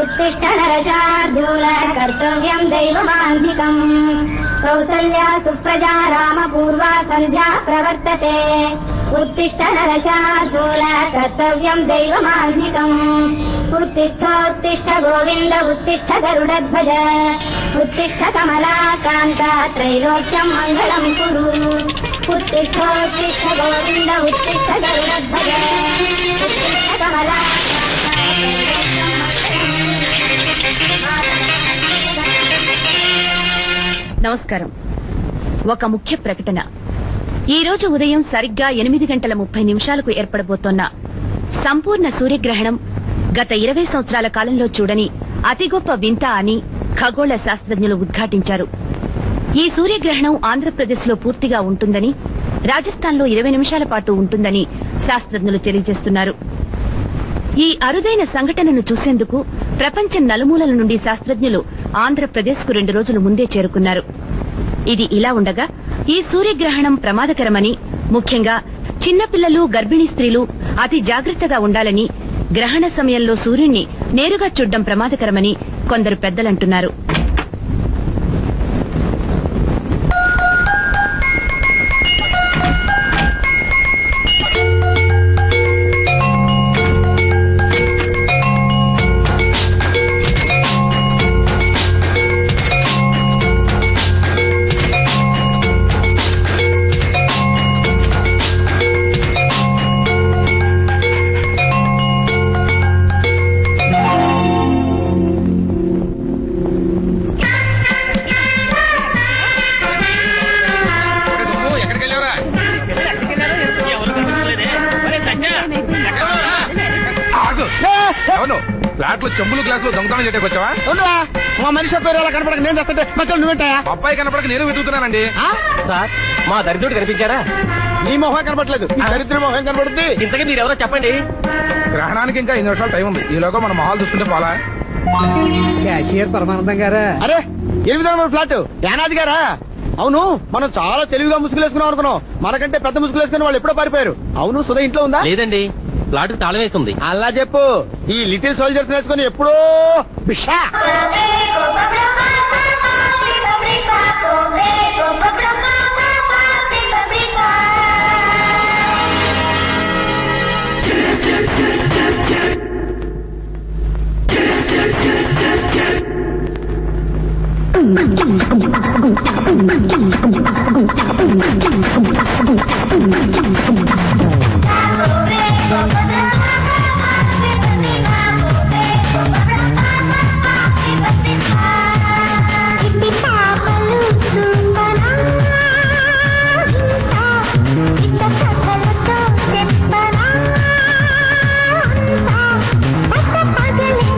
उत्तिष्ठ नरशार्दूल कर्तव्यम् दैवमान्धिकम् कौसल्या सुप्रजा रामपूर्वा सन्ध्या प्रवर्तते उत्तिष्ठ नरशार्दूल कर्तव्यम् दैवमान्धिकम् उत्तिष्ठोत्तिष्ठ गोविन्द उत्तिष्ठ गरुडध्वज उत्तिष्ठ कमलाकान्ता त्रैलोक्यम् मङ्गलम् कुरु उत्तिष्ठोत्तिष्ठ गोविन्द उत्तिष्ठ गरुडध्वज उत्तिष्ठ నమస్కారం ఒక ముఖ్య ప్రకటన ఈ రోజు ఉదయం సరిగ్గా ఎనిమిది గంటల ముప్పై నిమిషాలకు ఏర్పడబోతోన్న సంపూర్ణ సూర్యగ్రహణం గత ఇరవై సంవత్సరాల కాలంలో చూడని అతి గొప్ప వింత అని ఖగోళ శాస్త్రజ్ఞులు ఉద్ఘాటించారు ఈ సూర్యగ్రహణం ఆంధ్రప్రదేశ్లో పూర్తిగా ఉంటుందని రాజస్థాన్లో ఇరవై నిమిషాల పాటు ఉంటుందని శాస్త్రజ్ఞులు తెలియజేస్తున్నారు ఈ అరుదైన సంఘటనను చూసేందుకు ప్రపంచం నలుమూలల నుండి శాస్త్రజ్ఞులు ఆంధ్రప్రదేశ్ కు రెండు రోజుల ముందే చేరుకున్నారు ఇది ఇలా ఉండగా ఈ సూర్యగ్రహణం ప్రమాదకరమని ముఖ్యంగా చిన్నపిల్లలు గర్భిణీ స్త్రీలు అతి జాగ్రత్తగా ఉండాలని గ్రహణ సమయంలో సూర్యుణ్ణి నేరుగా చూడ్డం ప్రమాదకరమని కొందరు పెద్దలంటున్నారు ఎక్కడికి వెళ్ళావరా ఆగు అవును ఫ్లాట్ లో చెంబులు గ్లాసులు దొంగతనం చేయడానికి వచ్చావా అవునువా మా మనిషి ఒక్క ఇలా కనపడక నేను చేస్తుంటే మధ్యలో నువ్వేంటాయా అబ్బాయి కనపడక నేను వెతుకుతున్నానండి సార్ మా దరిద్రుడు కనిపించారా నీ మొహం కనపడలేదు నీ దరిద్ర మొహం కనపడుద్ది ఇంతకీ మీరెవరో చెప్పండి గ్రహణానికి ఇంకా ఎన్ని నిమిషాలు టైం ఉంది ఈలోగా మన మొహాలు చూసుకుంటే పోలా క్యాషియర్ పరమానందం గారా అరే ఎనిమిది నెంబర్ ఫ్లాట్ యానాది గారా అవును మనం చాలా తెలివిగా ముసుగులేసుకున్నాం అనుకున్నాం మనకంటే పెద్ద ముసుగులేసుకుని వాళ్ళు ఎప్పుడో పారిపోయారు అవును సుధా ఇంట్లో ఉందా లేదండి ప్లాట్ తాళం వేసి ఉంది అలా చెప్పు ఈ లిటిల్ సోల్జర్స్ వేసుకుని ఎప్పుడో బిషా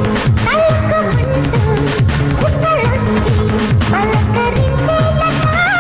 పలకరించే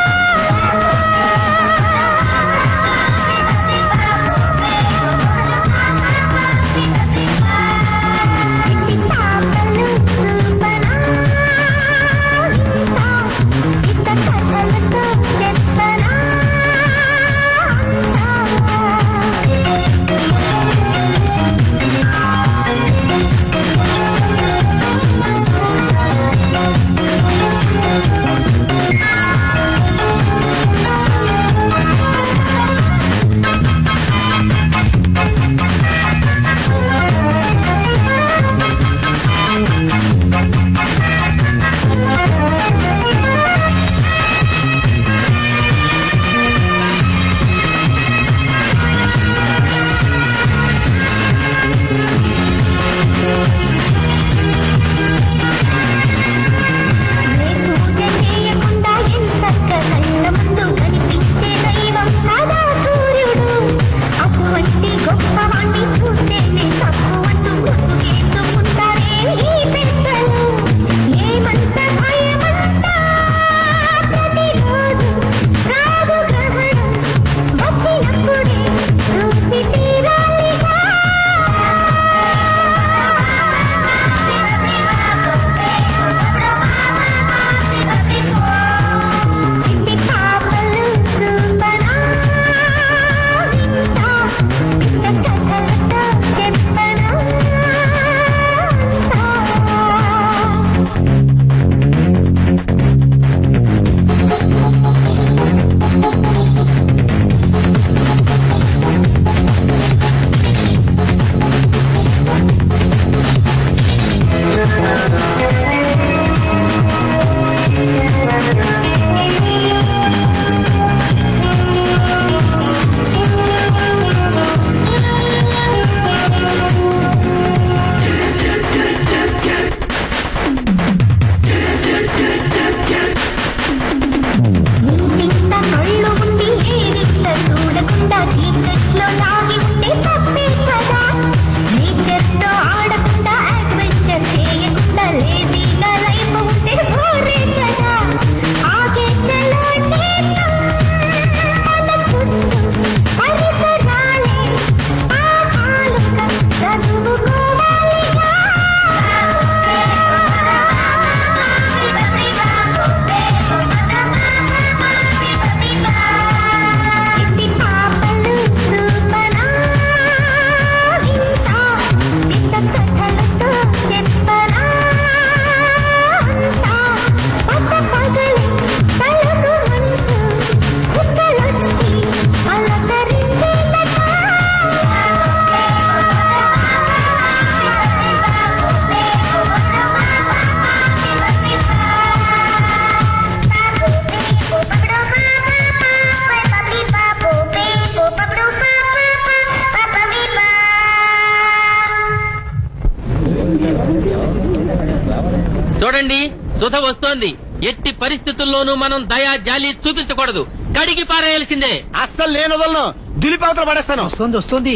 చూడండి సుధ వస్తోంది ఎట్టి పరిస్థితుల్లోనూ మనం దయా జాలి చూపించకూడదు కడిగి పారేయాల్సిందే అస్సలు నేను వదలను దులిపి అవతల పడేస్తాను వస్తుంది వస్తుంది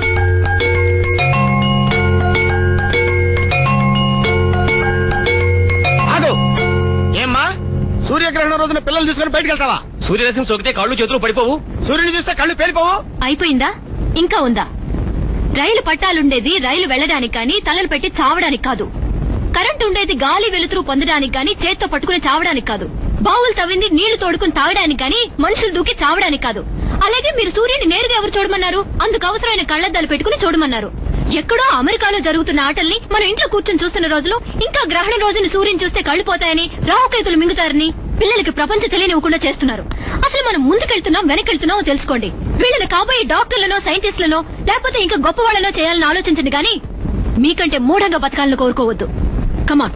ఆగు ఏమ్మా సూర్యగ్రహణం రోజున పిల్లలు తీసుకుని బయటకు వెళ్తావా సూర్యరశ్మి సోకితే కాళ్ళు చేతులు పడిపోవు సూర్యుని చూస్తే కళ్ళు పేలిపోవు అయిపోయిందా ఇంకా ఉందా రైలు పట్టాలుండేది రైలు వెళ్ళడానికి కానీ తలలు పెట్టి చావడానికి కాదు కరెంట్ ఉండేది గాలి వెలుతురు పొందడానికి కానీ చేత్తో పట్టుకుని చావడానికి కాదు బావులు తవ్వింది నీళ్లు తోడుకుని తాగడానికి కానీ మనుషులు దూకి చావడానికి కాదు అలాగే మీరు సూర్యుని నేరుగా ఎవరు చూడమన్నారు అందుకు అవసరమైన కళ్ళద్దాలు పెట్టుకుని చూడమన్నారు ఎక్కడో అమెరికాలో జరుగుతున్న ఆటల్ని మనం ఇంట్లో కూర్చొని చూస్తున్న రోజులు ఇంకా గ్రహణం రోజున సూర్యుని చూస్తే కళ్ళు పోతాయని రాహుకేతులు మింగుతారని పిల్లలకి ప్రపంచం తెలియనివ్వకుండా చేస్తున్నారు అసలు మనం ముందుకెళ్తున్నాం వెనకెళ్తున్నామో తెలుసుకోండి వీళ్ళని కాబోయే డాక్టర్లనో సైంటిస్టులనో లేకపోతే ఇంకా గొప్ప వాళ్ళనో చేయాలని ఆలోచించండి గాని మీకంటే మూఢంగా బతకాలని కోరుకోవద్దు కమాన్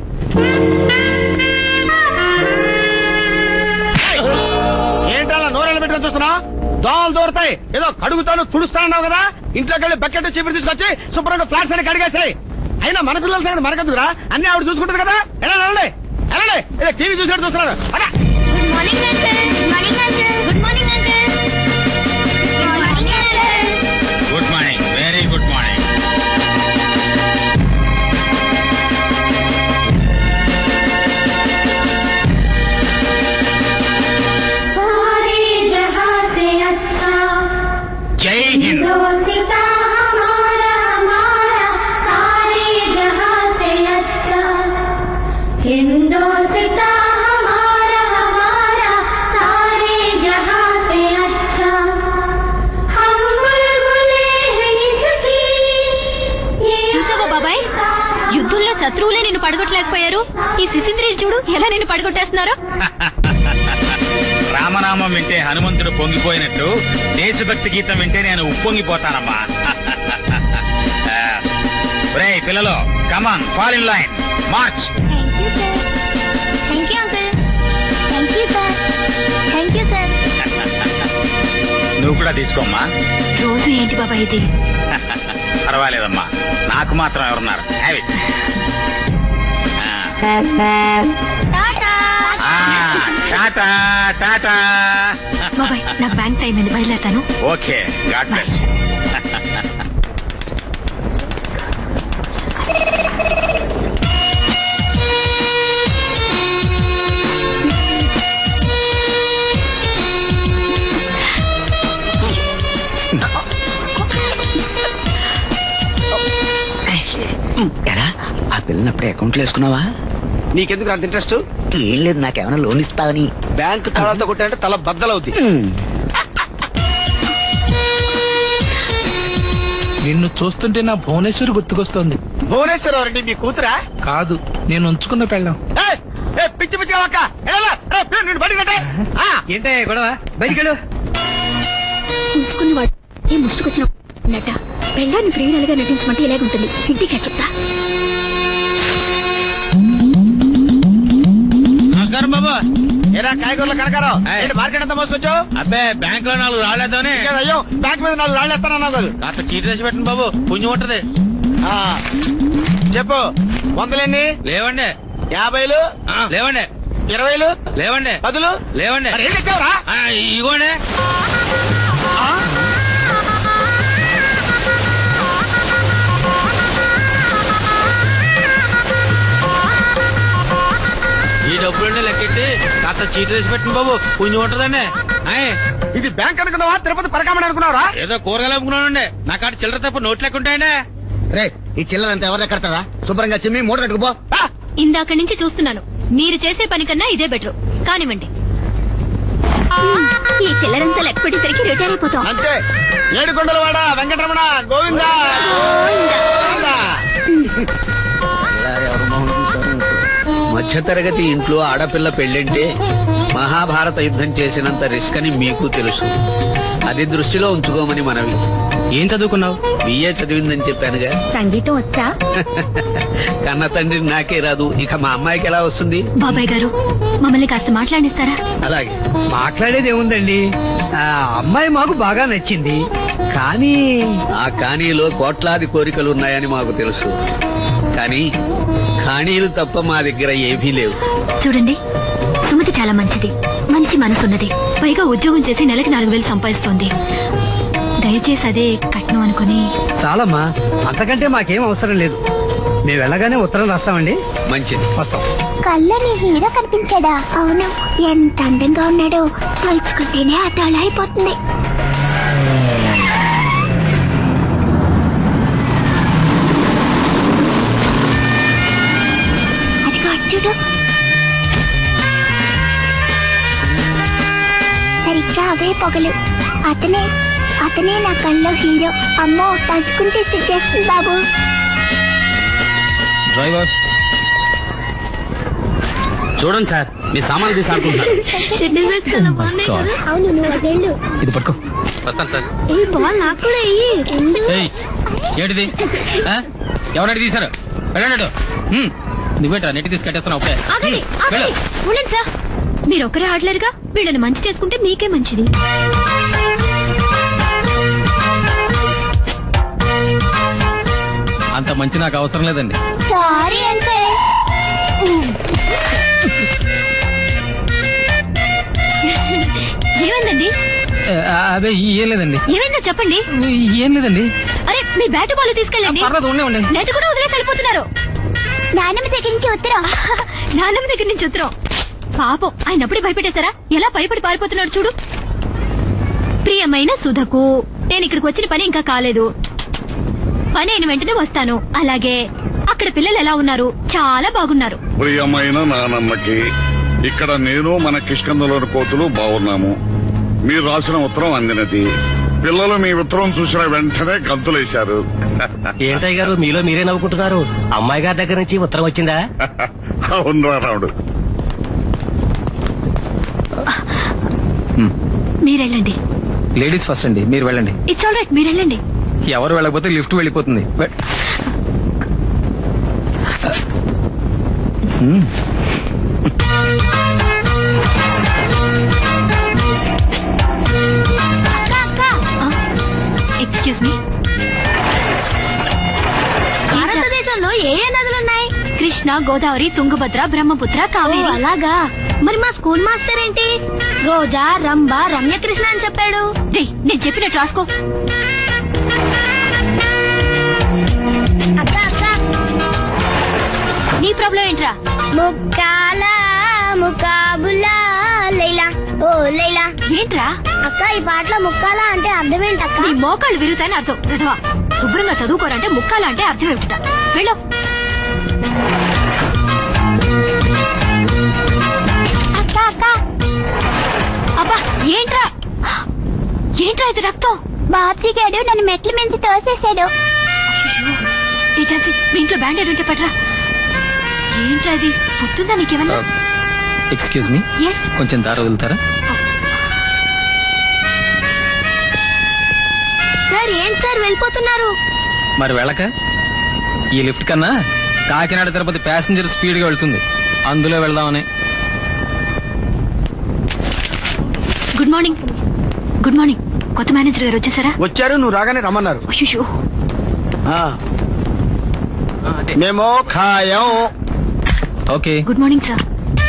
ఏంటలా నోరెళ్ళ పెట్టుకొని చూస్తున్నా దోమలు దూరతాయి ఏదో కడుగుతాను తుడుస్తానన్నావు కదా ఇంట్లోకి వెళ్ళి బకెట్ చీపురు తీసుకొచ్చి శుభ్రంగా ఫ్లాట్స్ అని కడిగేసాయి అయినా మన పిల్లల సంగతి మనకెందుకురా అన్ని ఆవిడ చూసుకుంటది కదా ఎలా వెళ్ళండి వెళ్ళండి ఇలా టీవీ చూసినట్టు చూస్తున్నారు అలా good morning uncle good morning uncle good morning uncle good morning uncle good morning very good morning सारे जहां से अच्छा జై హింద్ दोस्ता हमारा हमारा सारे जहां से अच्छा हिंदोस्ता हमारा हमारा सारे जहां से अच्छा हम बुलबुले हैं इसकी ये చూసావా బాబాయ్ యుద్ధంలో శత్రువులే నిన్ను పడగొట్టలేకపోయారు ఈ శిశింద్రియులు చూడు ఎలా నిన్ను పడగొట్టేస్తున్నారో రామనామం వింటే హనుమంతుడు పొంగిపోయినట్టు దేశభక్తి గీతం వింటే నేను ఉప్పొంగిపోతానమ్మా రే పిల్లలు come on fall in line march thank you sir thank you sir thank you sir thank you sir నువ్వు కూడా తీసుకోమ్మా రోజు ఏంటి బాబాయ్ ఇది పర్వాలేదమ్మా నాకు మాత్రం ఎవరున్నారు Have it. टाटा ఆ, టాటా టాటా బాబాయ్ నాకు బ్యాంక్ టైం అయింది బయలుదేరతాను ఓకే గాడ్ బ్లెస్ ఎరా ఆ పిల్లని అప్పుడే అకౌంట్లో వేసుకున్నావా నీకెందుకు అంత ఇంట్రెస్ట్ ఏం లేదు నాకేమైనా లోన్ ఇస్తావని బ్యాంక్ తాళాతో కొట్టాలంటే తల బద్దలవుద్ది నిన్ను చూస్తుంటే నా భువనేశ్వరి గుర్తుకొస్తోంది భువనేశ్వరం రెడ్డి మీ కూతురా కాదు నేను ఉంచుకున్న పెళ్ళాం ఏయ్, ఏయ్, పిచ్చి పిచ్చి ఒక్క నేను బడి కట్టే ఏంటే గొడవ బయటికి వెళ్ళు ఉంచుకున్నవాడు ఏ ముసుకొచ్చిన నట పెళ్ళాన్ని క్రిమినల్గా నటించమంటే ఇలాగుంటుంది ఇంటికి చెప్తా నమస్కారం బాబు ఏరా కాయగూరల కనకారావు ఏయ్. ఏంటి మార్కెట్ అంతా మోసుకొచ్చావు అబ్బే బ్యాంక్ లో నాలుగు రాలేదని ఇంకా అయ్యో బ్యాంక్ మీద నాలుగు రాళ్ళు ఎత్తానన్నావు కాదు కాస్త చీటీ తెచ్చి పెట్టండి బాబు పుణ్యం ఉంటది ఆ, చెప్పు వందలెన్ని లేవండి యాభైలు ఆ, లేవండి ఇరవైలు లేవండి పదులు లేవండి మరి ఏం తెచ్చావురా ఆ, ఇగోండి ఈ డబ్బులండి లెక్కెట్టి కాస్త చీటీ తెచ్చి పెట్టండి బాబు పుణ్యం ఉంటదండి ఆయ్, ఇది బ్యాంక్ అనుకున్నావా తిరుపతి పరకామని అనుకున్నావరా ఏదో కూరగాయలు అమ్ముకున్నానండి నా కాడ చిల్లర తప్ప నోట్ లెక్క ఉంటాయండి రే ఈ చిల్లరంతా ఎవరి కడతారా శుభ్రంగా చిమ్మి మూట కట్టుకుపో ఇందాక నుంచి చూస్తున్నాను మీరు చేసే పని కన్నా ఇదే బెటర్ కానివ్వండి ఈ చిల్లరంతా లెక్క పెట్టేసరికి రిటైర్ అయిపోతాం అంతే ఏడుకొండలవాడ వెంకటరమణ గోవిందా గోవిందా. ఎవరు మొహం చూశారో ఏంటో. మధ్యతరగతి ఇంట్లో ఆడపిల్ల పెళ్ళంటే మహాభారత యుద్ధం చేసినంత రిస్క్ అని మీకు తెలుసు అది దృష్టిలో ఉంచుకోమని మనవి ఏం చదువుకున్నావు బిఏ చదివిందని చెప్పానుగా సంగీతం వచ్చా కన్న తండ్రి నాకే రాదు ఇక మా అమ్మాయికి ఎలా వస్తుంది బాబాయ్ గారు మమ్మల్ని కాస్త మాట్లాడిస్తారా అలాగే మాట్లాడేది ఏముందండి ఆ అమ్మాయి మాకు బాగా నచ్చింది కానీ ఆ కానీలో కోట్లాది కోరికలు ఉన్నాయని మాకు తెలుసు కానీ ఖాణీలు తప్ప మా దగ్గర ఏమీ లేవు చూడండి సుమతి చాలా మంచిది మంచి మనసున్నది పైగా ఉద్యోగం చేసి నెలకి నాలుగు వేలు సంపాదిస్తోంది దయచేసి అదే కట్నం అనుకుని చాలమ్మా అంతకంటే మాకేం అవసరం లేదు మేము వెళ్ళగానే ఉత్తరం రాస్తామండి మంచిది వస్తాం కల్లో నీ హీరో కనిపించాడా అవును ఎంత అందంగా ఉన్నాడో తలుచుకుంటేనే అదోలా అయిపోతుంది అదిగో అటు చూడు సరిగ్గా అవే పొగలు అతనే అతనే నా కల్లో హీరో అమ్మో తలుచుకుంటే సిగ్గేస్తుంది బాబు డ్రైవర్ చూడండి సార్ మీ సామాన్లు తీసుకుంటున్నారు అవును నువ్వు అదేళ్ళు ఇది పట్టుకో వస్తాను సార్ ఈ బాల్ నాకు కూడా ఇయ్యి రెండు ఏయ్, ఏంటిది ఆ? ఎవరైనా తీశారు వెళ్ళండి నువ్వేట్రా నెట్టి తీసి కట్టేస్తున్నావు అప్పుడే ఆగండి హ్మ్, వెళ్ళు. ఆగండి ఉండండి సార్ మీరు ఒక్కరే ఆడలేరుగా వీళ్ళని మంచి చేసుకుంటే మీకే మంచిది అంత మంచి నాకు అవసరం లేదండి సారీ అంటే ఏమైందండి ఏ, అదే ఏం లేదండి ఏమైందో చెప్పండి ఏం లేదండి అరే మీ బ్యాట్ బాల్ తీసుకెళ్ళండి పర్లేదు ఉండే ఉండే నెట్ కూడా వదిలేసి వెళ్ళిపోతున్నారు నాన్నమ్మ దగ్గర నుంచి ఉత్తరం నాన్నమ్మ దగ్గర నుంచి ఉత్తరం పాపం ఆయన అప్పుడే భయపెట్టేశారా ఎలా భయపడి పారిపోతున్నాడు చూడు ప్రియమైన సుధకు నేను ఇక్కడికి వచ్చిన పని ఇంకా కాలేదు పని అయిన వెంటనే వస్తాను అలాగే అక్కడ పిల్లలు ఎలా ఉన్నారు చాలా బాగున్నారు ప్రియమైన నానమ్మకి ఇక్కడ నేను మన కిష్కందలోని కోతులు బాగున్నాము మీరు రాసిన ఉత్తరం అందినది పిల్లలు మీ ఉత్తరం చూసిన వెంటనే గంతులేశారు ఏంటయ్య గారు మీలో మీరే నవ్వుకుంటున్నారు అమ్మాయి గారి దగ్గర నుంచి ఉత్తరం వచ్చిందా అవునరా రాముడు మీరెళ్ళండి లేడీస్ ఫస్ట్ అండి మీరు వెళ్ళండి ఇట్స్ ఆల్ రైట్ మీరెళ్ళండి ఎవరు వెళ్ళకపోతే లిఫ్ట్ వెళ్ళిపోతుంది వె- హ్మ్. అక్క అక్క ఎక్స్క్యూజ్ మీ భారతదేశంలో ఏ ఏ నదులు ఉన్నాయి కృష్ణ గోదావరి తుంగభద్ర బ్రహ్మపుత్ర ఓ, కావేరి అలాగా మరి మా స్కూల్ మాస్టర్ ఏంటి రోజా రంభ రమ్యకృష్ణ అని చెప్పాడు రేయ్, నేను చెప్పినట్టు రాసుకో అక్క అక్క నీ ప్రాబ్లం ఏంట్రా ముక్కాల ముకాబులా లైలా ఓ లైలా ఏంట్రా అక్క ఈ పాటలో ముక్కాల అంటే అర్థం ఏంటక్క నీ మోకాళ్ళు విరుగుతాయని అర్థం రథవా శుభ్రంగా చదువుకోరంటే ముక్కాల అంటే అర్థం ఏమిటట వెళ్ళు అక్క అక్క అబ్బా ఏంట్రా ఏంట్రా ఇది రక్తం బాబ్జీ గారు నన్ను మెట్ల మీద తోసేశాడు అయ్యో, ఈ ఝాన్సీ మీ ఇంట్లో బ్యాండేడ్ ఉంటే పట్రా ఏంట్రా ఇది పొత్తుందా నీకేమన్నా ఎక్స్క్యూజ్ మీ ఎస్ కొంచెం దారి వదులుతారా సార్ ఏంటి సార్ వెళ్ళిపోతున్నారు మరి వెళ్ళక ఈ లిఫ్ట్ కన్నా కాకినాడ తిరుపతి ప్యాసింజర్ స్పీడ్ గా వెళ్తుంది అందులో వెళ్దామని గుడ్ మార్నింగ్ గుడ్ మార్నింగ్ కొత్త మేనేజర్ గారు వచ్చేసారా వచ్చారు నువ్వు రాగానే రమ్మన్నారు అయ్యో మేము ఖాయం okay good morning sir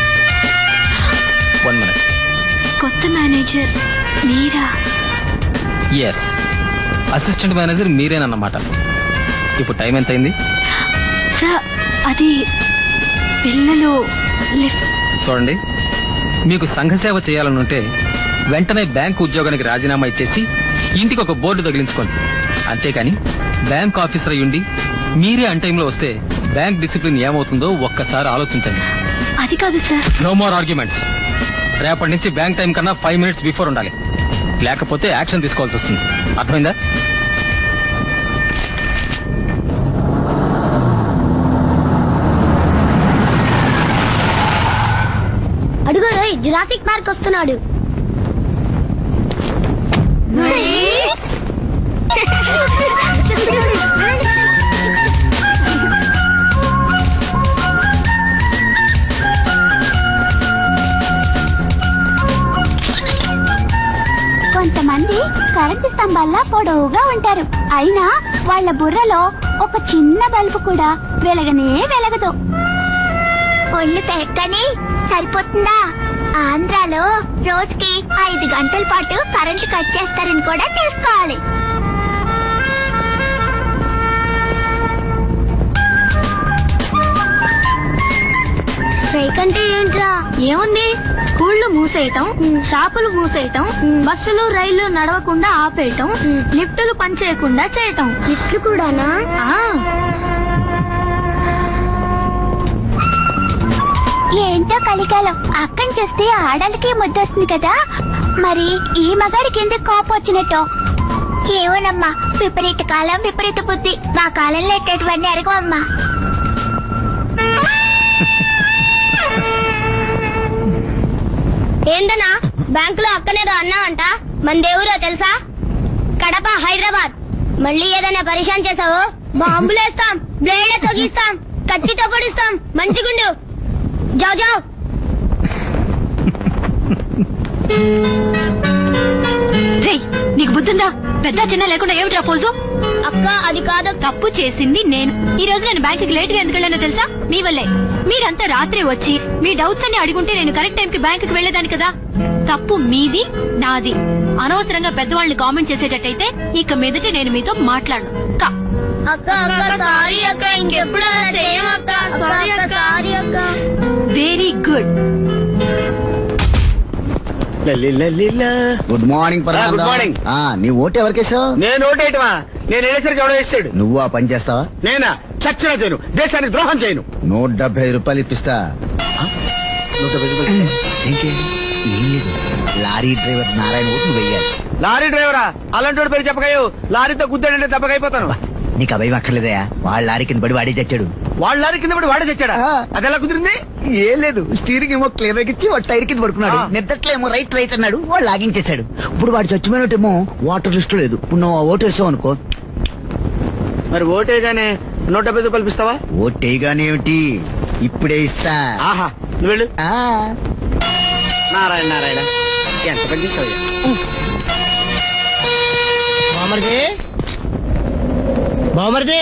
one minute కొత్త మేనేజర్ మీరా ఎస్ అసిస్టెంట్ మేనేజర్ మీరేనన్నమాట ఇప్పుడు టైం ఎంత అయింది సార్ అది పిల్లలు లిఫ్ట్ చూడండి మీకు సంఘ సేవ చేయాలనుంటే వెంటనే బ్యాంక్ ఉద్యోగానికి రాజీనామా ఇచ్చేసి ఇంటికి ఒక బోర్డు తగిలించుకోండి అంతేకాని బ్యాంక్ ఆఫీసర్ అయ్యుండి మీరే అన్ టైంలో వస్తే బ్యాంక్ డిసిప్లిన్ ఏమవుతుందో ఒక్కసారి ఆలోచించండి అది కాదు సార్ నో మోర్ ఆర్గ్యుమెంట్స్ రేపటి నుంచి బ్యాంక్ టైం కన్నా ఫైవ్ మినిట్స్ బిఫోర్ ఉండాలి లేకపోతే యాక్షన్ తీసుకోవాల్సి వస్తుంది అర్థమైందా అడుగు రోయ్ జురాసిక్ పార్క్ వస్తున్నాడు కొంతమంది కరెంటు స్తంభాల్లా పొడవుగా ఉంటారు అయినా వాళ్ళ బుర్రలో ఒక చిన్న బల్బు కూడా వెలగనే వెలగదు ఒళ్ళు పెరక్కని సరిపోతుందా ఆంధ్రాలో రోజుకి ఐదు గంటల పాటు కరెంటు కట్ చేస్తారని కూడా తెలుసుకోవాలి స్ట్రైక్ అంటే ఏంట్రా ఏముంది స్కూళ్లు మూసేయటం షాపులు మూసేయటం బస్సులు రైళ్లు నడవకుండా ఆపేయటం లిఫ్టులు పనిచేయకుండా చేయటం ఇట్లు కూడానా ఆ ఏంటో కలికాలం అక్కని చూస్తే ఆడలకి ముద్దొస్తుంది కదా మరి ఈ మగాడికి ఎందుకు కోపం వచ్చినట్టు ఏమోనమ్మా విపరీత కాలం విపరీత బుద్ధి మా కాలంలో ఎట్టేటివన్నీ అరగవమ్మా ఏందన్నా బ్యాంకులో అక్కనేదో అన్నావంట మన దేవురో తెలుసా కడప హైదరాబాద్ మళ్ళీ ఏదైనా పరిశాన్ చేసావు బాంబులేస్తాం బ్లేడ్లతో గీస్తాం కత్తితో పొడిస్తాం మంచిగుండు జావ్ జావ్ రేయ్ నీకు బుద్ధుందా పెద్ద చిన్న లేకుండా ఏమిట్రా పోజు అక్క అది కాదు తప్పు చేసింది నేను ఈ రోజు నేను బ్యాంకుకి లేట్ గా ఎందుకు వెళ్ళానో తెలుసా మీ వల్లే మీరంతా రాత్రి వచ్చి మీ డౌట్స్ అన్ని అడుగుంటే నేను కరెక్ట్ టైం కి బ్యాంకుకి వెళ్ళేదాన్ని కదా తప్పు మీది నాది అనవసరంగా పెద్దవాళ్ళని కామెంట్ చేసేటట్టయితే ఇక మీదట నేను మీతో మాట్లాడను కా అక్క అక్క సారీ అక్క ఇంకెప్పుడు అలా చేయమక్క సారీ అక్క సారీ అక్క very good good morning good morning నీ ఓటు ఎవరికేసావు నేను ఓటేయటమా నేను వెళ్ళేసరికి ఎవడో వేసాడు నువ్వు ఆ పని చేస్తావా నేనా చచ్చిన చేయను దేశానికి ద్రోహం చేయను నూట డెబ్బై ఐదు రూపాయలు ఇప్పిస్తా ఏంటి ఏం లేదు లారీ డ్రైవర్ నారాయణ ఓటు నువ్వు వెయ్యాలి లారీ డ్రైవరా అలాంటి వాడి పేరు చెప్పకయ్యో లారీతో గుద్దాడంటే దెబ్బకైపోతాను నీకు అభయం అక్కర్లేదయా వాళ్ళ లారీ కింద పడి వాడే చచ్చాడు వాళ్ళ లారీ కింద పడి వాడే తెచ్చాడా ఆ. అది ఎలా కుదిరింది ఏం లేదు స్టీరింగ్ ఏమో క్లియర్ ఎక్కించి వాడు టైర్ కింద పడుకున్నాడు ఆ. నిద్రట్లో ఏమో రైట్ రైట్ అన్నాడు వాడు లాగించేశాడు ఇప్పుడు వాడు చచ్చిపోయినట్టేమో వాటర్ లిస్ట్ లేదు ఇప్పుడు నువ్వు ఆ ఓటు వేసావు అనుకో మరి ఓటేగానే నూట డెబ్బై రూపాయలు ఇస్తావా ఓటేగానేమిటి ఇప్పుడే ఇస్తా ఆహా నువ్వు వెళ్ళు ఆ. నారాయణ నారాయణ ఎంత పని చేస్తావు బామర్ది బామర్ది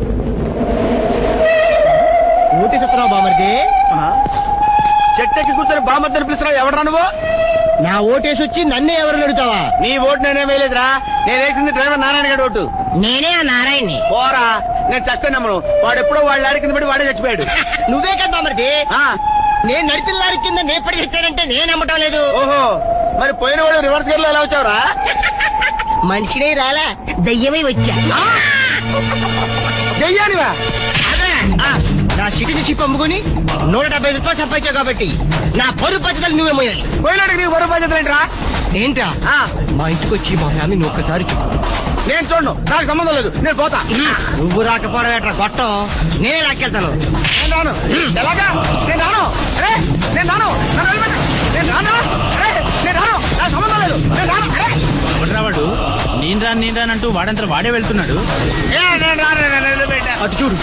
ఊటి చెప్తున్నావు బామర్ది చెట్టెక్కి కూర్చొని బామ్మద్దరు పిలుస్తున్నావు ఎవడరా నువ్వు నా ఓటేసి వచ్చి నన్నే ఎవరు అడుగుతావా నీ ఓటు నేనేం వేయలేదురా నేను వేసింది డ్రైవర్ నారాయణ గారి ఓటు నేనే ఆ నారాయణ్ని పోరా నేను చస్తే నమ్మను వాడు ఎప్పుడో వాళ్ళ లారీ కింద పడి వాడే చచ్చిపోయాడు నువ్వే కదా బామర్ది ఆ, నేను నడిపిన లారీ కింద నేపడి తెచ్చానంటే నేను నమ్మటం లేదు ఓహో మరి పోయిన వాడు రివర్స్ గేర్ లో ఎలా వచ్చావురా మనిషినే రాలా దయ్యమై వచ్చా చెయ్యానివా ఆ, నా సిటీ చిప్ అమ్ముకుని నూట డెబ్బై ఐదు రూపాయలు సంపాదించావు కాబట్టి నా పరువు పద్ధతులు నువ్వే మోయాలి పోయినాడికి నీకు బరువు బాధ్యత ఏంట్రా ఏంటా ఆ, మా ఇంటికి వచ్చి మా ఫ్యామిలీని ఒక్కసారి చూడు నేను చూడను నాకు సంబంధం లేదు నేను పోతా నువ్వు రాకపోవడం ఏట్రా గొట్టం నేనే లాక్కెళ్తాను నేను రాను ఎలాగా నేను రాను అరే నేను రాను నన్ను వదిలిపెట్టు. నేను రాను అరే నేను రాను నాకు సంబంధం లేదు నేను రాను అరే వాడు నేను రాను నేను రానంటూ వాడంతా వాడే వెళ్తున్నాడు ఏ, నేను రాను నన్ను వదిలిపెట్టు. అటు చూడు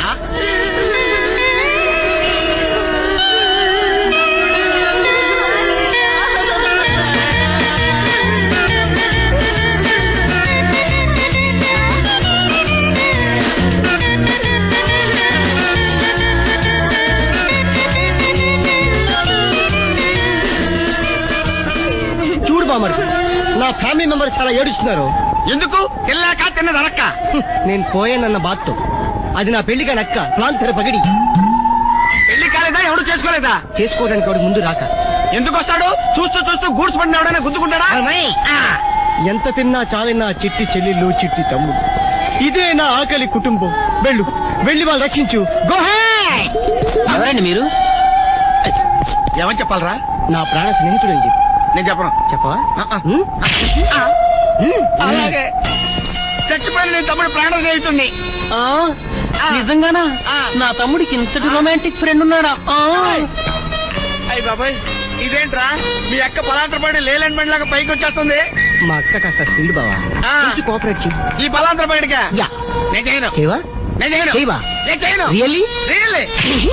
చూడు బామర్ది నా ఫ్యామిలీ మెంబర్స్ చాలా ఏడుస్తున్నారు ఎందుకు తిన్నాక తిన్నది అనక్క హ్మ్, నేను పోయానన్న బాత్తో అది నా పెళ్లిగా నక్క ప్లాన్ తెర పగిడి పెళ్లి కాలేదా ఎవడు చేసుకోలేదా చేసుకోవడానికి వాడు ముందు రాక ఎందుకు వస్తాడు చూస్తూ చూస్తూ గూడ్స్ పడిన ఎవడైనా గుద్దుకుంటాడా ఆ, ఎంత తిన్నా చాలినా చిట్టి చెల్లెళ్ళు చిట్టి తమ్ముడు ఇదే నా ఆకలి కుటుంబం వెళ్ళు వెళ్ళి వాళ్ళు రక్షించు గోహే ఎవరండి మీరు ఏమని చెప్పాలరా నా ప్రాణ స్నేహితుడండి నేను చెప్పను చెప్పవా ఆ, ఆ. హ్మ్? ఆ, హ్మ్. అలాగే చచ్చిపోయిన నీ తమ్ముడు ప్రాణ స్నేహితుడిని నిజంగానా నా తమ్ముడికి ఇంతటి రొమాంటిక్ ఫ్రెండ్ ఉన్నాడా ఆ. అయ్యి బాబాయ్ ఇదేంట్రా మీ అక్క పలాంతర పడి లేలాండ్ బండి లాగా పైకి వచ్చేస్తుంది మా అక్క కాస్త స్పీడ్ బావా ఆ. కొంచెం కోఆపరేట్ చెయ్యి ఈ పలాంతర బయటగా యా నేను చేయను చేయవా నేను చేయను చేయవా? నేను చేయను రియల్లీ రియల్లీ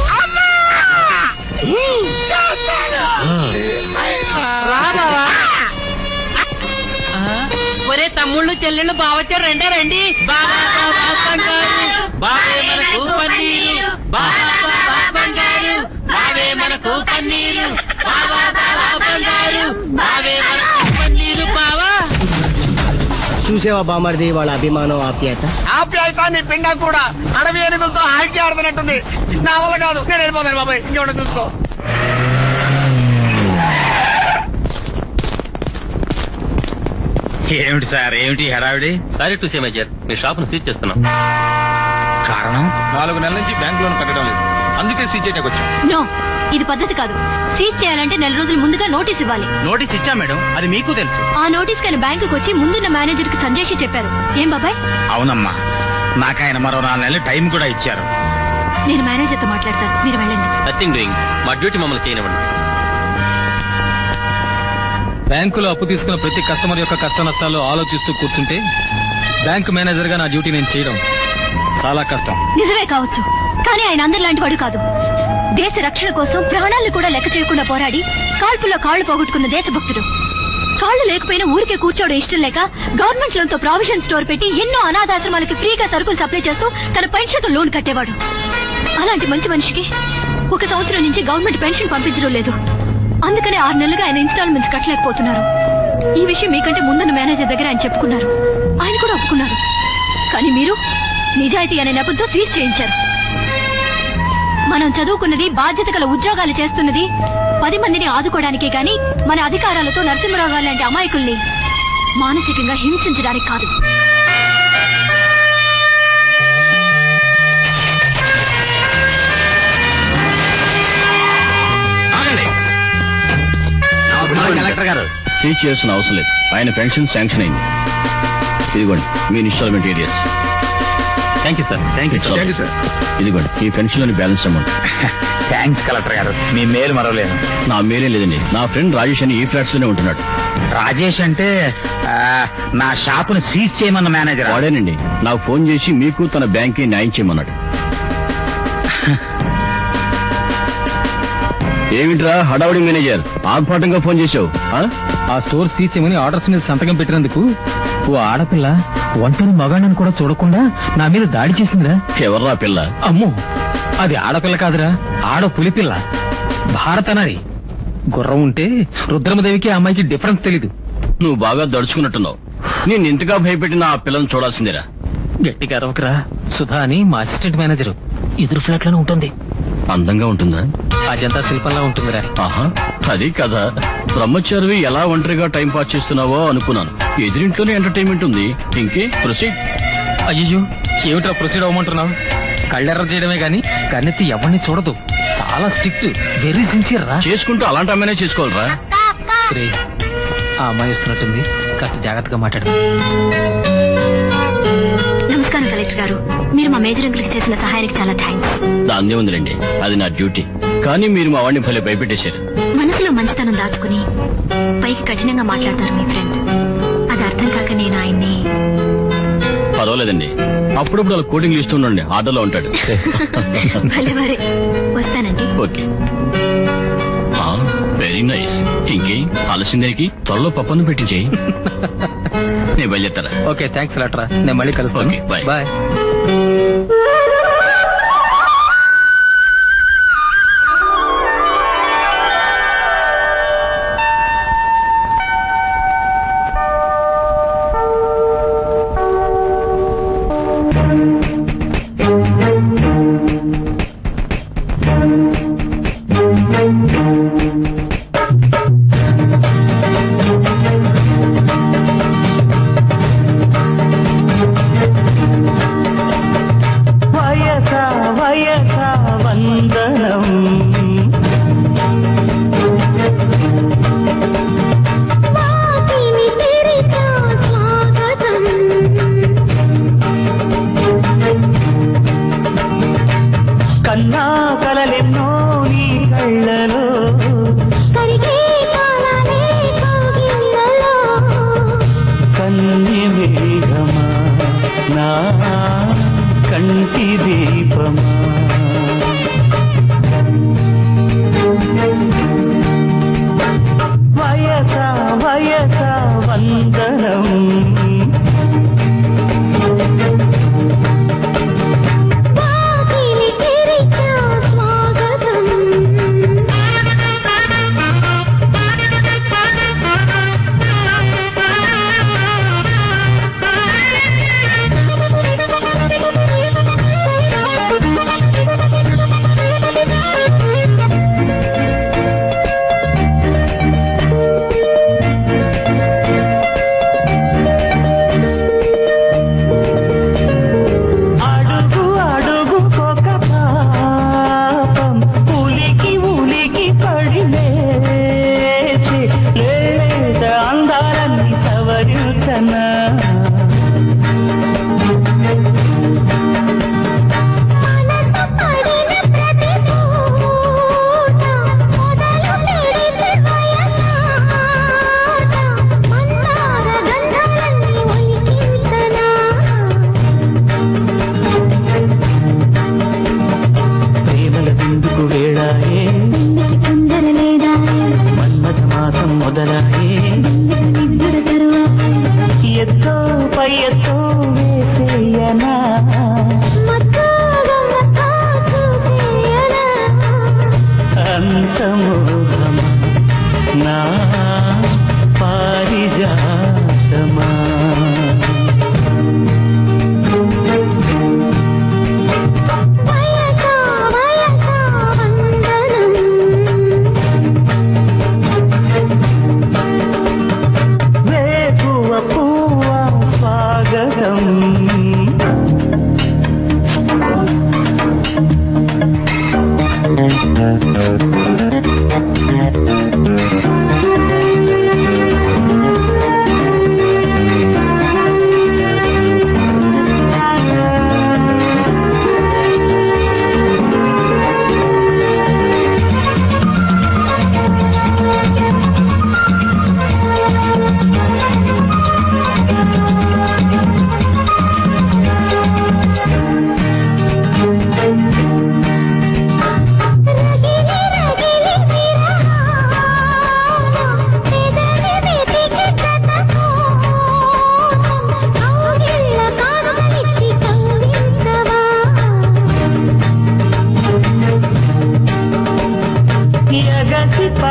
రా బావా ఒరే తమ్ముళ్ళు చెల్లెళ్ళు బావచ్చారు రండి రండి బావా, బావా, బంగారు. బావే మనకు పన్నీరు బావా బావా బంగారు బావే మనకు పన్నీరు బావా బావా బంగారు బావే మనకు పన్నీరు బావా చూసావా బామర్ది వాళ్ళ అభిమానం ఆప్యాయత ఆప్యాయత నీ పిండం కూడా అడవి ఏనుగులతో హాకీ ఆడుతున్నట్టుంది నా వల్ల కాదు నేను వెళ్ళిపోతాను బాబాయ్ ఇంకెవడ చూసుకో ఏమిటి సార్ ఏమిటి హడావిడి సారీ టు సే మేజర్ మీ షాప్ ను సీజ్ చేస్తున్నాం కారణం నాలుగు నెలల నుంచి బ్యాంక్ లోన్ కట్టడం లేదు అందుకే సీజ్ చేయడానికి వచ్చాం నో ఇది పద్ధతి కాదు సీజ్ చేయాలంటే నెల రోజుల ముందుగా నోటీస్ ఇవ్వాలి నోటీస్ ఇచ్చా మేడం అది మీకు తెలుసు ఆ నోటీస్ కని బ్యాంకుకి వచ్చి ముందున్న మేనేజర్ కి సంజేషి చెప్పారు ఏం బాబాయ్ అవునమ్మా నాకు ఆయన మరో నాలుగు నెలలు టైం కూడా ఇచ్చారు నేను మేనేజర్ తో మాట్లాడతాను మీరు వెళ్ళండి నథింగ్ డూయింగ్ మా డ్యూటీ మమ్మల్ని చేయనివ్వండి బ్యాంకులో అప్పు తీసుకున్న ప్రతి కస్టమర్ యొక్క కష్ట నష్టాలు ఆలోచిస్తూ కూర్చుంటే బ్యాంక్ మేనేజర్ గా నా డ్యూటీ నేను చేయడం చాలా కష్టం నిజమే కావచ్చు కానీ ఆయన అందరిలాంటి వాడు కాదు దేశ రక్షణ కోసం ప్రాణాలను కూడా లెక్క చేయకుండా పోరాడి కాల్పుల్లో కాళ్లు పోగొట్టుకున్న దేశభక్తుడు కాళ్లు లేకపోయినా ఊరికే కూర్చోవడం ఇష్టం లేక గవర్నమెంట్ లోన్ తో ప్రావిజన్ స్టోర్ పెట్టి ఎన్నో అనాథాశ్రమాలకి ఫ్రీగా సరుకులు సప్లై చేస్తూ తన పెన్షన్ తో లోన్ కట్టేవాడు అలాంటి మంచి మనిషికి ఒక సంవత్సరం నుంచి గవర్నమెంట్ పెన్షన్ పంపించడం లేదు అందుకనే ఆరు నెలలుగా ఆయన ఇన్స్టాల్మెంట్స్ కట్టలేకపోతున్నారు ఈ విషయం మీకంటే ముందున్న మేనేజర్ దగ్గర ఆయన చెప్పుకున్నారు ఆయన కూడా ఒప్పుకున్నారు కానీ మీరు నిజాయితీ అనే నెపంతో సీజ్ చేయించారు మనం చదువుకున్నది బాధ్యత గల ఉద్యోగాలు చేస్తున్నది పది మందిని ఆదుకోవడానికే గాని మన అధికారాలతో నరసింహరావు గారు లాంటి అమాయకుల్ని మానసికంగా హింసించడానికి కాదు కలెక్టర్ గారు సీజ్ చేయాల్సిన అవసరం లేదు ఆయన పెన్షన్ శాంక్షన్ అయింది ఇదిగోండి మీ instalment arrears thank you sir thank you Thank you, sir. ఇదిగోండి మీ పెన్షన్ లోని బ్యాలెన్స్ అమౌంట్ థ్యాంక్స్ కలెక్టర్ గారు మీ మేలు మరవలేదు నా మేలే లేదండి నా ఫ్రెండ్ రాజేష్ అని ఈ ఫ్లాట్స్ లోనే ఉంటున్నాడు రాజేష్ అంటే ఆ, నా షాపును సీజ్ చేయమన్న మేనేజర్ వాడేనండి నాకు ఫోన్ చేసి మీకు తన బ్యాంక్ కి న్యాయం చేయమన్నాడు ఏమిట్రా హడావుడి మేనేజర్ ఆర్భాటంగా ఫోన్ చేశావు ఆ? ఆ స్టోర్ సీజ్ చేయమని ఆర్డర్స్ మీద సంతకం పెట్టినందుకు ఓ ఆడపిల్ల ఒంటరి మగాణ్ణని కూడా చూడకుండా నా మీద దాడి చేసిందిరా ఎవర్రా పిల్ల అమ్మో అది ఆడపిల్ల కాదురా ఆడ పులిపిల్ల భారతనారి గుర్రం ఉంటే రుద్రమదేవికి ఆ అమ్మాయికి డిఫరెన్స్ తెలీదు నువ్వు బాగా దడుచుకున్నట్టున్నావు నేను ఇంతగా భయపెట్టిన ఆ పిల్లని చూడాల్సిందేరా గట్టిగా అరవకరా సుధా అని మా అసిస్టెంట్ మేనేజర్ ఎదురు ఫ్లాట్ లోనే ఉంటుంది అందంగా ఉంటుందా అజంతా శిల్పంలా ఉంటుందిరా ఆహా అది కదా బ్రహ్మచారివి ఎలా ఒంటరిగా టైం పాస్ చేస్తున్నావో అనుకున్నాను ఎదురింట్లోనే ఎంటర్టైన్మెంట్ ఉంది ఇంకే ప్రొసీడ్ అయ్యో ఏమిటా ప్రొసీడ్ అవ్వమంటున్నావు కళ్ళెర్ర చేయడమే గాని కన్నెత్తి ఎవరిని చూడదు చాలా స్ట్రిక్ట్ వెరీ సిన్సియర్ రా చేసుకుంటూ అలాంటి అమ్మాయినే చేసుకోవాలరా రే ఆ అమ్మాయి వస్తున్నట్టుంది కాస్త జాగ్రత్తగా మాట్లాడు నమస్కారం కలెక్టర్ గారు మీరు మా మేజర్ అంకుల్కి చేసిన సహాయానికి చాలా థ్యాంక్స్ దాన్నే ఉందిలేండి అది నా డ్యూటీ కానీ మీరు మా వాడిని భలే భయపెట్టేశారు మనసులో మంచితనం దాచుకుని పైకి కఠినంగా మాట్లాడతారు మీ ఫ్రెండ్ అది అర్థం కాక నేను ఆయన్ని పర్వాలేదండి అప్పుడప్పుడు అలా కోడింగ్ ఇస్తూ ఉండండి ఆర్డర్లో ఉంటాడు భలేవారే వస్తానండి ఓకే వెరీ నైస్ ఇంకే ఆలస్యందేకి త్వరలో పప్పను పెట్టించేయి నేను బయలుదేరా ఓకే థ్యాంక్స్ లట్రా నేను మళ్ళీ కలుస్తాను Okay, bye. బాయ్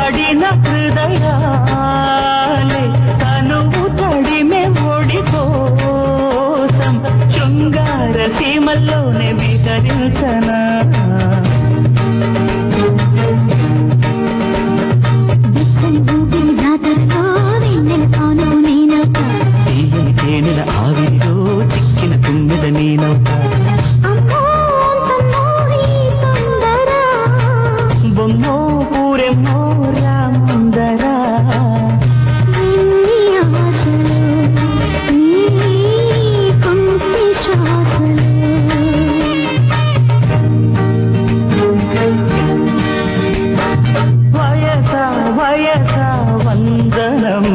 పడిన హృదయాలే తనువు తడిమె ఒడి కోసం శృంగార సీమల్లోనే విహరించనా తీయని తేనెల ఆవిరిలో చిక్కిన తుమ్మిద నేనవుతా బొమ్మో పూరెమ్మో రాముందరా వయస వయస వందనం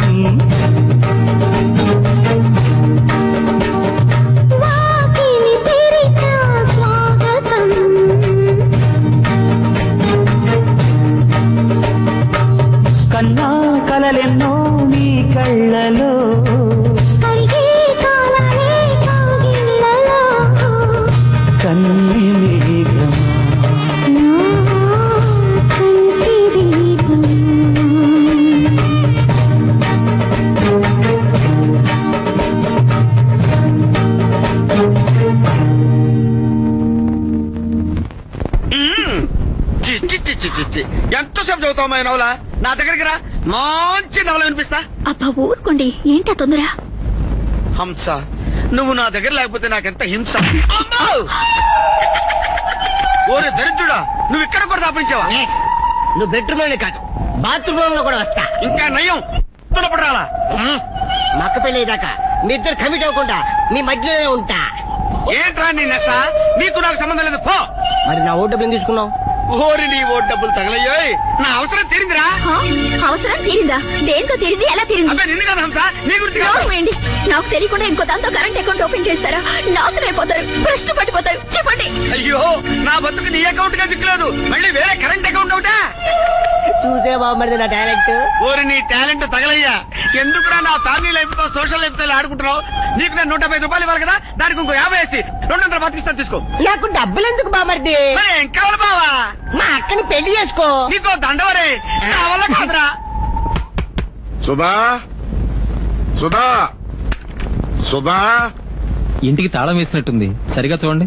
కన్నా కలలెన్నో నీ కళ్ళలో కన్ని మేఘమా చి, చి, చి, చి, చి, చి. ఎంతసేపు చదువుతావు మా నవల నా దగ్గరికి రా మంచి నవల వినిపిస్తా అబ్బా ఊరుకోండి ఏంటా తొందర హంస నువ్వు నా దగ్గర లేకపోతే నాకెంత హింస అమ్మో! ఓరే దరిద్రుడా నువ్వు ఇక్కడ కూడా దాపించావా నువ్వు బెడ్రూమ్ లోనే కాదు బాత్రూమ్ లో కూడా వస్తా ఇంకా నయం తులపడాలా మా అక్క పెళ్ళేదాకా మీ ఇద్దరు కమిట్ అవ్వకుండా మీ మధ్యలోనే ఉంటా ఏంట్రా నీ నెస నీకు నాకు సంబంధం లేదు పో మరి నా ఓటు డబ్బులు తీసుకున్నావు ఓరి నీ ఓ డబ్బులు తగలయ్యోయ్ నా అవసరం తీరిందిరా అవసరం తీరిందా దేంతో తీరింది ఎలా తీరింది అబ్బే నిన్ను కదా హంస నీ గురించి కాదు. నోరు మూయండి. నాకు తెలియకుండా ఇంకో దాంతో కరెంట్ అకౌంట్ ఓపెన్ చేస్తారా నాశనం అయిపోతారు ప్రశ్న పట్టిపోతారు చెప్పండి అయ్యో నా బతుకు నీ అకౌంట్ గా దిక్కులేదు మళ్ళీ వేరే కరెంట్ అకౌంట్ ఒకటా చూసే బాబు మరి నా టాలెంట్ ఓరి నీ టాలెంట్ తగలయ్యా ఎందుకురా నా ఫ్యామిలీ లైఫ్ తో సోషల్ లైఫ్ తో ఆడుకుంటున్నావు నీకు నేను నూట యాభై రూపాయలు ఇవ్వాలి కదా దానికి ఇంకో యాభై వేసి రెండు వందల బతికిస్తాను తీసుకో నాకు డబ్బులు ఎందుకు బామర్ది మరి ఏం కావాలి బావా మా అక్కని పెళ్లి చేసుకో నీకో దండవరే నా వల్ల కాదురా సుధా సుధా సుధా ఇంటికి తాళం వేసినట్టుంది సరిగా చూడండి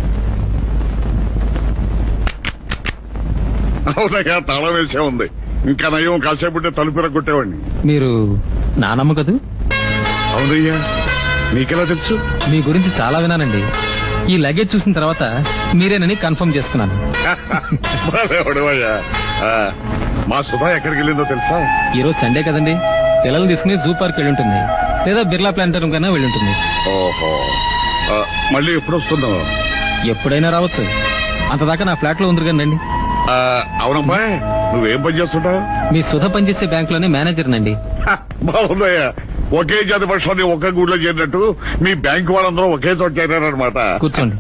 అవునయ్యా తాళం వేసే ఉంది ఇంకా నయం కాసేపు ఉంటే తలుపు కొట్టేవాడిని మీరు నానమ్మ కదూ అవునయ్యా నీకెలా తెలుసు మీ గురించి చాలా విన్నానండి ఈ లగేజ్ చూసిన తర్వాత మీరేనని కన్ఫర్మ్ చేసుకున్నాను భలేవాడివయ్యా. ఆ మా సుధా ఎక్కడికి వెళ్ళిందో తెలుసా ఈ రోజు సండే కదండి పిల్లలు తీసుకుని జూ పార్క్ వెళ్ళి ఉంటుంది లేదా బిర్లా ప్లాంటరం కన్నా వెళ్ళి ఉంటుంది ఓహో ఆ, మళ్ళీ ఎప్పుడు వస్తున్నావు ఎప్పుడైనా రావచ్చు అంతదాకా నా ఫ్లాట్ లో ఉంది కానీ రండి ఆ, అవునమ్మా నువ్వేం పని చేస్తుంటావు మీ సుధ పనిచేసే బ్యాంక్ లోనే మేనేజర్ నండి బాగుందయ్యా ఒకే జాతి పక్షాన్ని ఒక్క గూడలో చేరినట్టు మీ బ్యాంక్ వాళ్ళందరూ ఒకే చోట చేరారనమాట కూర్చోండి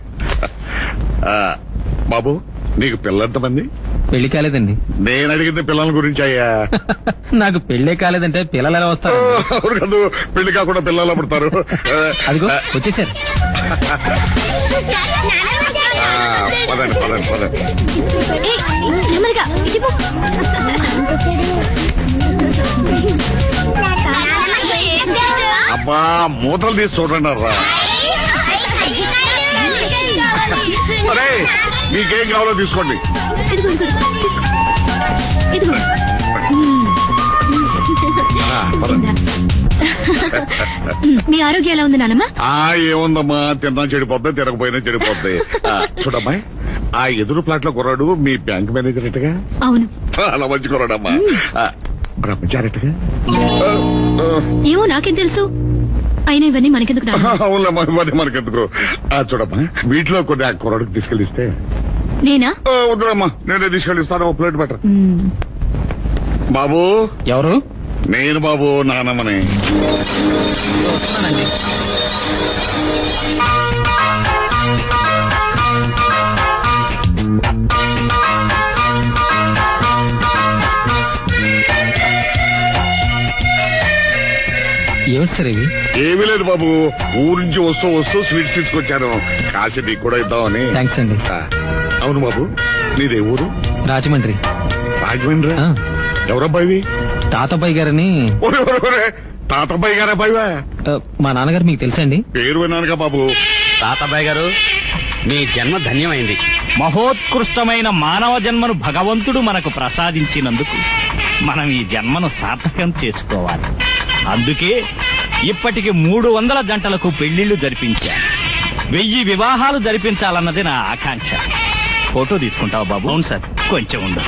బాబు నీకు పిల్లెంతమంది పెళ్లి కాలేదండి నేను అడిగింది పిల్లల గురించి అయ్యా నాకు పెళ్లే కాలేదంటే పిల్లలు ఎలా వస్తారు అవును కదా పెళ్లి కాకుండా పిల్లలు పుడతారు అదిగో వచ్చేసారు ఆ, పదండి పదండి పదండి నెమ్మదిగా ఇటు పో. అబ్బా మూతలు తీసి చూడండి రా అరే మీకేం కావాలో తీసుకోండి ఇదిగో, ఇదిగో. ఆ, పదండి. మీ ఆరోగ్యం ఎలా ఉంది నానమ్మ ఆ ఏముందమ్మా తిన్నా చెడిపోద్ది తినకపోయినా చెడిపోద్ది ఆ, చూడమ్మా ఆ ఎదురు ప్లాట్ లో కుర్రాడు మీ బ్యాంక్ మేనేజర్ అట్టుగా అవును అలా మంచి కుర్రాడమ్మా ఆ, బ్రహ్మచారట్టుగా ఏమో నాకేం తెలుసు అయినా ఇవన్నీ మనకెందుకు నాన్న అవునమ్మా ఇవన్నీ మనకెందుకు ఆ, చూడమ్మా వీటిలో కొన్ని ఆ కుర్రాడికి తీసుకెళ్ళిస్తే నేనా ఆ, వద్దురమ్మా నేనే తీసుకెళ్ళిస్తాను ఓ ప్లేట్ బెటర్ మ్మ్. బాబు ఎవరు నేను బాబు నానమ్మని వస్తున్నానండి ఏమిటి సార్ ఇవి ఏమీ లేదు బాబు ఊరు నుంచి వస్తూ వస్తూ స్వీట్స్ తీసుకొచ్చాను కాసి నీకు కూడా ఇద్దామని థ్యాంక్స్ అండి ఆ, అవును బాబు నీదే ఊరు రాజమండ్రి రాజమండ్రి ఆ, ఎవరబ్బాయివి తాతబాయి గారని ఒరే, ఒరే, ఒరే, తాతబ్బాయి గారు అబ్బాయివా ఆ, మా నాన్నగారు మీకు తెలుసండి పేరు విన్నానుగా బాబు తాతబ్బాయి గారు మీ జన్మ ధన్యమైంది మహోత్కృష్టమైన మానవ జన్మను భగవంతుడు మనకు ప్రసాదించినందుకు మనం ఈ జన్మను సార్థకం చేసుకోవాలి అందుకే ఇప్పటికి మూడు వందల జంటలకు పెళ్లిళ్లు జరిపించాను వెయ్యి వివాహాలు జరిపించాలన్నది నా ఆకాంక్ష ఫోటో తీసుకుంటావా బాబు అవును సార్ కొంచెం ఉండు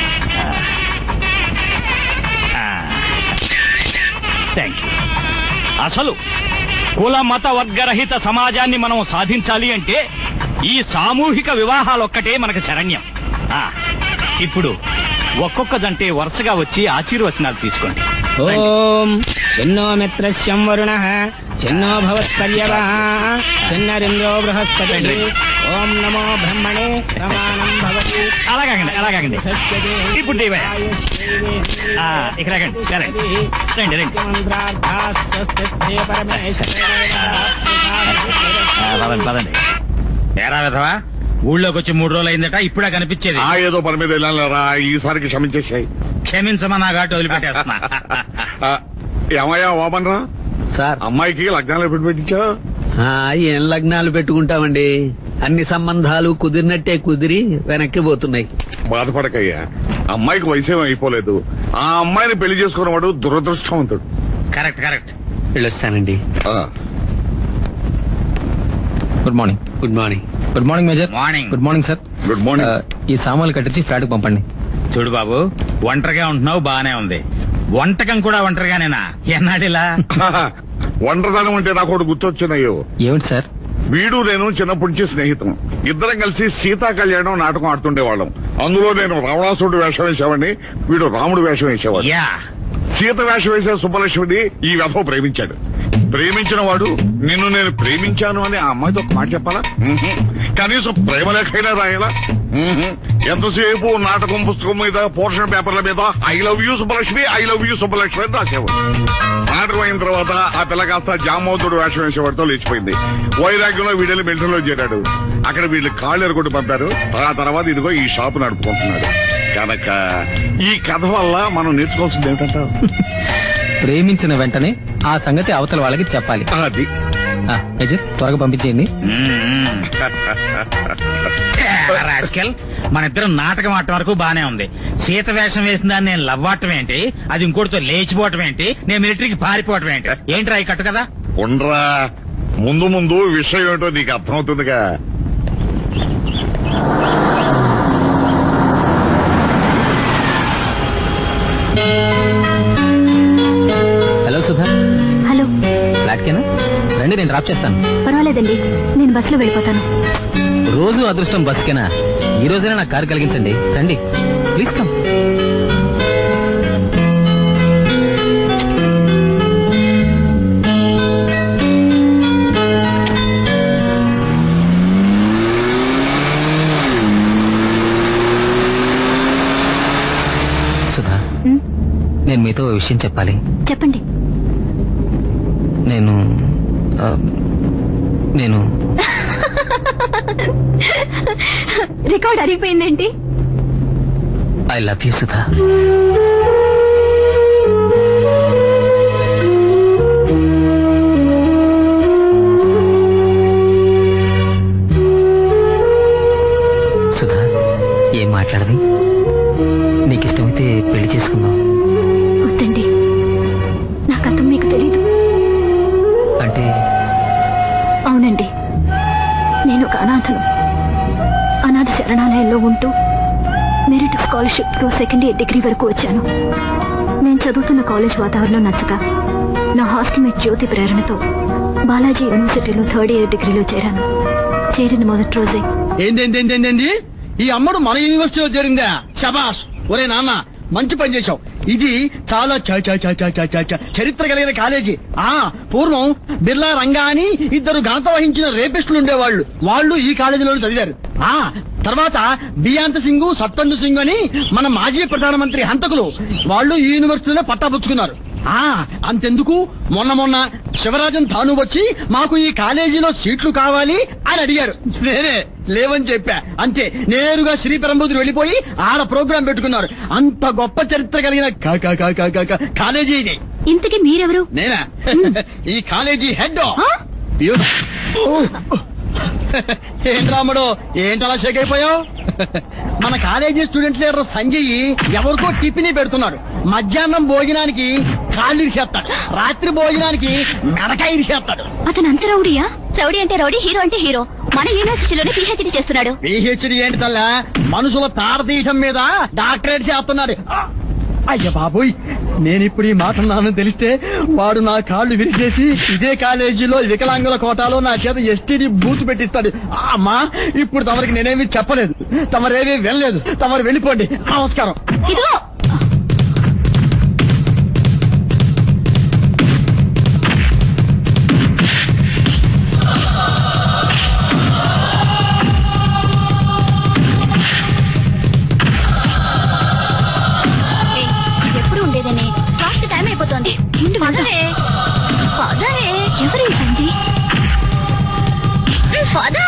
థ్యాంక్ యూ అసలు కుల మత వర్గరహిత సమాజాన్ని మనం సాధించాలి అంటే ఈ సామూహిక వివాహాలొక్కటే మనకు శరణ్యం ఆ, ఇప్పుడు ఒక్కొక్క దంటే వరుసగా వచ్చి ఆశీర్వచనాలు తీసుకోండి ఓం చిన్నో మిత్రస్యం వరుణ చిన్నో భవత్పర్యవ చిన్నరింద్రో బృహస్పతి ఓం నమో బ్రహ్మణే ప్రమాణం భవతి అలాగండి అలాగండి ఇప్పుడు దేవయ్య ఆ, ఇక్కడ రండి ఇలా రండి. రండి రండి ఆ, పదండి పదండి ఏరా విధవా ఊళ్ళోకి వచ్చి మూడు రోజులు అయిందట ఇప్పుడే కనిపించేది ఆ ఏదో పని మీద వెళ్ళాలరా ఈసారికి క్షమించేసాయి క్షమించమా నా ఘాటు వదిలిపెట్టేస్తున్నా ఏమయ్యా ఓమన్ రా సార్ అమ్మాయికి లగ్నాలు ఎప్పుడు పెట్టించా ఆ, ఏం లగ్నాలు పెట్టుకుంటామండి అన్ని సంబంధాలు కుదిరినట్టే కుదిరి వెనక్కి పోతున్నాయి బాధపడకయ్యా అమ్మాయికి వయసేం అయిపోలేదు ఆ అమ్మాయిని పెళ్లి చేసుకున్నవాడు దురదృష్టవంతుడు కరెక్ట్ కరెక్ట్ వెళ్ళొస్తానండి ఆ, good morning good morning good morning major morning good morning sir good morning ఆ, ఈ సామాన్లు కట్టించి ఫ్లాట్ కి పంపండి చూడు బాబు ఒంటరిగా ఉంటున్నావు బానే ఉంది వంటకం కూడా ఒంటరిగానేనా ఎన్నాడిలా ఒంటరితనం అంటే నాకు ఒకటి గుర్తొచ్చినాయో ఏమిటి సార్ వీడు నేను చిన్నప్పటి నుంచి స్నేహితం ఇద్దరం కలిసి సీతా కళ్యాణం నాటకం ఆడుతుండేవాళ్ళం అందులో నేను రావణాసుడు వేషం వేసేవాడిని వీడు రాముడు వేషం వేసేవాడు యా సీత వేషం వేసే సుబ్బలక్ష్మిని ఈ వ్యధం ప్రేమించాడు ప్రేమించిన వాడు నిన్ను నేను ప్రేమించాను అని ఆ అమ్మాయితో ఒక మాట చెప్పాలా మ్మ్హ్. కనీసం ప్రేమ లేఖైనా రాయాలా మ్మ్హ్. ఎంతసేపు నాటకం పుస్తకం మీద పోర్షన్ పేపర్ల మీద I love you Subbalakshmi I love you Subbalakshmi అని రాసేవాడు నాటకం అయిన తర్వాత ఆ పిల్ల కాస్త జామోతుడు వేషం వేసేవాడితో లేచిపోయింది వైరాగ్యంలో వీడెళ్ళి మిలిటరీలో చేరాడు అక్కడ వీళ్ళు కాళ్ళు ఎరగొట్టి పంపారు ఆ తర్వాత ఇదిగో ఈ షాపు నడుపుకుంటున్నాడు కనుక ఈ కథ వల్ల మనం నేర్చుకోవాల్సింది ఏమిటంటావు ప్రేమించిన వెంటనే ఆ సంగతి అవతల వాళ్ళకి చెప్పాలి అది ఆ, మేజర్ త్వరగా పంపించేయండి రాస్కెల్ మన ఇద్దరం నాటకం ఆడటం వరకు బానే ఉంది సీత వేషం వేసిన దాన్ని నేను లవ్వాటం ఏంటి అది ఇంకోటితో లేచిపోవటం ఏంటి నేను మిలిటరీకి పారిపోవటం ఏంటి ఏంట్రా ఈ కట్టు కదా ఉండరా ముందు ముందు విషయం ఏంటో నీకు అర్థమవుతుందిగా హలో సుధా హలో ఫ్లాట్ కేనా రండి నేను డ్రాప్ చేస్తాను పర్వాలేదండి నేను బస్సులో వెళ్ళిపోతాను రోజు అదృష్టం బస్కేనా ఈ రోజైనా నాకు కారు కలిగించండి రండి ప్లీజ్ కమ్ సుధా ఉమ్, నేను మీతో ఓ విషయం చెప్పాలి చెప్పండి నేను ఆ, నేను రికార్డ్ అరిగిపోయిందేంటి I love you Sudha Sudha ఏం మాట్లాడది నీకు ఇష్టమైతే పెళ్లి చేసుకుందాం వద్దండి నా కథ మీకు తెలీదు అంటే అవునండి నేను ఒక అనాథను అనాథ శరణాలయంలో ఉంటూ మెరిట్ స్కాలర్షిప్ తో సెకండ్ ఇయర్ డిగ్రీ వరకు వచ్చాను నేను చదువుతున్న కాలేజ్ వాతావరణం నచ్చక నా హాస్టల్మేట్ జ్యోతి ప్రేరణతో బాలాజీ యూనివర్సిటీలో థర్డ్ ఇయర్ డిగ్రీలో చేరాను చేరిన మొదటి రోజే ఏంటేంటేంటేంటి ఈ అమ్మడు మన యూనివర్సిటీలో చేరిందా శబాష్ ఒరే నాన్న మంచి పని చేశావు ఇది చాలా చ- చ- చ- చ- చ- చ- చ- చరిత్ర కలిగిన కాలేజీ ఆ పూర్వం బిర్లా రంగా అని ఇద్దరు ఘనత వహించిన రేపిస్టులు ఉండేవాళ్ళు వాళ్ళు ఈ కాలేజీలో చదివారు ఆ తర్వాత బియాంత్ సింగ్ సత్తందు సింగ్ అని మన మాజీ ప్రధానమంత్రి హంతకులు వాళ్ళు ఈ యూనివర్సిటీలో పట్టాపుచ్చుకున్నారు ఆ అంతెందుకు మొన్న మొన్న శివరాజన్ తాను వచ్చి మాకు ఈ కాలేజీలో సీట్లు కావాలి అని అడిగారు నేనే లేవని చెప్పా అంతే నేరుగా శ్రీ పెరంబూతులు వెళ్ళిపోయి ఆడ ప్రోగ్రాం పెట్టుకున్నారు అంత గొప్ప చరిత్ర కలిగిన కా- కా- కా- కా- కా- కా- కాలేజీ ఇది ఇంతకీ మీరెవరు నేనా ఈ కాలేజీ హెడ్ ఏంటి రాముడు ఏంటలా షేక్ అయిపోయావు మన కాలేజీ స్టూడెంట్ లీడర్ సంజయ్ ఎవరికో టిఫిన్ పెడుతున్నాడు మధ్యాహ్నం భోజనానికి కాళ్ళు ఇరిసేస్తాడు రాత్రి భోజనానికి మెడకాయ ఇరిసేస్తాడు అతను అంత రౌడీయా రౌడీ అంటే రౌడీ హీరో అంటే హీరో మన యూనివర్సిటీలోనే పిహెచ్డీ చేస్తున్నాడు పిహెచ్డి ఏంటి తల్ల మనుషుల తారతీయటం మీద డాక్టరేట్ చేస్తున్నాడు ఆ! అయ్య బాబోయ్ నేను ఇప్పుడు ఈ మాట నాన్న తెలిస్తే వాడు నా కాళ్ళు విరిచేసి ఇదే కాలేజీలో వికలాంగుల కోటాలో నా చేత ఎస్టీడీ బూత్ పెట్టిస్తాడు ఆ, అమ్మా ఇప్పుడు తమరికి నేనేమి చెప్పలేదు తమరేమీ వెళ్ళలేదు తమరు వెళ్ళిపోండి నమస్కారం ఇదిగో ఏయ్, ఇది ఎప్పుడు ఉండేదని క్లాస్ టైం అయిపోతుంది పదవే పదవే ఎవరు ఈ సంజయ్ పద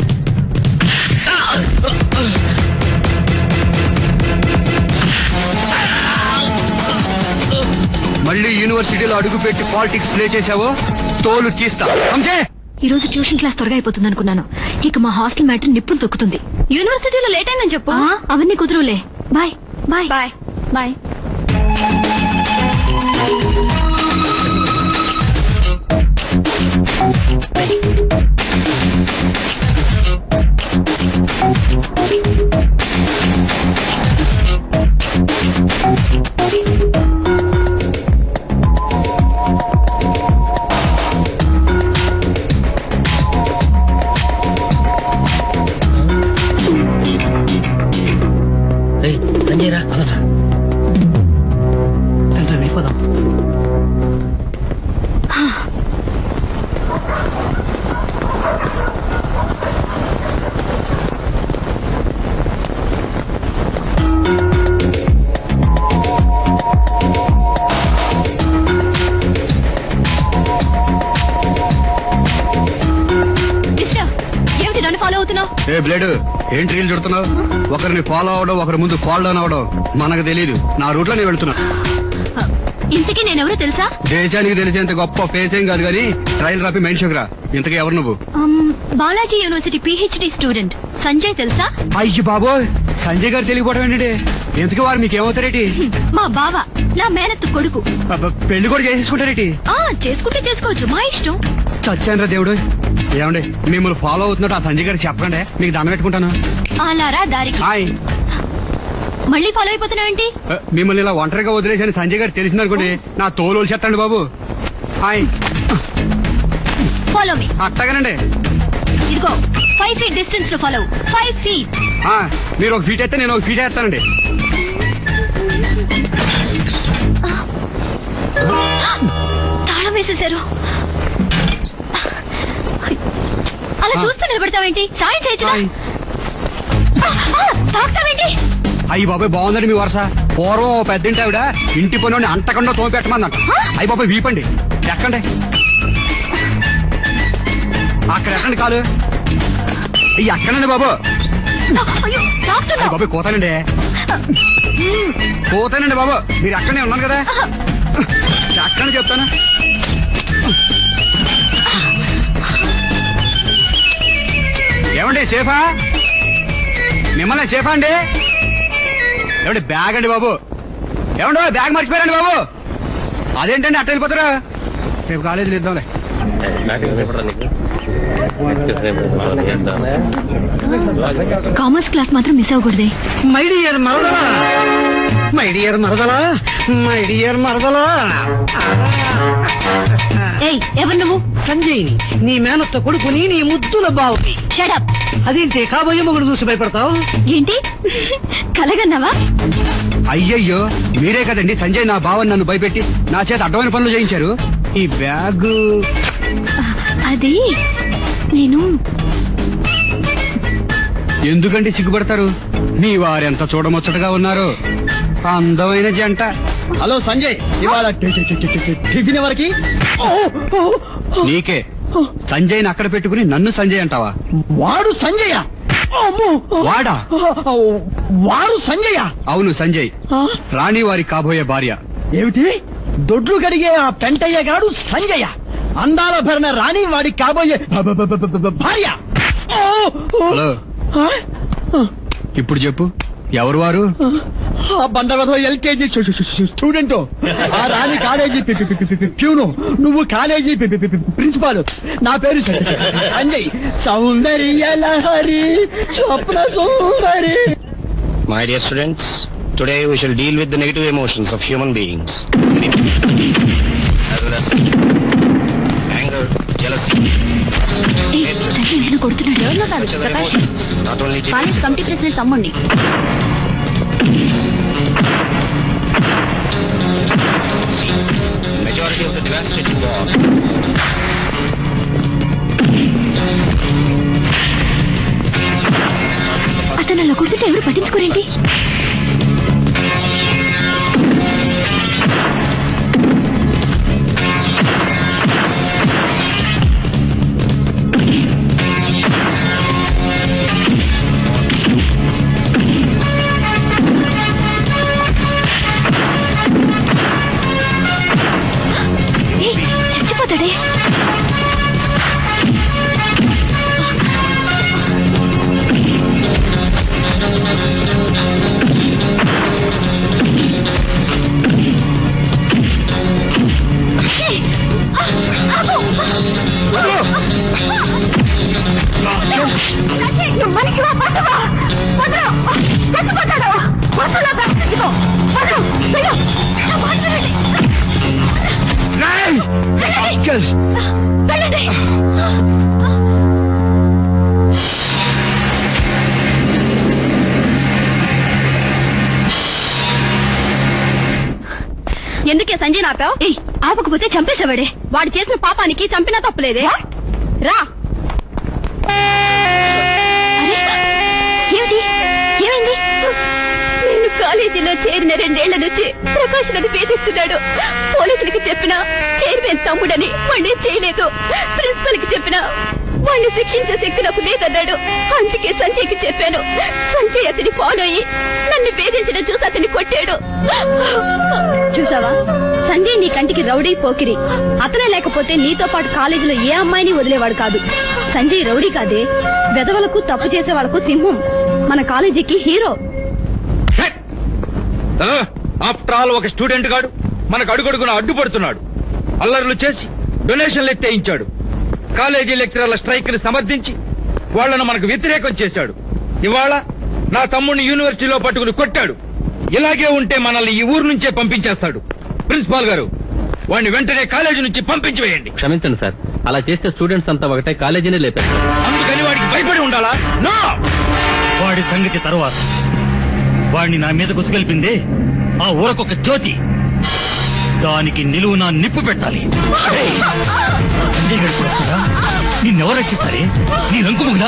మళ్ళీ యూనివర్సిటీలో అడుగుపెట్టి పాలిటిక్స్ ప్లే చేశావో తోలు తీస్తా అంతే ఈ రోజు ట్యూషన్ క్లాస్ త్వరగా అయిపోతుంది అనుకున్నాను ఇక మా హాస్టల్ మ్యాటర్ నిప్పులు తొక్కుతుంది యూనివర్సిటీలో లేట్ అయిందని చెప్పు అవన్నీ కుదురులే bye bye bye bye Sanjay రా వెళ్ళిపోదాం మిస్టర్ ఏమిటి నన్ను ఫాలో అవుతున్నావు ఏ బ్లేడ్ ఏంటి రీల్ చుడుతున్నావు ఒకరిని ఫాలో అవడం ఒకరి ముందు ఫాల్ డౌన్ అవడం మనకు తెలియదు నా రూట్ లో నేను వెళ్తున్నా ఇంతకీ నేనెవరో తెలుసా దేశానికి తెలిసేంత గొప్ప ఫేస్ ఏం కాదు కానీ ట్రైల్ రాపి మెయిన్ షోకి రా ఇంతకీ ఎవరు నువ్వు అమ్, Balaji university PhD student Sanjay తెలుసా అయ్యి బాబోయ్ సంజయ్ గారు తెలియకపోవడం ఏంటంటే ఇంతకీ వారు మీకు ఏమవుతారేటి హ్మ్, మా బావ నా మేనత్తు కొడుకు అబ్బ, పెళ్లి కూడా చేసేసుకుంటారేటి ఆ చేసుకుంటే చేసుకోవచ్చు మా ఇష్టం చచ్చాను దేవుడు ఏమండి మిమ్మల్ని ఫాలో అవుతున్నట్టు ఆ సంజయ్ గారు చెప్పకండి మీకు దండం పెట్టుకుంటాను అలారా దారికి హాయ్ మళ్ళీ ఫాలో అయిపోతున్నావేంటి ఆ, మిమ్మల్ని ఇలా ఒంటరిగా వదిలేసని సంజయ్ గారు తెలిసిందనుకోండి నా తోలు చెత్తండి బాబు హాయ్ ఫాలో మీ అట్టగానండి ఇదిగో ఫైవ్ ఫీట్ డిస్టెన్స్ లో ఫాలో ఫైవ్ ఫీట్ ఆ, మీరు ఒక ఫీట్ అయితే నేను ఒక ఫీట్ వేస్తానండి తాళం వేసేశారు అలా ఆ. చూస్తూ నిలబడతావేంటి సాయం చేయొచ్చుగా హాయ్. ఆ, ఆ, తాకుతావేంటి అయ్యి బాబాయ్ బాగుందండి మీ వరుస పూర్వం ఓ పెద్దింటి ఆవిడ ఇంటి పని అంటకుండా తోపెట్టమందంట అయ్యి బాబాయ్ వీపండి ఎక్కండి అక్కడ ఎక్కండి కాలు అయ్యి ఎక్కడండి బాబు అయ్యో అయ్యి తాకుతున్నావు బాబాయ్ కోతానండి పోతానండి బాబు మీరు అక్కడనే ఉన్నాను కదా ఎక్కడ చెప్తాను ఏమండి సేఫా మిమ్మల్ని సేఫా అండి ఏమండి బ్యాగ్ అండి బాబు ఏమండి బ్యాగ్ మర్చిపోయారండి బాబు అదేంటండి అట్ట వెళ్ళిపోతారా రేపు కాలేజీలో ఇద్దాంలే కామర్స్ క్లాస్ మాత్రం మిస్ అవ్వకూడదే మై డియర్ మరదలా మై డియర్ మరదలా మై డియర్ మరదలా ఏయ్ ఎవరు నువ్వు సంజయ్ నీ మేనత్త కొడుకుని నీ ముద్దుల బావుకి షడప్ అదేంటి కాబోయే మొగుడు చూసి భయపడతావు ఏంటి కలగన్నావా అయ్యయ్యో మీరే కదండి సంజయ్ నా బావని నన్ను భయపెట్టి నా చేత అడ్డమైన పనులు చేయించారు ఈ బ్యాగ్ అది నేను ఎందుకండి సిగ్గుపడతారు మీ వారెంత చూడముచ్చటగా ఉన్నారు అందమైన జంట హలో సంజయ్ ఇవాళ టి- టి- టి- టి- టి- టిఫిన్ ఎవరికి నీకే సంజయ్ని అక్కడ పెట్టుకుని నన్ను సంజయ్ అంటావా వాడు సంజయ అమ్మో! వాడా వాడు సంజయ అవును సంజయ్ రాణి వారి కాబోయే భార్య ఏమిటి దొడ్లు కడిగే ఆ పెంటయ్య గాడు సంజయ అందాల భరణ రాణి వాడి కాబోయే భ- భ- భ- భ- భ- భార్య ఓ! ఓ! హలో ఆ? ఇప్పుడు చెప్పు ఎవరు వారు ఆ బండవరం ఎల్కేజీ స్టూడెంట్ ఆ రాణి కాలేజీ పి- పి- పి- పి- ప్యూను నువ్వు కాలేజీ పి- పి- పి- ప్రిన్సిపాల్ నా పేరు స- Sanjay Soundarya Lahari Swapna Sundari My dear students, today we shall deal with the negative emotions of human beings. As well as anger, jealousy, hatred. Such other emotions not only college committee president తమ్ముడిని majority of the devastating wars అతను అలా కూర్చుంటే ఎవరు పట్టించుకోరేంటి ఏయ్, చచ్చిపోతాడే ఏయ్, ఆ, ఆగు! నువ్వు మనిషివా పశువా వదలు చచ్చిపోతాడు వదలు బ్రతికిపో వదలు వెళ్ళు వదలండి. వెళ్ళండి ఎందుకే సంజయ్ ఆపావు ఆపకపోతే చంపేసేవాడే వాడు చేసిన పాపానికి చంపినా తప్పులేదే రా అరే, ఏమిటి ఏమైంది నేను కాలేజీలో చేరిన రెండేళ్ల నుంచి ప్రకాష్ నన్ను వేధిస్తున్నాడు పోలీసులకి చెప్పినా చైర్మన్ తమ్ముడని వాడిని చేయలేదు ప్రిన్సిపల్ కి చెప్పినా వాడిని శిక్షించే శక్తి నాకు లేదన్నాడు అందుకే సంజయ్కి చెప్పాను సంజయ్ అతని ఫాలో అయ్యి నన్ను వేధించడం చూసి అతన్ని కొట్టాడు చూసావా సంజయ్ నీ కంటికి రౌడీ పోకిరి అతనే లేకపోతే నీతో పాటు కాలేజీలో ఏ అమ్మాయిని వదిలేవాడు కాదు సంజయ్ రౌడీ కాదే వెదవలకు తప్పు చేసే వాళ్ళకు సింహం మన కాలేజీకి హీరో ఆఫ్టర్ ఆల్ ఒక స్టూడెంట్ గాడు మనకు అడుగడుగున అడ్డుపడుతున్నాడు అల్లర్లు చేసి డొనేషన్లు ఎత్తేయించాడు కాలేజీ లెక్చరర్ల స్ట్రైక్ ని సమర్థించి వాళ్లను మనకు వ్యతిరేకం చేశాడు ఇవాళ నా తమ్ముడిని యూనివర్సిటీలో పట్టుకుని కొట్టాడు ఇలాగే ఉంటే మనల్ని ఈ ఊరు నుంచే పంపించేస్తాడు ప్రిన్సిపాల్ గారు వాడిని వెంటనే కాలేజీ నుంచి పంపించి వేయండి క్షమించండి సార్ అలా చేస్తే స్టూడెంట్స్ అంతా ఒకటే కాలేజీనే లేపారు అందుకని వాడికి భయపడి ఉండాలా నో వాడి సంగతి తరువాత వాడిని నా మీద కుసిగలిపిందే ఆ ఊరకొక జ్యోతి దానికి నిలువు నా నిప్పు పెట్టాలి ఏయ్! ఆ సంజయ్ గడికి వస్తుందా నిన్నెవరు రక్షిస్తారే నీ రంకుముందా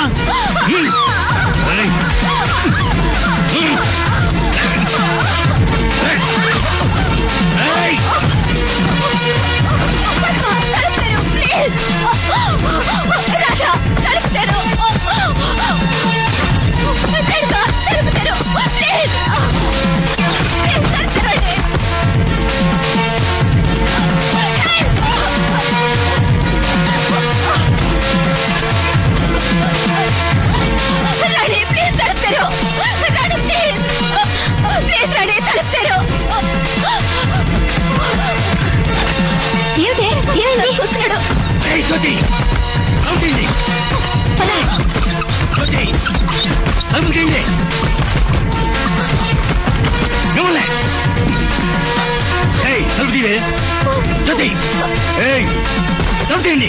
ఏమిటి ఏమైంది కూర్చున్నాడు ఏయ్, జ్యోతి అవుతుంది జ్యోతి తలుపులు తీయండి మిమ్మల్ని ఏయ్ తలుపు తీవే జ్యోతి ఏయ్ తలుపు తీయండి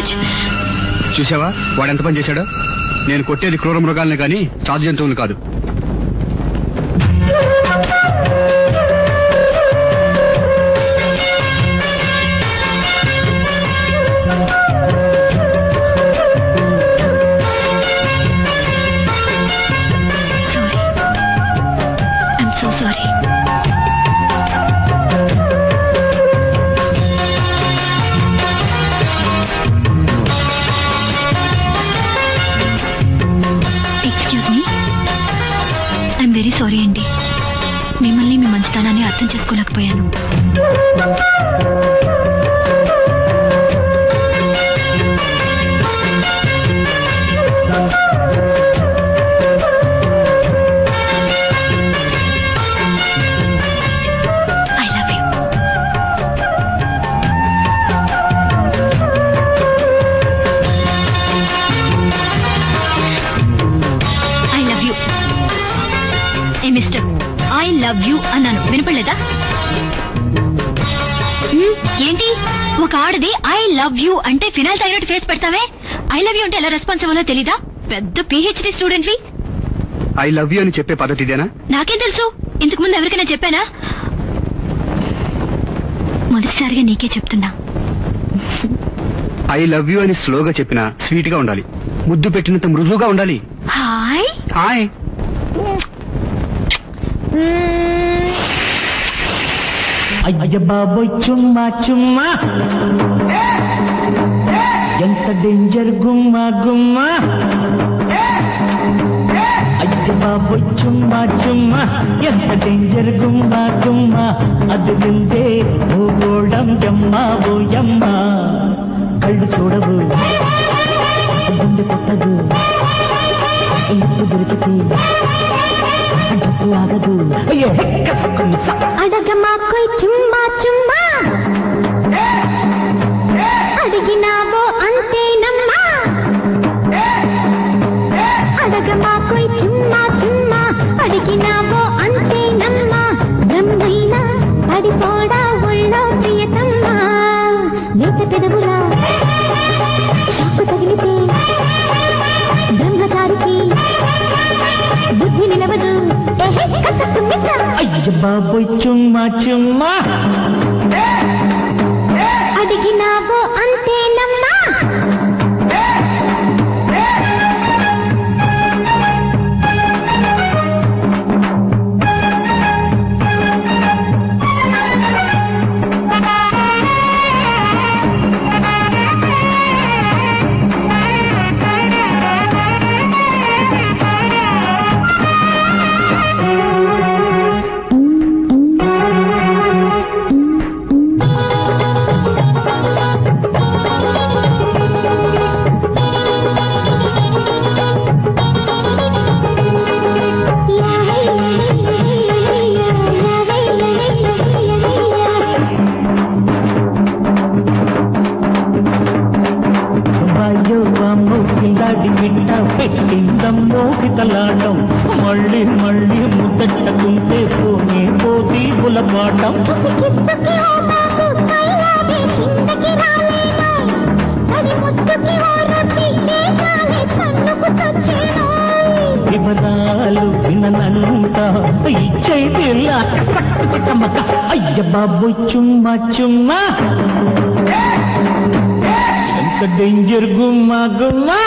మచ్ చూసావా వాడు ఎంత పని చేశాడో నేను కొట్టేది క్రూర మృగాల్ని కానీ సాధు జంతువులు కాదు I'm so sorry excuse me I'm very sorry అండి మిమ్మల్ని మీ మంచితనాన్ని అర్థం చేసుకోలేకపోయాను I love you I love you A mister I love you అన్నాను వినపడలేదా హ్మ్, ఏంటి ఒక ఆడది ఐ లవ్ యూ అంటే ఫినాల్ తాగినట్టు ఫేస్ పెడతావే ఐ లవ్ యూ అంటే ఎలా రెస్పాన్స్ అవ్వాలో తెలీదా పెద్ద పిహెచ్డి స్టూడెంట్వి ఐ లవ్ యూ అని చెప్పే పద్ధతి ఇదేనా నాకేం తెలుసు ఇంతకు ముందు ఎవరికైనా చెప్పానా మొదటిసారిగా నీకే చెప్తున్నా ఐ లవ్ యూ అని స్లోగా చెప్పినా స్వీట్ గా ఉండాలి ముద్దు పెట్టినంత మృదువుగా ఉండాలి హాయ్ హాయ్ అయ్య బాబోయ్ చుమ్మా చుమ్మా ఎంత డేంజర్ గుమ్మా గుమ్మా అయ్య బాబోయ్ చుమ్మా చుమ్మా ఎంత డేంజర్ గుమ్మా గుమ్మా అది విందే భూగోళం జమ్మా ఓయమ్మ కళ్ళు చూడవు గుండె కొట్టదు ఎప్పుడు దొరికితే డబ్బు ఆగదు అయ్యో కసుకుని అడగమాకోయ్ చుమ్మా చుమ్మా అడిగినావో అంతేనమ్మా అడగమాకోయ్ చుమ్మా చుమ్మా అడిగినావో అంతేనమ్మా బ్రహ్మైనా పడిపోడా ఒళ్ళో ప్రియతమ్మా నేత పెదవులా షాకు తగిలితే బ్రహ్మచారికి బుద్ధి నిలవదు ఏహే కసక్కు మిత్ర అయ్య బాబోయ్ చుమ్మా చుమ్మా అడిగినావో అంతేనమ్మా వాయో వామ్మో కిందాడి బిడ్డ పెట్టిందమ్మో పితలాటం మళ్ళీ మళ్ళీ ముద్దట్టుకుంటే పోనే పోతి బులపాటం వివరాలు విననంత ఇచ్చై పిల్ల సక్కు చిక్కమ్మక్క అయ్య బాబు చుమ్మా చుమ్మా ఎంత డేంజర్ గుమ్మా గుమ్మా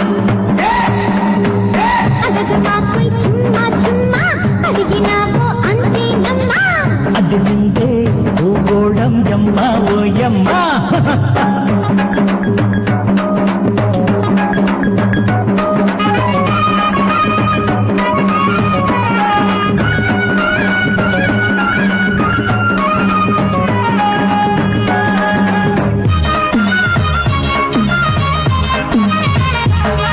అడగమాకోయ్ చుమ్మా చుమ్మా అడిగినావో అంతేనమ్మా అది వింటే భూగోళం యమ్మ ఓయమ్మ ఆ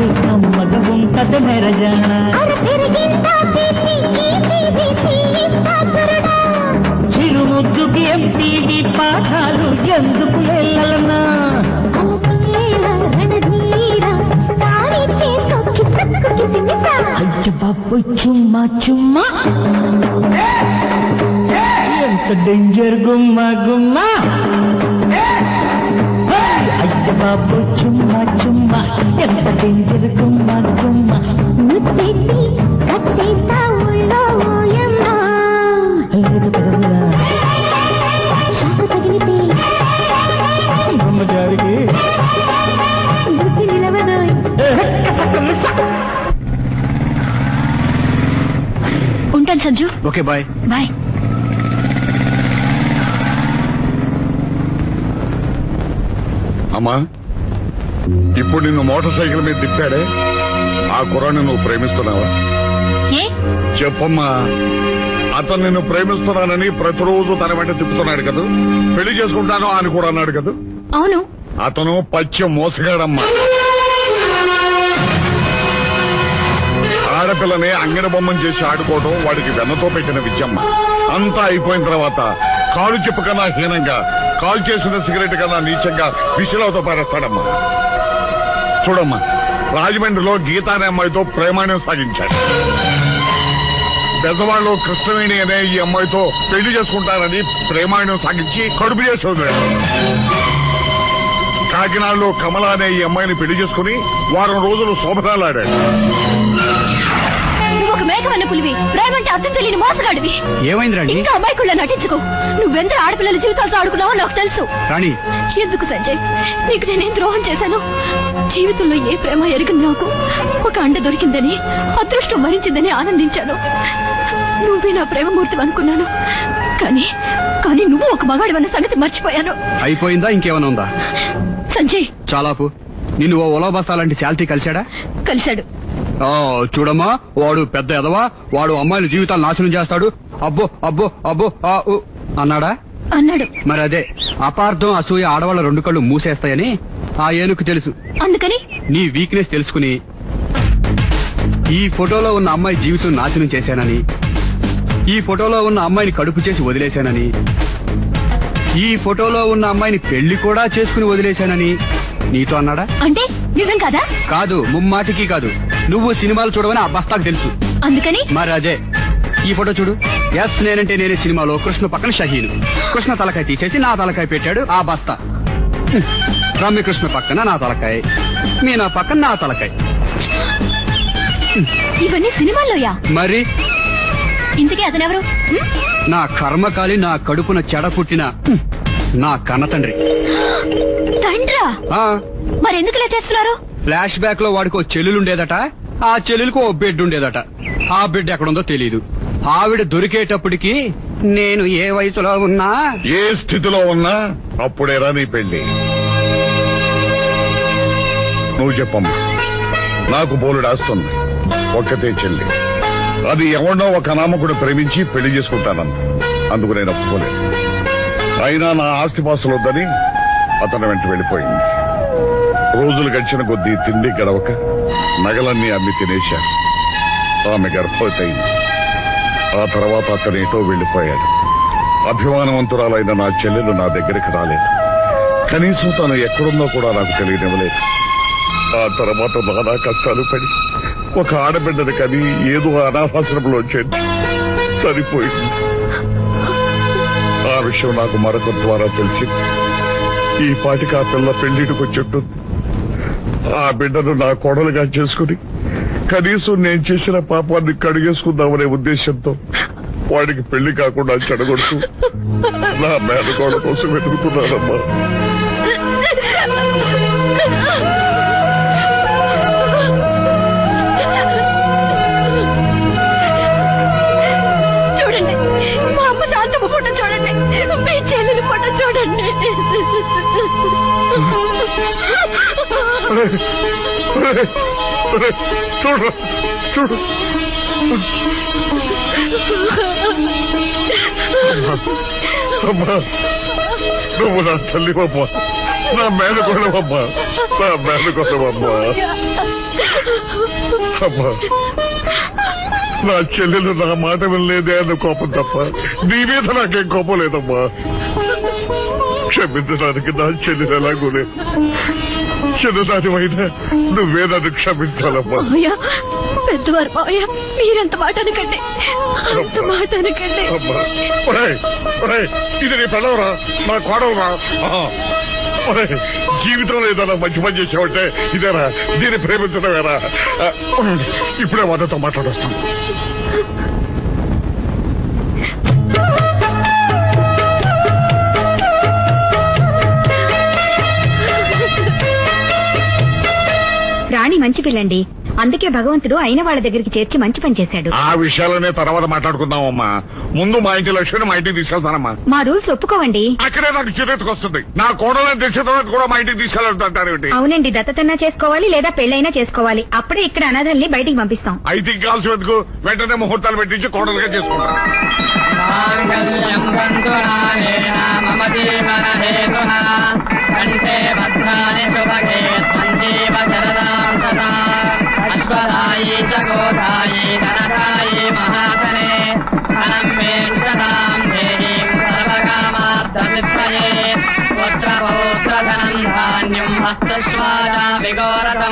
కమ్మగా ఉంటది మెరజాన చిరుముద్దుకి ఎంపీవి పాఠాలు ఎందుకు వెళ్ళలనా అయ్య బాబు చుమ్మా చుమ్మా ఎంత డేంజర్ గుమ్మా గుమ్మా అయ్య బాబు చుమ్మా చుమ్మా ఎంత డేంజర్ గుమ్మా గుమ్మా లేదు కదరా బ్రహ్మచారికి ఉంటాను సంజు ఓకే బాయ్ బాయ్ అమ్మా ఇప్పుడు నిన్ను మోటార్ సైకిల్ మీద తిప్పాడే ఆ కుర్రాన్ని నువ్వు ప్రేమిస్తున్నావా ఏ చెప్పమ్మా అతను నిన్ను ప్రేమిస్తున్నానని ప్రతిరోజు తన వెంట తిప్పుతున్నాడు కదా పెళ్లి చేసుకుంటాను అని కూడా అన్నాడు కదా అవును అతను పచ్చ మోసగాడమ్మా ఆడపిల్లని అంగడి బొమ్మను చేసి ఆడుకోవడం వాడికి వెన్నతో పెట్టిన విద్యమ్మ అంతా అయిపోయిన తర్వాత కాలు చెప్పు కన్నా హీనంగా కాల్ చేసిన సిగరెట్ కన్నా నీచంగా విషయంతో పారేస్తాడమ్మా చూడమ్మా రాజమండ్రిలో గీత అనే అమ్మాయితో ప్రేమాణ్యం సాగించాడు పెద్దవాళ్ళు కృష్ణవేణి అనే ఈ అమ్మాయితో పెళ్లి చేసుకుంటానని ప్రేమాయణం సాగించి కడుపు చేసి వదిలాడు. కాకినాడలో కమల అనే ఈ అమ్మాయిని పెళ్లి చేసుకుని వారం రోజులు శోభనాలాడాడు నువ్వు ఒక మేఘవన్న పులివి ప్రేమంటే అర్థం తెలియని మోసగాడివి ఏమైంది రాణి ఇంకా అమ్మాయికుళ్ళ నటించుకో నువ్వెందరూ ఆడపిల్లల జీవితాలతో ఆడుకున్నావో నాకు తెలుసు రాణి ఎందుకు సంజయ్ నీకు నేనేం ద్రోహం చేశాను జీవితంలో ఏ ప్రేమ ఎరిగింది నాకు ఒక అండ దొరికిందని అదృష్టం మరించిందని ఆనందించాను నువ్వే నా ప్రేమమూర్తి అనుకున్నాను కానీ కానీ నువ్వు ఒక మగాడివన్న సంగతి మర్చిపోయాను అయిపోయిందా ఇంకేమైనా ఉందా సంజయ్ చాలాపు నిన్ను ఓ ఉలవ బస్తా లాంటి శాలిటీ కలిశాడా కలిశాడు ఆ, చూడమ్మా వాడు పెద్ద ఎదవా వాడు అమ్మాయిల జీవితాలు నాశనం చేస్తాడు అబ్బో అబ్బో అబ్బో ఆ, ఊ అన్నాడా అన్నాడు మరి అదే అపార్థం అసూయ ఆడవాళ్ళ రెండు కళ్ళు మూసేస్తాయని ఆ ఏనుకు తెలుసు అందుకని నీ వీక్నెస్ తెలుసుకుని ఈ ఫోటోలో ఉన్న అమ్మాయి జీవితం నాశనం చేశానని ఈ ఫోటోలో ఉన్న అమ్మాయిని కడుపు చేసి వదిలేశానని ఈ ఫోటోలో ఉన్న అమ్మాయిని పెళ్లి కూడా చేసుకుని వదిలేశానని నీతో అన్నాడా అంటే నిజం కాదా కాదు ముమ్మాటికి కాదు నువ్వు సినిమాలు చూడవని ఆ బస్తాకు తెలుసు అందుకని మరి అదే ఈ ఫోటో చూడు ఎస్ నేనంటే నేనే సినిమాలో కృష్ణ పక్కన షహీను కృష్ణ తలకాయ తీసేసి నా తలకాయ పెట్టాడు ఆ బస్తా హ్మ్. రమ్యకృష్ణ పక్కన నా తలకాయ మీనా పక్కన నా తలకాయ ఇవన్నీ సినిమాల్లోయా మరి ఇంతకీ అతనెవరు హ్మ్? నా కర్మకాలి నా కడుపున చెడ పుట్టిన హ్మ్, నా కన్న తండ్రి తండ్రా ఆ మరెందుకు ఇలా చేస్తున్నారు ఫ్లాష్ బ్యాక్ లో వాడికి ఓ చెల్లెలుండేదట ఆ చెల్లెలకు ఓ బెడ్ ఉండేదట ఆ బెడ్ ఎక్కడుందో తెలియదు ఆవిడ దొరికేటప్పటికి నేను ఏ వయసులో ఉన్నా ఏ స్థితిలో ఉన్నా అప్పుడేరా నీ పెళ్లి నువ్వు చెప్పమ్మా నాకు బోలుడు ఆస్తుంది ఒక్కతే చెల్లి అది ఎవడో ఒక అనామకుడు ప్రేమించి పెళ్లి చేసుకుంటానంత అందుకు నేను ఒప్పుకోలేదు అయినా నా ఆస్తిపాస్తులు వద్దని అతని వెంట వెళ్ళిపోయింది రోజులు గడిచిన కొద్దీ తిండి గడవక నగలన్నీ అమ్మి తినేశారు ఆమె గర్భవతి అయింది ఆ తర్వాత అతనేటో వెళ్ళిపోయాడు అభిమానవంతురాలైన నా చెల్లెలు నా దగ్గరికి రాలేదు కనీసం తను ఎక్కడుందో కూడా నాకు తెలియనివ్వలేదు ఆ తర్వాత నానా కష్టాలు పడి ఒక ఆడబిడ్డని కని ఏదో అనాథాశ్రమంలో చేర్చి చనిపోయింది ఆ విషయం నాకు మరొక ద్వారా తెలిసింది ఈ పాటికి ఆ పిల్ల పెళ్లిటికి వచ్చుంటుంది ఆ బిడ్డను నా కోడలుగా చేసుకుని కనీసం నేను చేసిన పాపాన్ని కడిగేసుకుందామనే ఉద్దేశంతో వాడికి పెళ్లి కాకుండా చెడగొడుతూ నా మేనకోడ కోసం వెతుకుతున్నానమ్మా చూడండి మా అమ్మ శాంతమ్మ ఫోటో చూడండి మీ చెల్లెలి ఫోటో చూడండి చూడు చూడు అమ్మా నువ్వు నా తల్లి అమ్మా నా మేనకోడమమ్మా నా మేనకోడమమ్మా అమ్మా నా చెల్లెలు నా మాట వినలేదే అన్న కోపం తప్ప నీ మీద నాకేం కోపం లేదమ్మా క్షమించడానికి నా చెల్లెలు ఎలాగోలే చిన్నదానివైనా నువ్వే నన్ను క్షమించాలమ్మా మావయ్య పెద్దవారు మావయ్య మీరెంత మాట అనకండి అంత మాట అనకండి అమ్మా ఒరేయ్, ఒరేయ్, ఇది నీ పిల్లవరా నా కోడవరా ఆహా. ఒరేయ్, జీవితంలో ఏదైనా మంచి పని చేసావంటే ఇదేరా దీన్ని ప్రేమించడమేరా ఆ, ఉండండి, ఇప్పుడే వాళ్ళతో మాట్లాడొస్తాను రాణి మంచి పిల్లండి అందుకే భగవంతుడు అయిన వాళ్ళ దగ్గరికి చేర్చి మంచి పని చేశాడు ఆ విషయాలనే తర్వాత మాట్లాడుకుందామమ్మా ముందు మా ఇంటి లక్ష్మిని మా ఇంటికి తీసుకెళ్తానమ్మా మా రూల్స్ ఒప్పుకోవండి అక్కడే నాకు చిరెత్తుకొస్తుంది నా కోడలని తెచ్చిన తర్వాత కూడా మా ఇంటికి తీసుకెళ్ళాలంటారేమిటి అవునండి దత్తతన్నా చేసుకోవాలి లేదా పెళ్ళైనా చేసుకోవాలి అప్పుడే ఇక్కడ అనాథల్ని బయటికి పంపిస్తాం అయితే కాల్సి వెతుకు వెంటనే ముహూర్తాలు పెట్టించి కోడలుగా చేసుకుంటాను మాంగళ్యం తంతునానేన మమ జీవన హేతునా కంఠే బద్ధాని సుభగే సంజీవ శరదాం సదా అశ్వదాయి చ గోదాయి ధనదాయి మహాతనే ధనం మే సదాం దేహీం సర్వకామార్థసిద్ధయే పుత్ర పౌత్ర ధనం ధాన్యం హస్తశ్వాదా విగోరథం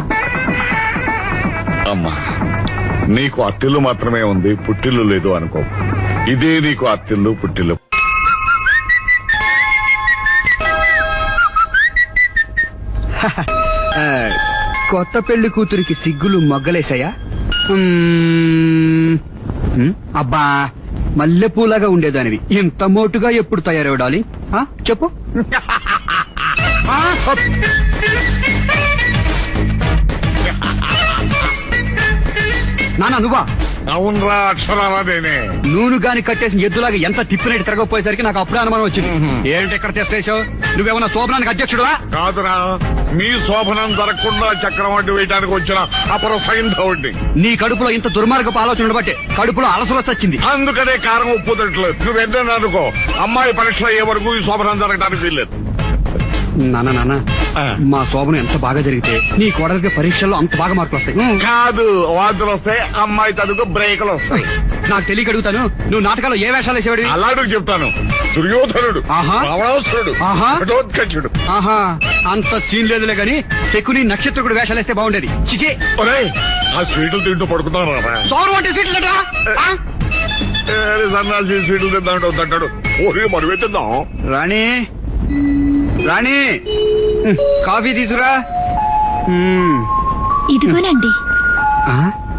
అమ్మా నీకు అత్తిల్లు మాత్రమే ఉంది పుట్టిల్లు లేదు అనుకో ఇదే నీకు అత్తిల్లు పుట్టిల్లు ఆ, కొత్త పెళ్లి కూతురికి సిగ్గులు మొగ్గలేసాయా మ్మ్. మ్, అబ్బా మల్లెపూలాగా ఉండేదానివి ఇంత మోటుగా ఎప్పుడు తయారవడాలి ఆ, చెప్పు ఆ, హప్. నానా నువ్వా అవునరా అక్షరాలా నేనే నూనె గాని కట్టేసిన ఎద్దులాగా ఎంత తిప్పినట్టు తిరగకపోయేసరికి నాకు అప్పుడే అనుమానం వచ్చింది ఏంటి ఇక్కడ తెస్తేసావు నువ్వేమన్నా శోభనానికి అధ్యక్షుడువా కాదురా మీ శోభనం జరగకుండా చక్రవాటి వేయడానికి వచ్చిన అపర సైంధవుడిని నీ కడుపులో ఇంత దుర్మార్గపు ఆలోచన బట్టే కడుపులో అలసలు వచ్చింది అందుకనే కారం ఒప్పుదట్లేదు నువ్వెంత అనుకో అమ్మాయి పరీక్ష అయ్యే వరకు ఈ శోభనం జరగడానికి వీల్లేదు నాన్న నాన్న మా శోభనం ఎంత బాగా జరిగితే నీ కోడలికి పరీక్షల్లో అంత బాగా మార్కులు వస్తాయి కాదు వాంతులు వస్తాయి అమ్మాయి చదువుకు బ్రేకులు వస్తాయి నాకు తెలియక అడుగుతాను నువ్వు నాటకాల్లో ఏ వేషాలు వేసేవాడివి అలాంటివి చెప్తాను దుర్యోధనుడు ఆహా. రావణాసురుడు ఆహా. ఘటోత్కచుడు ఆహా అంత సీన్ లేదులే గాని శకుని నక్షత్రకుడు వేషాలు వేస్తే బాగుండేది చిచే ఒరేయ్ ఆ స్వీట్లు తింటూ పడుకున్నాను రా సోమరం అంటే సీట్లు లేటా? ఆ? సన్నాసి స్వీట్లు తిందాంటో తింటాడు ఓరి మరువే తిందాం రాణి రాణి ఉమ్, కాఫీ తీసురా ఉమ్. ఇదిగోనండి ఆ?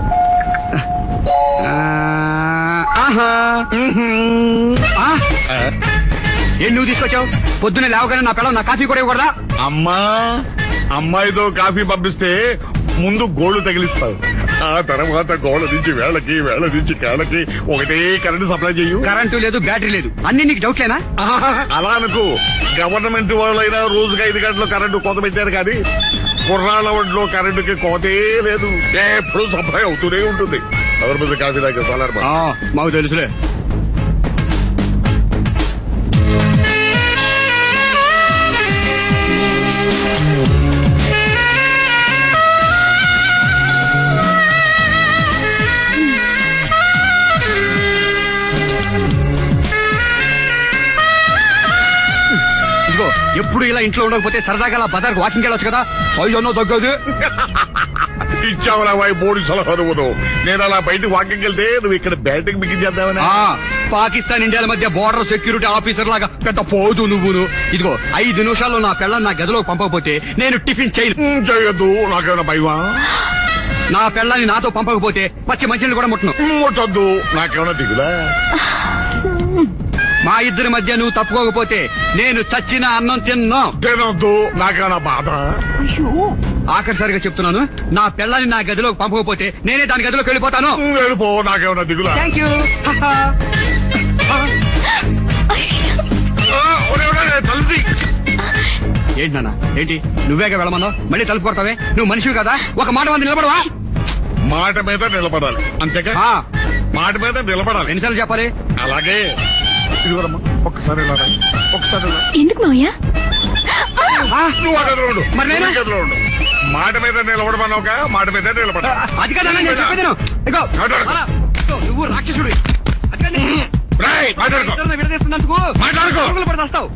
ఆ, ఆహా ఆ? ఏం నువ్వు తీసుకొచ్చావు పొద్దున్నే లేవగానే నా పిల్లలు నా కాఫీ కూడా ఇవ్వకూడదా అమ్మా అమ్మాయితో కాఫీ పంపిస్తే ముందు గోళ్లు తగిలిస్తావు ఆ తర్వాత గోళ్ళ నుంచి వేళకి వేళ నుంచి కాళ్ళకి ఒకటే కరెంటు సప్లై చేయు కరెంటు లేదు బ్యాటరీ లేదు అన్ని నీకు డౌట్లేనా ఆహా, అలా అనుకో గవర్నమెంట్ వాళ్ళైనా రోజుకి ఐదు గంటలు కరెంటు కోత పెట్టారు కానీ కుర్రాళ్ళ ఒంట్లో కరెంటుకి కోతే లేదు ఎప్పుడు సప్లై అవుతూనే ఉంటుంది ఎవరి మీద కాఫీ దగ్గర సోలార్ ఆ, మాకు తెలుసులే ఇదిగో ఎప్పుడు ఇలా ఇంట్లో ఉండకపోతే సరదాగా అలా బజార్కు వాకింగ్ వెళ్ళొచ్చు కదా సైజన్నో తగ్గదు ఇచ్చావురా వాయి బోడి సలహాలు నువ్వు నేను అలా బయటకు వాకింగ్ వెళ్తే నువ్వు ఇక్కడ బ్యాటింగ్ బిగించేద్దామని ఆ, పాకిస్తాన్ ఇండియాల మధ్య బోర్డర్ సెక్యూరిటీ ఆఫీసర్ లాగా పెద్ద పోదు నువ్వును ఇదిగో ఐదు నిమిషాల్లో నా పిల్లల్ని నా గదిలో పంపకపోతే నేను టిఫిన్ చేయను చేయొద్దు నాకేమైనా భయమా నా పిల్లల్ని నాతో పంపకపోతే పచ్చి మంచిని కూడా ముట్టను ముట్టొద్దు నాకేమైనా దిగులా మా ఇద్దరి మధ్య నువ్వు తప్పుకోకపోతే నేను చచ్చిన అన్నం తిన్నా తినొద్దు నాకేమైనా బాధ ఆఖరిసారిగా చెప్తున్నాను నా పిల్లల్ని నా గదిలోకి పంపకపోతే నేనే దాని గదిలోకి వెళ్ళిపోతాను వెళ్ళిపో నాకేమైనా దిగులా థ్యాంక్ యూ తల్లి ఏంటి నాన్న ఏంటి నువ్వేగా వెళ్ళమన్నావు మళ్ళీ తలుపు కొడతావే నువ్వు మనిషివి కదా ఒక మాట మంది నిలబడవా మాట మీద నిలబడాలి అంతేగా ఆ, మాట మీద నిలబడాలి ఎన్నిసార్లు చెప్పాలి అలాగే ఇదిగోరమ్మా ఒక్కసారి ఇలా రా. ఒక్కసారి ఇలా. ఎందుకు మావయ్య నువ్వు ఆ గదిలో ఉండు మరి నేను? నువ్వు ఈ గదిలో ఉండు మాట మీద నిలబడమన్నావుగా మాట మీద నిలబడ అది కదా నేను చెప్పేది విను. ఇగో మాట్లాడుకో. అలా. ఇగో, నువ్వు రాక్షసుడి అందుకని రాయ్, మాట్లాడుకో. ఇద్దరిని విడదీస్తున్నందుకు మాట్లాడుకో. పురుగులు పడి వస్తావు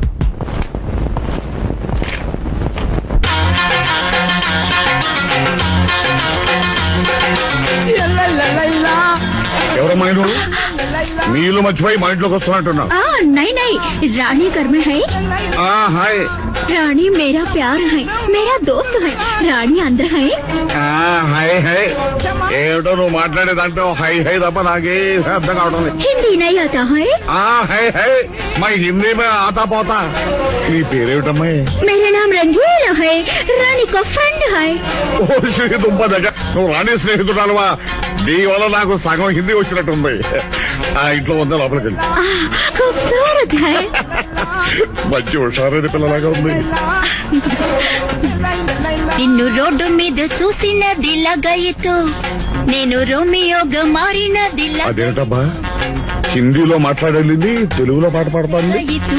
ఎవరమ్మా నువ్వు నీళ్ళు మర్చిపోయి మా ఇంట్లోకి వస్తున్నట్టున్నావు आ, नहीं नहीं रानी घर में है ఆ, హాయ్ रानी मेरा प्यार है मेरा दोस्त है रानी अंदर है ఆ, హాయ్ హాయ్ ఏమిటో నువ్వు మాట్లాడే దాంట్లో హై హై తప్ప నాకే అర్థం కావడం లేదు हिंदी नहीं आता है ఆ, హై హై మా హిందీ మే ఆతా పోతా నీ పేరేమిటమ్మా मेरा नाम रंगीला है रानी का फ्रेंड है ఓ శ్రీ దుంప దగ్గర నువ్వు రాణి స్నేహితురాలువా నీ వల్ల నాకు సగం హిందీ వచ్చినట్టుంది ఆ ఇంట్లో ఉందా లోపలికి వెళ్ళి आ, खूबसूरत है మంచి హుషారైన పిల్లలాగా ఉంది నిన్ను రోడ్డు మీద చూసినది లగయితూ నేను రోమియోగా మారినది అదేంటబ్బా హిందీలో మాట్లాడేది తెలుగులో పాట పాడతాను లగయితూ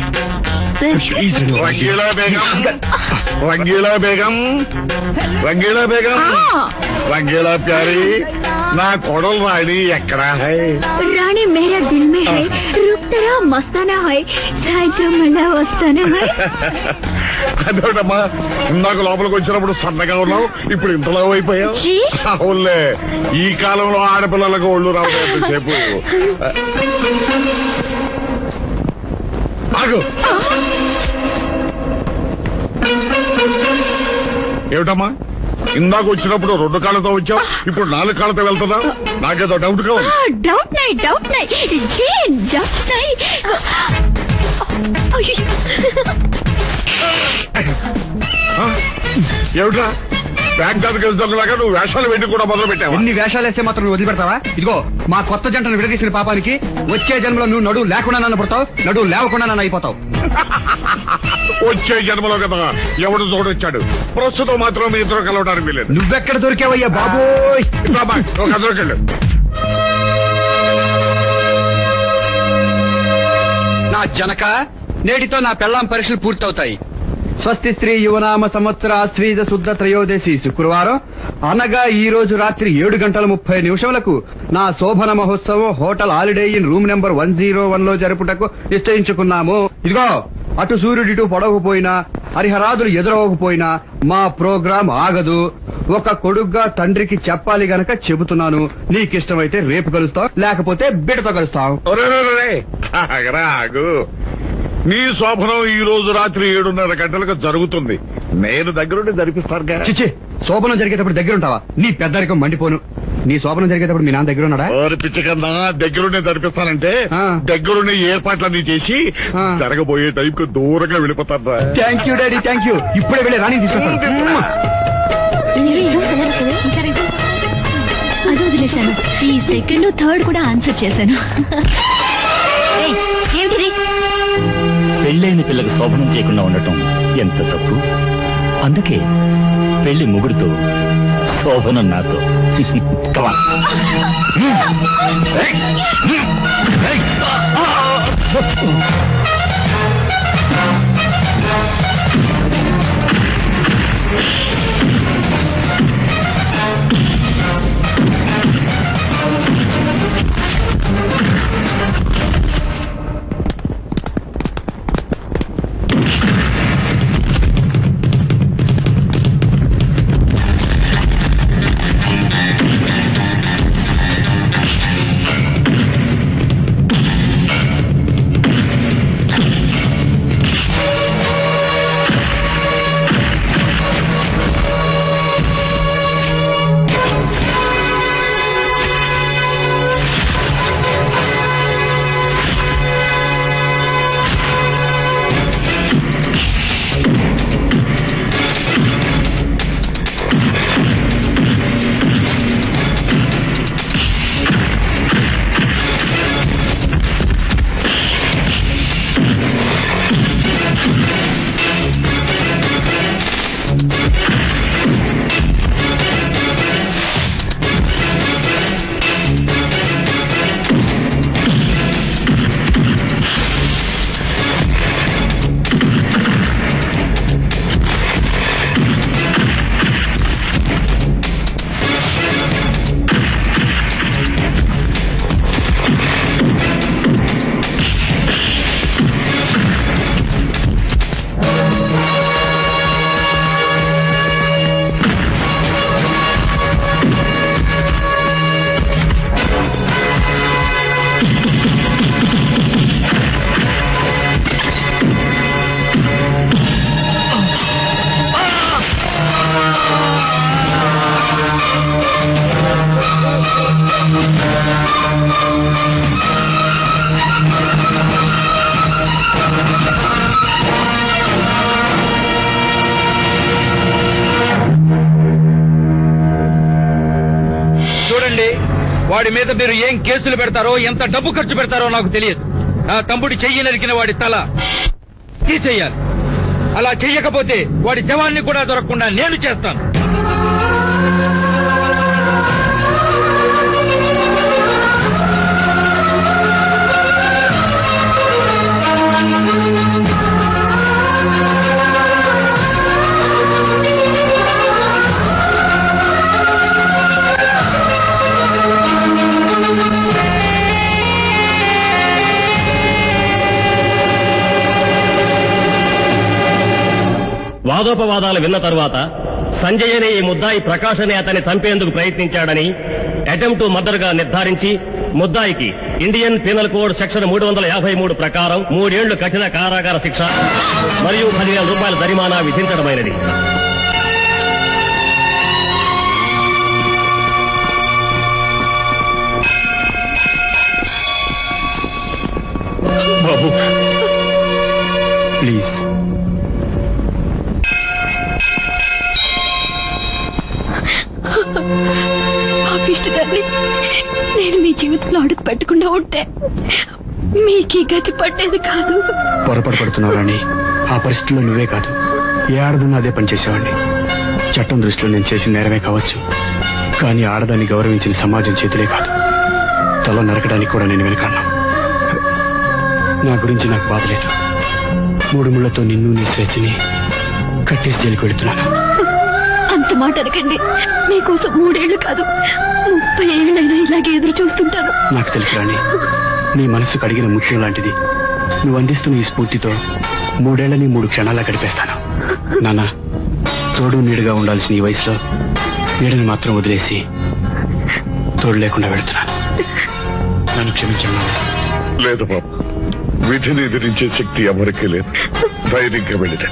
రంగీలా బేగం రంగీలా బేగం రంగీలా బేగం రంగీలా ప్యారీ నా కొడలు రాణి ఎక్కడా హై रानी मेरा दिल में है रुक तेरा मस्ताना है సాయంత్రం మళ్ళా వస్తానా है అదేటమ్మా ఇందాక లోపలికి వచ్చినప్పుడు సన్నగా ఉన్నావు ఇప్పుడు ఇంతలో అయిపోయావు జీ. అవునులే ఈ కాలంలో ఆడపిల్లలకు ఒళ్ళు రావడం ఎంతసేపు ఆగు ఏమిటమ్మా ఇందాక వచ్చినప్పుడు రెండు కాళ్ళతో వచ్చావు ఇప్పుడు నాలుగు కాళ్ళతో వెళ్తున్నావు నాకేదో డౌట్ గా ఉంది डाउट नहीं डाउट नहीं जी डाउट नहीं ఆ? ఏమిట్రా బ్యాంక్ దానికి వెళ్తున్నలాగా నువ్వు వేషాలు వెండి కూడా మొదలు పెట్టావు ఎన్ని వేషాలు వేస్తే మాత్రం నువ్వు వదిలిపెడతావా ఇదిగో మా కొత్త జంటను విడదీసిన పాపానికి వచ్చే జన్మలో నువ్వు నడువు లేకుండా నన్ను పుడతావు నడువు లేవకుండా నన్ను అయిపోతావు వచ్చే జన్మలో కదా ఎవడు చూడొచ్చాడు ప్రస్తుతం మాత్రం మీ ఇద్దరు కలవడానికి వీలేదు నువ్వెక్కడ దొరికావయ్యా బాబోయ్ ఒక అదొకెళ్ళు నా జనక నేటితో నా పెళ్ళాం పరీక్షలు పూర్తవుతాయి స్వస్తి స్త్రీ యువనామ సంవత్సర శ్రీజ శుద్ధ త్రయోదశి శుక్రవారం అనగా ఈ రోజు రాత్రి ఏడు గంటల ముప్పై నిమిషములకు నా శోభన మహోత్సవం hotel Holiday Inn room number one zero one లో జరుపుటకు నిశ్చయించుకున్నాము ఇదిగో అటు సూర్యుడు ఇటు పొడవకపోయినా హరిహరాదులు ఎదురవకపోయినా మా ప్రోగ్రాం ఆగదు ఒక కొడుగ్గా తండ్రికి చెప్పాలి గనక చెబుతున్నాను నీకిష్టమైతే రేపు కలుస్తాం లేకపోతే బిడ్డతో కలుస్తాం ఒరే, ఒరే, ఒరే, ఆగరా, ఆగు నీ శోభనం ఈ రోజు రాత్రి ఏడున్నర గంటలకు జరుగుతుంది నేను దగ్గరుండి జరిపిస్తానుగా చిచ్చి శోభనం జరిగేటప్పుడు దగ్గర ఉంటావా నీ పెద్దరికం మండిపోను నీ శోభనం జరిగేటప్పుడు మీ నాన్న దగ్గర ఉన్నాడా ఓరి పిచ్చకన్నా దగ్గరుండి జరిపిస్తానంటే దగ్గరుండి ఏర్పాట్లన్నీ చేసి జరగబోయే టైంకు దూరంగా వెళ్ళిపోతాను thank you daddy thank you ఇప్పుడే వెళ్ళి రాణి తీసుకొస్తాను అది వదిలేశాను ఈ సెకండ్ థర్డ్ కూడా ఆన్సర్ చేశాను ఏయ్, ఏమిటిది పెళ్ళైన పిల్లకు శోభనం చేయకుండా ఉండటం ఎంత తప్పు అందుకే పెళ్లి ముగుడుతో శోభనం నాతో కమా కాదండి వాడి మీద మీరు ఏం కేసులు పెడతారో ఎంత డబ్బు ఖర్చు పెడతారో నాకు తెలియదు నా తమ్ముడి చెయ్యి నరికిన వాడి తల తీసేయాలి అలా చెయ్యకపోతే వాడి శవాన్ని కూడా దొరకకుండా నేను చేస్తాను వాదోపవాదాలు విన్న తరువాత సంజయ్ అనే ఈ ముద్దాయి ప్రకాష్ అనే అతన్ని చంపేందుకు ప్రయత్నించాడని అటెంప్ట్ మర్డర్ గా నిర్ధారించి ముద్దాయికి ఇండియన్ పీనల్ కోడ్ సెక్షన్ మూడు వందల యాభై మూడు ప్రకారం మూడేళ్లు కఠిన కారాగార శిక్ష మరియు పదివేల రూపాయల జరిమానా విధించడమైనది బాబు ప్లీజ్ పాపిష్టి తల్లి నేను మీ జీవితంలో అడుగు పెట్టకుండా ఉంటే మీకు ఈ గతి పట్టేది కాదు పొరపాటు పడుతున్నావు రాణి ఆ పరిస్థితిలో నువ్వే కాదు ఏ ఆడదన్నా అదే పని చేసేవాడిని చట్టం దృష్టిలో నేను చేసిన నేరమే కావచ్చు కానీ ఆడదాన్ని గౌరవించిన సమాజం చేతులే కాదు తల నరకడానికి కూడా నేను వెనకాను నా గురించి నాకు బాధ లేదు మూడు ముళ్లతో నిన్ను నీ స్వేచ్ఛని కట్టేసి జైలుకి వెళుతున్నాను అంత మాట అనకండి మీకోసం మూడేళ్లు కాదు ముప్పై ఏళ్ళైనా ఇలాగే ఎదురు చూస్తుంటాను నాకు తెలుసు రాణి నీ మనసు కడిగిన ముత్యం లాంటిది నువ్వు అందిస్తున్న ఈ స్ఫూర్తితో మూడేళ్లని మూడు క్షణాలా గడిపేస్తాను నాన్న తోడు నీడుగా ఉండాల్సిన ఈ వయసులో నీడని మాత్రం వదిలేసి తోడు లేకుండా వెళుతున్నాను నన్ను క్షమించండి నాన్న. లేదు బాబు విధిని ఎదిరించే శక్తి ఎవరికీ లేదు ధైర్యంగా వెళ్ళిన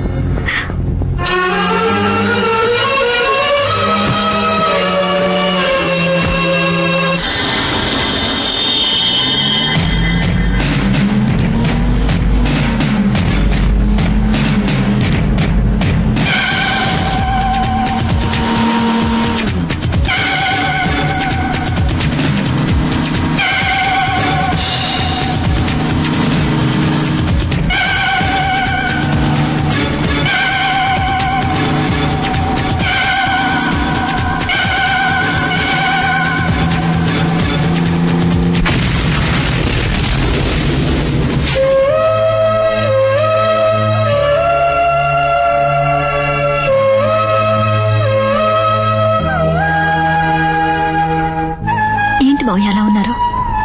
ఏంటి మావయ్య అలా ఉన్నారు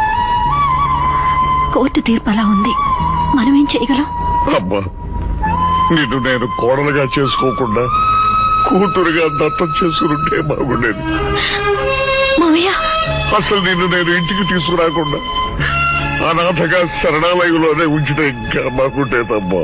కోర్టు తీర్పు అలా ఉంది మనం ఏం చేయగలం అమ్మా నిన్ను నేను కోడలుగా చేసుకోకుండా కూతురుగా దత్తం చేసుకుంటే బాగుండేది మావయ్య అసలు నిన్ను నేను ఇంటికి తీసుకురాకుండా అనాథగా శరణాలయంలోనే ఉంచితే ఇంకా బాగుండేదమ్మా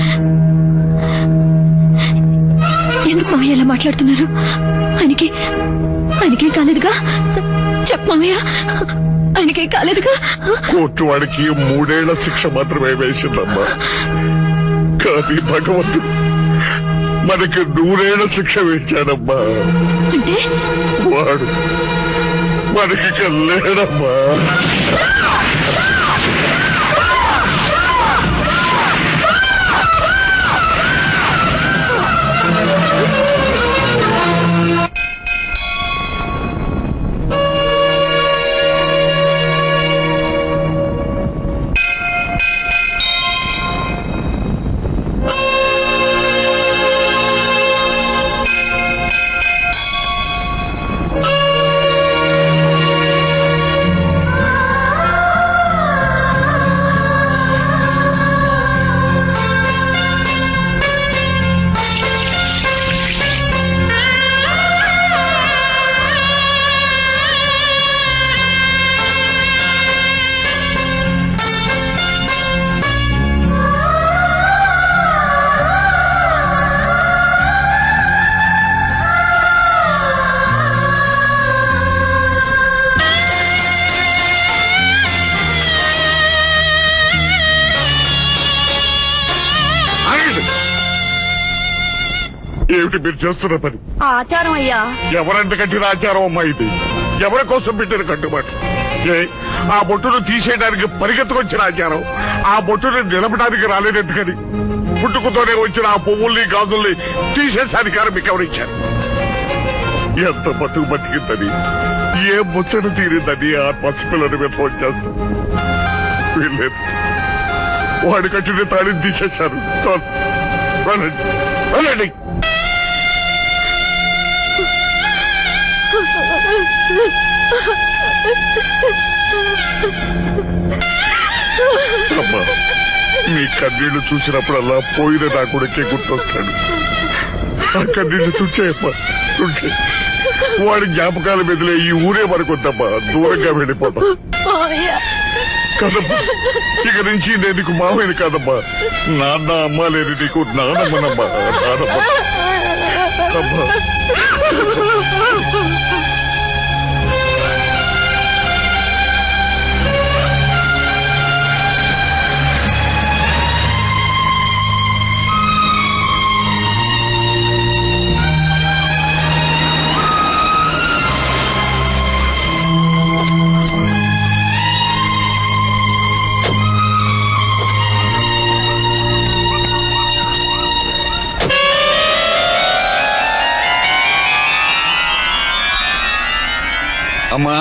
ఎందుకు మావయ్య ఇలా మాట్లాడుతున్నారు ఆయనకి ఆయనకేం కాలేదుగా చెప్ప మావయ్య ఆయనకేం కాలేదుగా కోర్టు వాడికి మూడేళ్ల శిక్ష మాత్రమే వేసిందమ్మా కానీ భగవంతుడు మనకి నూరేళ్ల శిక్ష వేశాడమ్మా అంటే వాడు మనకి ఇక లేడమ్మా ఆగండి. ఏమిటి మీరు చేస్తున్న పని ఆచారం అయ్యా ఎవరంట కట్టిన ఆచారం అమ్మా ఇది ఎవరి కోసం పెట్టిన కట్టుబాటు ఏ ఆ బొట్టును తీసేయడానికి పరిగెత్తుకొచ్చిన ఆచారం ఆ బొట్టును నిలపడానికి రాలేదెందుకని పుట్టుకతోనే వచ్చిన ఆ పువ్వుల్ని గాజుల్ని తీసేసే అధికారం మీకు ఎవరిచ్చారు ఎంత బతుకు బతికిందని ఏ ముచ్చట తీరిందని ఆ పసిపిల్లని మీద ఫోన్ చేస్తా వీల్లేదు వాడి కట్టిన తాళిని తీసేశారు చాలు వెళ్ళండి వెళ్ళండి అమ్మా మీ కన్నీళ్లు చూసినప్పుడల్లా పోయిన నా కొడుకే గుర్తొస్తాడు ఆ కన్నీళ్లు తుడిచేయమ్మా తుడిచే వాడి జ్ఞాపకాల మీదలే ఈ ఊరే వరకొద్దమ్మా దూరంగా వెళ్ళిపోతాం కదమ్మా ఇక నుంచి నేను నీకు మామయ్యని కాదమ్మా నాన్న అమ్మ లేని నీకు నానమ్మనమ్మా నానమ్మ అమ్మా అమ్మా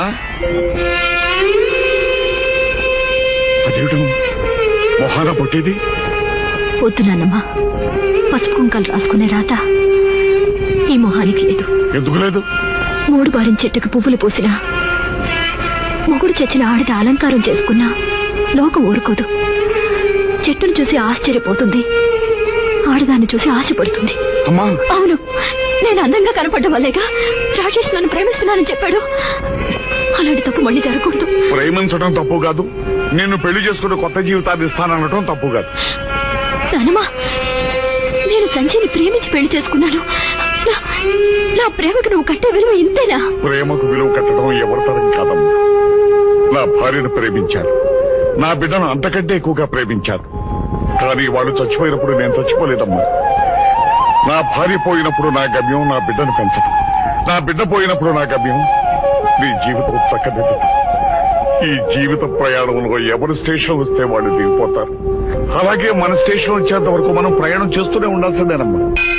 అదేమిటో మొహాన పుట్టేది వద్దు నాన్నమ్మా పసుపు కుంకాలు రాసుకునే రాత ఈ మొహానికి లేదు ఎందుకు లేదు మూడు బారిన చెట్టుకు పువ్వులు పూసినా మొగుడు చచ్చిన ఆడది అలంకారం చేసుకున్నా లోకం ఊరుకోదు చెట్టును చూసి ఆశ్చర్యపోతుంది ఆడదాన్ని చూసి ఆశపడుతుంది అమ్మా అవును నేను అందంగా కనపడ్డం వల్లేగా రాజేష్ నన్ను ప్రేమిస్తున్నానని చెప్పాడు అలాంటి తప్పు మళ్ళీ జరగకూడదు ప్రేమించడం తప్పు కాదు నిన్ను పెళ్లి చేసుకుని కొత్త జీవితాన్ని ఇస్తాననటం తప్పు కాదు నానమ్మా నేను సంజయ్ని ప్రేమించి పెళ్లి చేసుకున్నాను నా- నా ప్రేమకు నువ్వు కట్టే విలువ ఇంతేనా ప్రేమకు విలువ కట్టడం ఎవరి తరం కాదమ్మా నా భార్యను ప్రేమించాను నా బిడ్డను అంతకంటే ఎక్కువగా ప్రేమించాను కానీ వాళ్ళు చచ్చిపోయినప్పుడు నేను చచ్చిపోలేదమ్మా నా భార్య పోయినప్పుడు నా గమ్యం నా బిడ్డను పెంచడం నా బిడ్డ పోయినప్పుడు నా గమ్యం నీ జీవితం చక్కదిద్దటం ఈ జీవిత ప్రయాణంలో ఎవరు స్టేషన్ వస్తే వాళ్ళు దిగిపోతారు అలాగే మన స్టేషన్ వచ్చేంత వరకు మనం ప్రయాణం చేస్తూనే ఉండాల్సిందేనమ్మా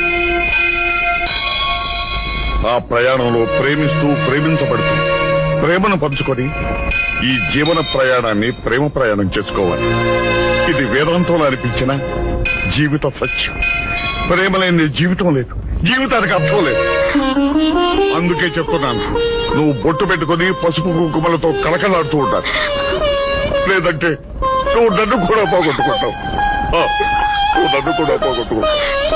ఆ ప్రయాణంలో ప్రేమిస్తూ ప్రేమించబడుతూ ప్రేమను పంచుకొని ఈ జీవన ప్రయాణాన్ని ప్రేమ ప్రయాణం చేసుకోవాలి ఇది వేదాంతంలో అనిపించిన జీవిత సత్యం ప్రేమ లేని జీవితం లేదు జీవితానికి అర్థం లేదు అందుకే చెప్తున్నాను నువ్వు బొట్టు పెట్టుకుని పసుపు కుంకుమలతో కలకలాడుతూ ఉండాలి లేదంటే నువ్వు నన్ను కూడా పోగొట్టుకుంటావు ఆ, నువ్వు నన్ను కూడా పోగొట్టుకుంటావు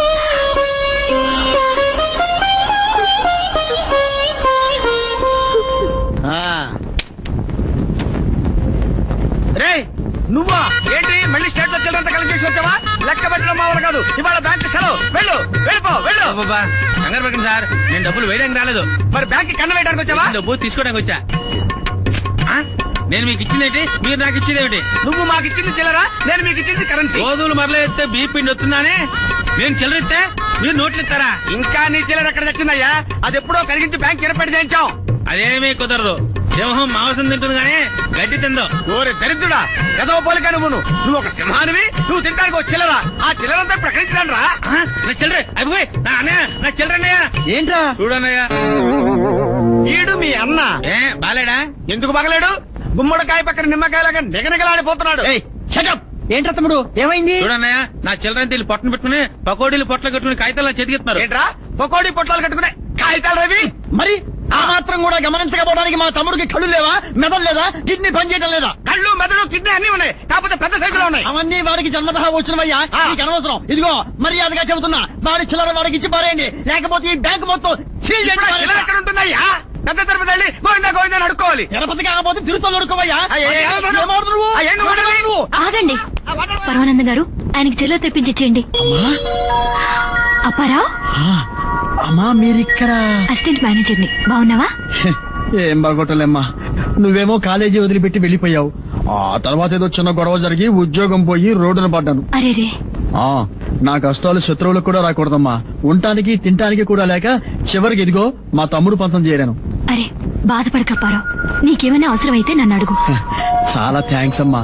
రే నువ్వా ఏంటి మళ్ళీ స్టేట్ లో చిల్లరంతా కలెక్ట్ చేసి వచ్చావా లెక్క పెట్టడం మామూలు కాదు ఇవాళ బ్యాంక్ సెలవు వెళ్ళు వెళ్ళిపో వెళ్ళు బాబా కంగారు పడకండి సార్ నేను డబ్బులు వేయడానికి రాలేదు మరి బ్యాంక్ కన్న వేయడానికి వచ్చావా డబ్బు తీసుకోవడానికి వచ్చా ఆ? నేను మీకు ఇచ్చిందేంటి మీరు నాకు ఇచ్చిందేమిటి నువ్వు మాకు ఇచ్చింది చిల్లరా నేను మీకు ఇచ్చింది కరెన్సీ రోజులు మరలే ఎత్తే బీపీ వస్తుందానే నేను చిల్లరిస్తే మీరు నోట్లు ఇస్తారా ఇంకా నీ చిల్లర ఎక్కడ తెచ్చిందయ్యా అది ఎప్పుడో కరిగించి బ్యాంక్ ఏర్పాటు చేయించాం అదేమీ కుదరదు సింహం మాంసం తింటుంది కానీ గడ్డి తిందో ఓరే దరిద్రుడా కదవ పోలిక నువ్వు నువ్వు ఒక సింహానివి నువ్వు తింటానికి ఒక చిల్లర ఆ చిల్లరంతా ప్రకటించడం రా నా చిల్లరే అయిపోయి నా అన్నయ్య నా చిల్లరన్నయ్య ఏంట్రా చూడన్నయ్య ఈడు మీ అన్న ఏ బాలేడా ఎందుకు బాగలేడు గుమ్మడికాయ పక్కన నిమ్మకాయలాగా నిగనిగలాడిపోతున్నాడు ఏంట్రా తమ్ముడు ఏమైంది చూడన్నయ్య నా చిల్లరని తెలి పొట్టను పెట్టుకుని పకోడీలు పొట్టలు కట్టుకుని కాగితాలు చేతికిస్తున్నారు ఏంట్రా పకోడీ పొట్లాలు కట్టుకునే కాగితాలు రవి మరి ఆ మాత్రం కూడా గమనించకపోవడానికి మా తమ్ముడికి కళ్ళు లేవా మెదడు లేదా కిడ్నీ పనిచేయడం లేదా కళ్ళు మెదడు కిడ్నీ అన్ని ఉన్నాయి కాకపోతే పెద్ద సైకిల్ ఉన్నాయి అవన్నీ వాడికి జన్మతహ వచ్చినవయ్యా నీకు అనవసరం ఇదిగో మర్యాదగా చెబుతున్నా వాడి చిల్లర వాడికి ఇచ్చి పారేయండి లేకపోతే ఈ బ్యాంక్ మొత్తం సీల్ చేసి ఇప్పుడు ఆ చిల్లర ఎక్కడ ఉంటుందయ్యా పెద్ద తిరుపతి వెళ్ళి గోవిందా గోవిందా అని అడుక్కోవాలి తిరుపతి కాకపోతే తిరుపతి అడుకోవయ్యా ఆ, ఏ, ఏ, ఏ, ఏమవుతుంది నువ్వు? ఆ, ఏ, నువ్వు ఉండవే? నువ్వు? ఆగండి పరమానంద గారు ఆయనకి చిల్లర తెప్పించి ఇచ్చేయండి అప్పారావు ఆ, అమ్మా మీరిక్కడ అసిస్టెంట్ మేనేజర్ని బాగున్నావా ఏం బాగోటలేమ్మా నువ్వేమో కాలేజీ వదిలిపెట్టి వెళ్ళిపోయావు ఆ తర్వాత ఏదో చిన్న గొడవ జరిగి ఉద్యోగం పోయి రోడ్డున పడ్డాను అరే రే ఆ నా కష్టాలు శత్రువులకు కూడా రాకూడదమ్మా ఉండటానికి తినటానికి కూడా లేక చివరికి ఇదిగో మా తమ్ముడు పంతం చేరాను అరే బాధపడకప్పారావు నీకేమైనా అవసరమైతే నన్ను అడుగు చాలా థ్యాంక్స్ అమ్మా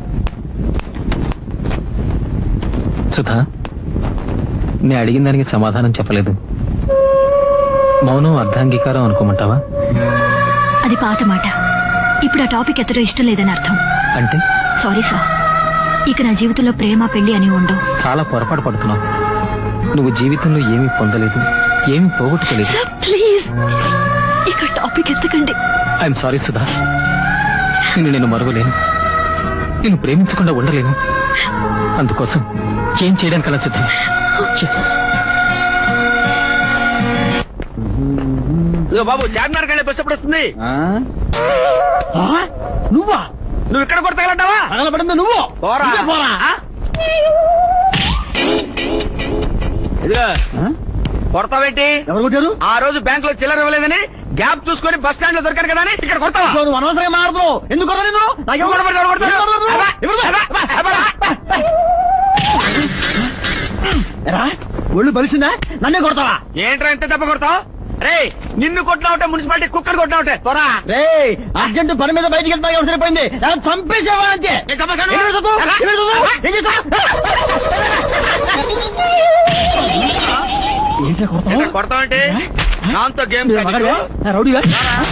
సుధా నేను అడిగిన దానికి సమాధానం చెప్పలేదు మౌనం అర్ధాంగీకారం అనుకోమంటావా అది పాత మాట ఇప్పుడు ఆ టాపిక్ ఎత్తడం ఇష్టం లేదని అర్థం అంటే సారీ సార్ ఇక నా జీవితంలో ప్రేమ పెళ్లి అని ఉండవు చాలా పొరపాటు పడుతున్నావు నువ్వు జీవితంలో ఏమీ పొందలేదు ఏమీ పోగొట్టుకోలేదు సార్ ప్లీజ్ ఇక టాపిక్ ఎత్తకండి ఐఎమ్ సారీ సుధా నిన్ను నేను మరవలేను నేను ప్రేమించకుండా ఉండలేను అందుకోసం ఏం చేయడానికి అలా సిద్ధం Yes. ఇదిగో బాబు చార్మినార్ వెళ్ళే బస్సు ఎప్పుడు వస్తుంది నువ్వా నువ్వు ఇక్కడ కూడా తగలంటావా తగలబడింది నువ్వు పోరా నువ్వే పోరా. ఆ? ఇదిగో కొడతావేంటి ఎవరు కొట్టారు ఆ రోజు బ్యాంక్ లో చిల్లర ఇవ్వలేదని గ్యాప్ చూసుకొని బస్ స్టాండ్ లో దొరికారు కదా అని ఇక్కడ కొడతావా నువ్వు అనవసరంగా మాట్లాడుతున్నావు ఎందుకు కొడతావు నిన్ను నాకు ఎవరు కొడతారు? ఎవరు కొడతారు? ఎవరు కొడతారు? ఎవరు కొడతారు? ఎరా, ఒళ్ళు బలిసిందా నన్నే కొడతావా ఏంట్రా ఎంత దెబ్బ కొడతావు రే నిన్ను కొట్టినా ఉంటే మున్సిపాలిటీ కుక్కర్ కొట్టినా ఉంటే త్వరా రే అర్జెంట్ పని మీద బయటికి వెళ్తా సరిపోయింది లేదా చంపేసేవా అంతే చంపేశాను. ఏం చేస్తావు? ఏం చేస్తావు? ఏం చేస్తావు? ఏంట్రా కొడతావు? కొడతావంటే నాతో గేమ్ మీరు మగాడివా? నా రౌడీవా?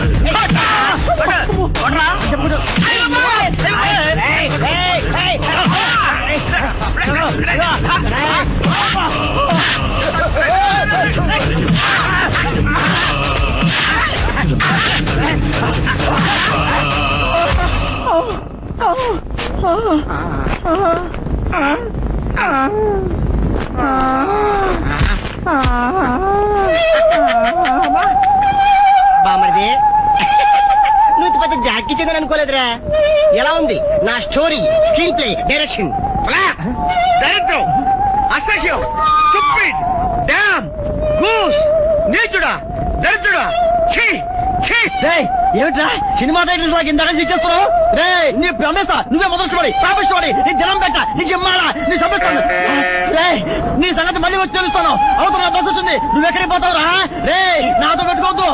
బామర్ది నువ్వు పెద్ద జాకీ చెందని అనుకోలేదురా ఎలా ఉంది నా స్టోరీ స్క్రీన్ ప్లే డైరెక్షన్ దరిద్రం అసహ్యం స్టూపిడ్ డామ్ గూస్ నీచుడా దరిద్రుడా ఛీ ఛీ రేయ్, ఏమిట్రా సినిమా టైటిల్స్ లాగా ఇంత ఇచ్చేస్తున్నావు రే నీ ప్రమేస్తా నువ్వే మొదలుపడి పాపిస్తుపడి నీ జనం పెట్ట నీ జిమ్మాలా నీ సమస్యలు రే నీ సంగతి మళ్ళీ వచ్చి తెలుస్తాను అవతల నా బస్సు వచ్చింది నువ్వు ఎక్కడికి పోతావురా రే నాతో పెట్టుకోవద్దు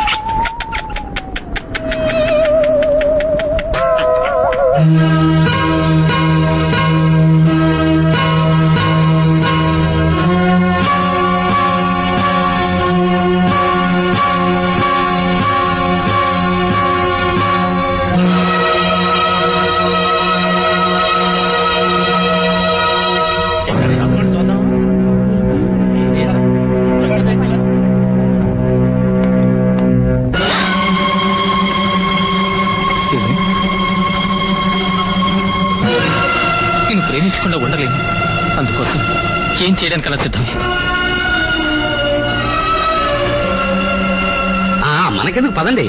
Excuse me. నేను ప్రేమించకుండా ఉండలేను అందుకోసం ఏం చేయడానికి అలా సిద్ధమే ఆ, మనకెందుకు పదండి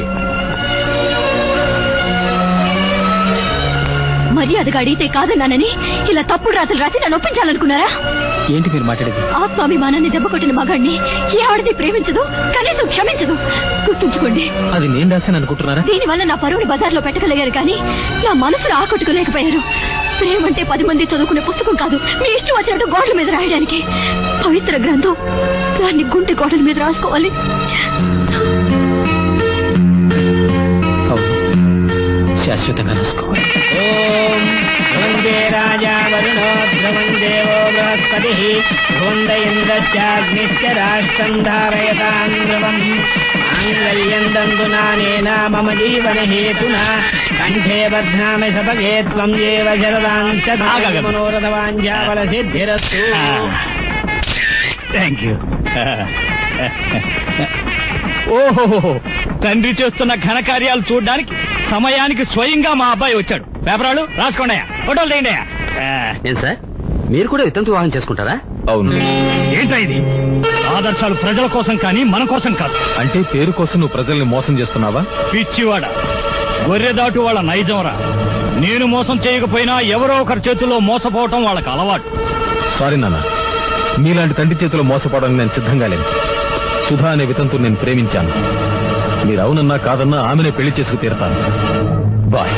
మర్యాదగా అడిగితే కాదన్నానని ఇలా తప్పుడు రాతలు రాసి నన్ను ఒప్పించాలనుకున్నారా ఏంటి మీరు మాట్లాడేది ఆత్మాభిమానాన్ని దెబ్బ కొట్టిన మగాడిని ఏ ఆడది ప్రేమించదు కనీసం క్షమించదు గుర్తుంచుకోండి అది నేను రాశాను అనుకుంటున్నారా దీనివల్ల నా పరువుని బజార్లో పెట్టగలిగారు కానీ నా మనసును ఆకట్టుకోలేకపోయారు ప్రేమ అంటే పది మంది చదువుకునే పుస్తకం కాదు మీ ఇష్టం వచ్చినట్టు గోడల మీద రాయడానికి పవిత్ర గ్రంథం దాన్ని గుంటె గోడల మీద రాసుకోవాలి అవును శాశ్వతంగా రాసుకోవాలి వందే రాజా వరుణో ధ్రువం దేవో బృహస్పతి భువంద ఇంద్రశ్చాగ్నిశ్చ రాష్ట్రం ధారయతాం ధ్రువం మాంగళ్యం దందునానేన మమ జీవన హేతునా కంఠే బధ్నామి సపగే త్వం ఏవ శరదాంశ మనోరథవాంఛాఫల సిద్ధిరస్తు థ్యాంక్ యూ ఓహో తండ్రి చేస్తున్న ఘనకార్యాలు చూడడానికి సమయానికి స్వయంగా మా అబ్బాయి వచ్చాడు పేపరాలు రాసుకోండియా ఫోటోలు తీయండి ఏం సార్ మీరు కూడా వితంతు వివాహం చేసుకుంటారా అవును ఏంటా ఇది ఆదర్శాలు ప్రజల కోసం కానీ మన కోసం కాదు అంటే పేరు కోసం నువ్వు ప్రజల్ని మోసం చేస్తున్నావా పిచ్చివాడ గొర్రెదాటు వాళ్ళ నైజంరా నేను మోసం చేయకపోయినా ఎవరో ఒకరి చేతుల్లో మోసపోవటం వాళ్ళకి అలవాటు సారీ నాన్న మీలాంటి తండ్రి చేతిలో మోసపోవడానికి నేను సిద్ధంగా లేను సుధా అనే వితంతు నేను ప్రేమించాను మీరు అవునన్నా కాదన్నా ఆమెనే పెళ్లి చేసుకు తీరతాను బాయ్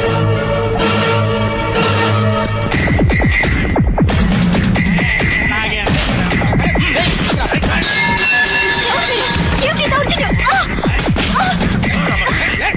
ఏమిటి దౌర్జన్యం? ఆ! ఆ!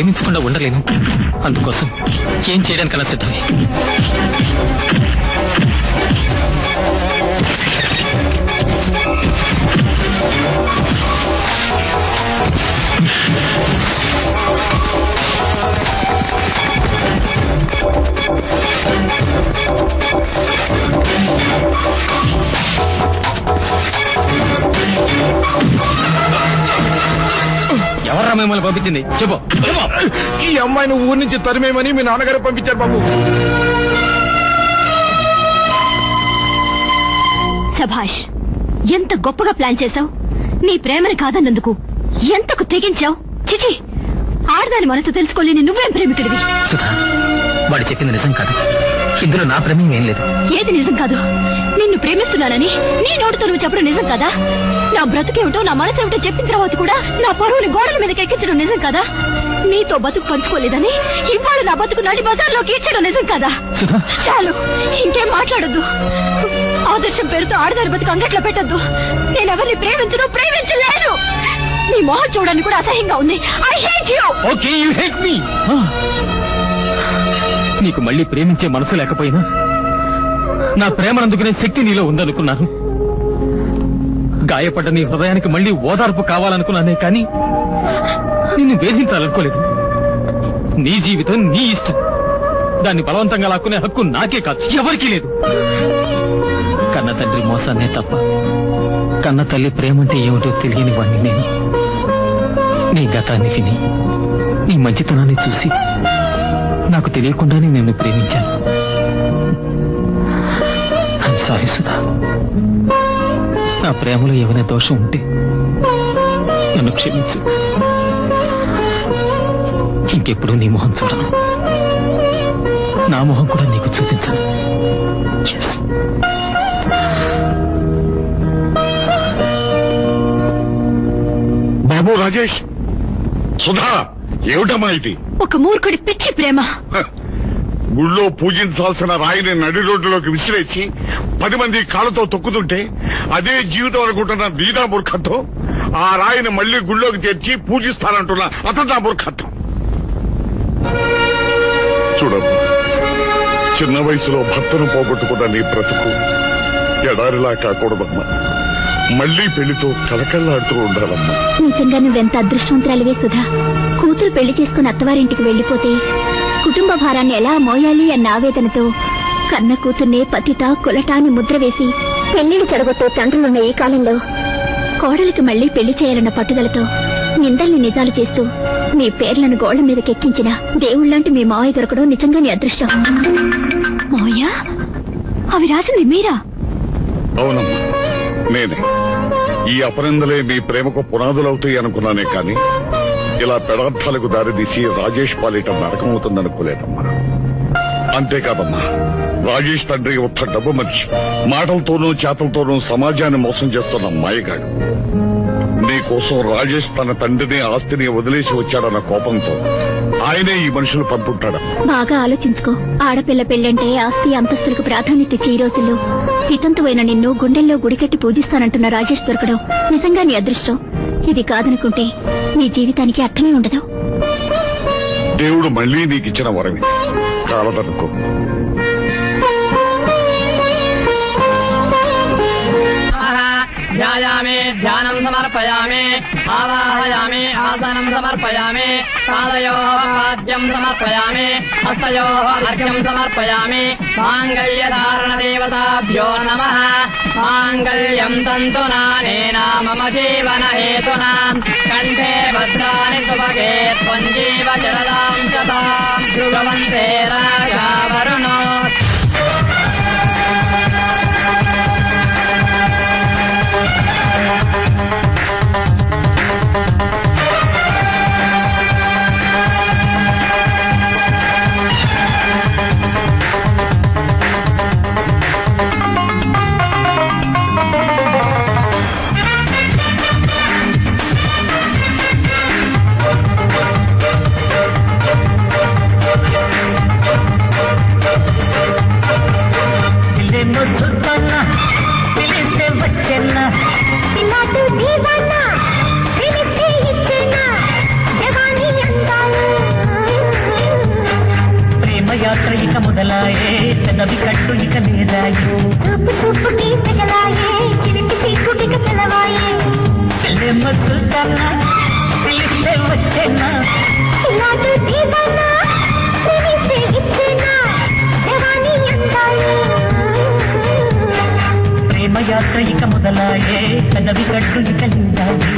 ప్రేమించకుండా ఉండలేను అందుకోసం ఏం చేయడానికన్నా సిద్ధమే ఎవర్రా మిమ్మల్ని పంపించింది చెప్పు ఈ అమ్మాయిని ఊరి నుంచి తరిమేమని మీ నాన్నగారు పంపించారు బాబు సభాష్ ఎంత గొప్పగా ప్లాన్ చేశావు నీ ప్రేమని కాదన్నందుకు ఎంతకు తెగించావు చిచి ఆడదాని మనసు తెలుసుకోలేని నువ్వేం ప్రేమికుడివి సుధా వాడు చెప్పింది నిజం కాదు ఇందులో నా ప్రమేయం ఏం లేదు ఏది నిజం కాదు నిన్ను ప్రేమిస్తున్నానని నీ నోటితో నువ్వు చెప్పడం నిజం కదా నా బ్రతుకేమిటో నా మనసు ఏమిటో చెప్పిన తర్వాత కూడా నా పరువుని గోడల మీదకి ఎక్కించడం నిజం కదా నీతో బతుకు పంచుకోలేదని ఇవాళ నా బతుకు నడి బజార్లోకి ఇచ్చడం నిజం కదా సుధా చాలు ఇంకేం మాట్లాడొద్దు ఆదర్శం పేరుతో ఆడదాని బతుకు అంగట్లో పెట్టొద్దు నేనెవరిని ప్రేమించను ప్రేమించలేను నీ మొహం చూడడానికి కూడా అసహ్యంగా ఉంది I hate you okay you hate me నీకు మళ్ళీ ప్రేమించే మనసు లేకపోయినా నా ప్రేమనందుకునే శక్తి నీలో ఉందనుకున్నాను గాయపడ్డ నీ హృదయానికి మళ్ళీ ఓదార్పు కావాలనుకున్నానే కానీ నిన్ను వేధించాలనుకోలేదు నీ జీవితం నీ ఇష్టం దాన్ని బలవంతంగా లాక్కునే హక్కు నాకే కాదు ఎవరికీ లేదు కన్న తండ్రి మోసాన్నే తప్ప కన్న తల్లి ప్రేమంటే ఏమిటో తెలియని వాణ్ణి నేను నీ గతాన్ని విని నీ మంచితనాన్ని చూసి నాకు తెలియకుండానే నిన్ను ప్రేమించాను సారీ సుధా నా ప్రేమలో ఏమైనా దోషం ఉంటే నన్ను క్షమించు ఇంకెప్పుడు నీ మొహం చూడను నా మొహం కూడా నీకు చూపించను Yes. బాబు రాజేష్ సుధా ఏమిటమ్మా ఇది ఒక మూర్ఖుడి పిచ్చి ప్రేమ గుళ్ళో పూజించాల్సిన రాయిని నడి రోడ్డులోకి విసిరేసి పది మంది కాళ్ళతో తొక్కుతుంటే అదే జీవితం అనుకుంటున్న నీదా మూర్ఖత్వం ఆ రాయిని మళ్ళీ గుళ్ళోకి తెచ్చి పూజిస్తానంటున్న అతను నా మూర్ఖత్వం చూడమ్మా చిన్న వయసులో భర్తను పోగొట్టుకున్న నీ బ్రతుకు ఎడారిలా కాకూడదమ్మా మళ్ళీ పెళ్లితో కలకల్లాడుతూ ఉండాలమ్మా నిజంగా నువ్వెంత అదృష్టవంతురాలివే సుధా కూతురు పెళ్లి చేసుకుని అత్తవారింటికి వెళ్లిపోతే కుటుంబ భారాన్ని ఎలా మోయాలి అన్న ఆవేదనతో కన్న కూతుర్నే పతిత కులట అని ముద్ర వేసి పెళ్లిళ్ళు చెడగొట్టే తండ్రులున్న ఈ కాలంలో కోడలికి మళ్లీ పెళ్లి చేయాలన్న పట్టుదలతో నిందల్ని నిజాలు చేస్తూ మీ పేర్లను గోళ్ల మీదకెక్కించిన దేవుళ్లాంటి మీ మావయ్య దొరకడం నిజంగా నీ అదృష్టం మావయ్య అవి రాసింది మీరా అవునమ్మా నేనే ఈ అపనిందలే నీ ప్రేమకు పునాదులవుతాయి అనుకున్నానే కానీ ఇలా పెడార్థాలకు దారితీసి రాజేష్ పాలిట నరకమవుతుందనుకోలేదమ్మా అంతేకాదమ్మా రాజేష్ తండ్రి ఒక్క డబ్బు మనిషి మాటలతోనూ చేతలతోనూ సమాజాన్ని మోసం చేస్తున్న మాయగాడు నీ కోసం రాజేష్ తన తండ్రిని ఆస్తిని వదిలేసి వచ్చాడన్న కోపంతో ఆయనే ఈ మనుషులు పంపుంటాడు బాగా ఆలోచించుకో ఆడపిల్ల పెళ్ళంటే ఆస్తి అంతస్తులకు ప్రాధాన్యత ఇచ్చే ఈ రోజుల్లో హితంతువైన నిన్ను గుండెల్లో గుడికట్టి పూజిస్తానంటున్న రాజేష్ దొరకడం నిజంగా నీ అదృష్టం ఇది కాదనుకుంటే నీ జీవితానికి అర్థమే ఉండదు దేవుడు మళ్ళీ నీకిచ్చిన వరమి కాలదనుకో ध्यायामे ध्यानं समर्पयामि आवाहयामि आसनं समर्पयामि पादयोः पाद्यं समर्पयामि हस्तयोः अर्घ्यं समर्पयामि माङ्गल्यधारणदेवताभ्यो नमः माङ्गल्यं तन्तुनानेन मम जीवनहेतुना कण्ठे भद्राणि सुभगे त्वञ्जीव चरदां शतां ध्रुवन्ते राजा वरुणो ముద్దున్న పిలిస్తే వచ్చెన్న ఇలాంటి దీవన్న పిలిస్తే ఇచ్చెన్న జవానీ అందాలు పెదవి కట్టు ఇక లేదాయే చెల్లెమ్మ సుల్తానా పిలిస్తే వచ్చేనా ప్రేమ యాత్ర ఇక మొదలాయే పెదవి కట్టు ఇక లేదాయే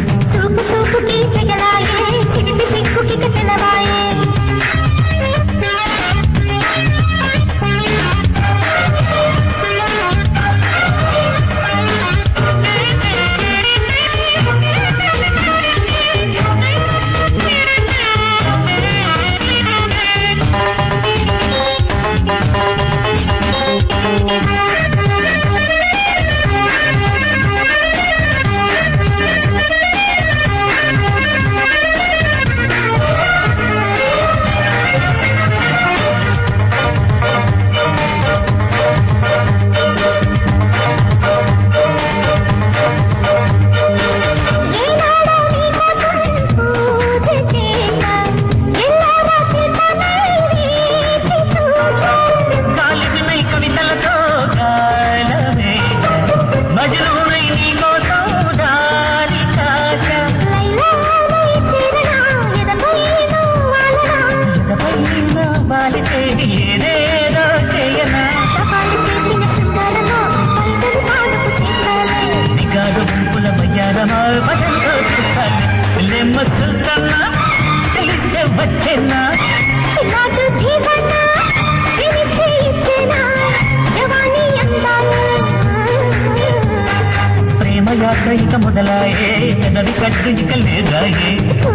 గాలి వినై కవితలతో గాలమే మజరూనై నీ కోసం దారి కాశ ఎదపైన వాలితే ఏదేదో చేయనా నిగాడు గుంపుల మయ్యారమా భజంతో చూస్తాను లెమ్మ సుల్తానా తెలిస్తే వచ్చేనా ప్రేమ యాత్ర ఇక మొదలాయే పెదవి కట్టు ఇక లేదాయే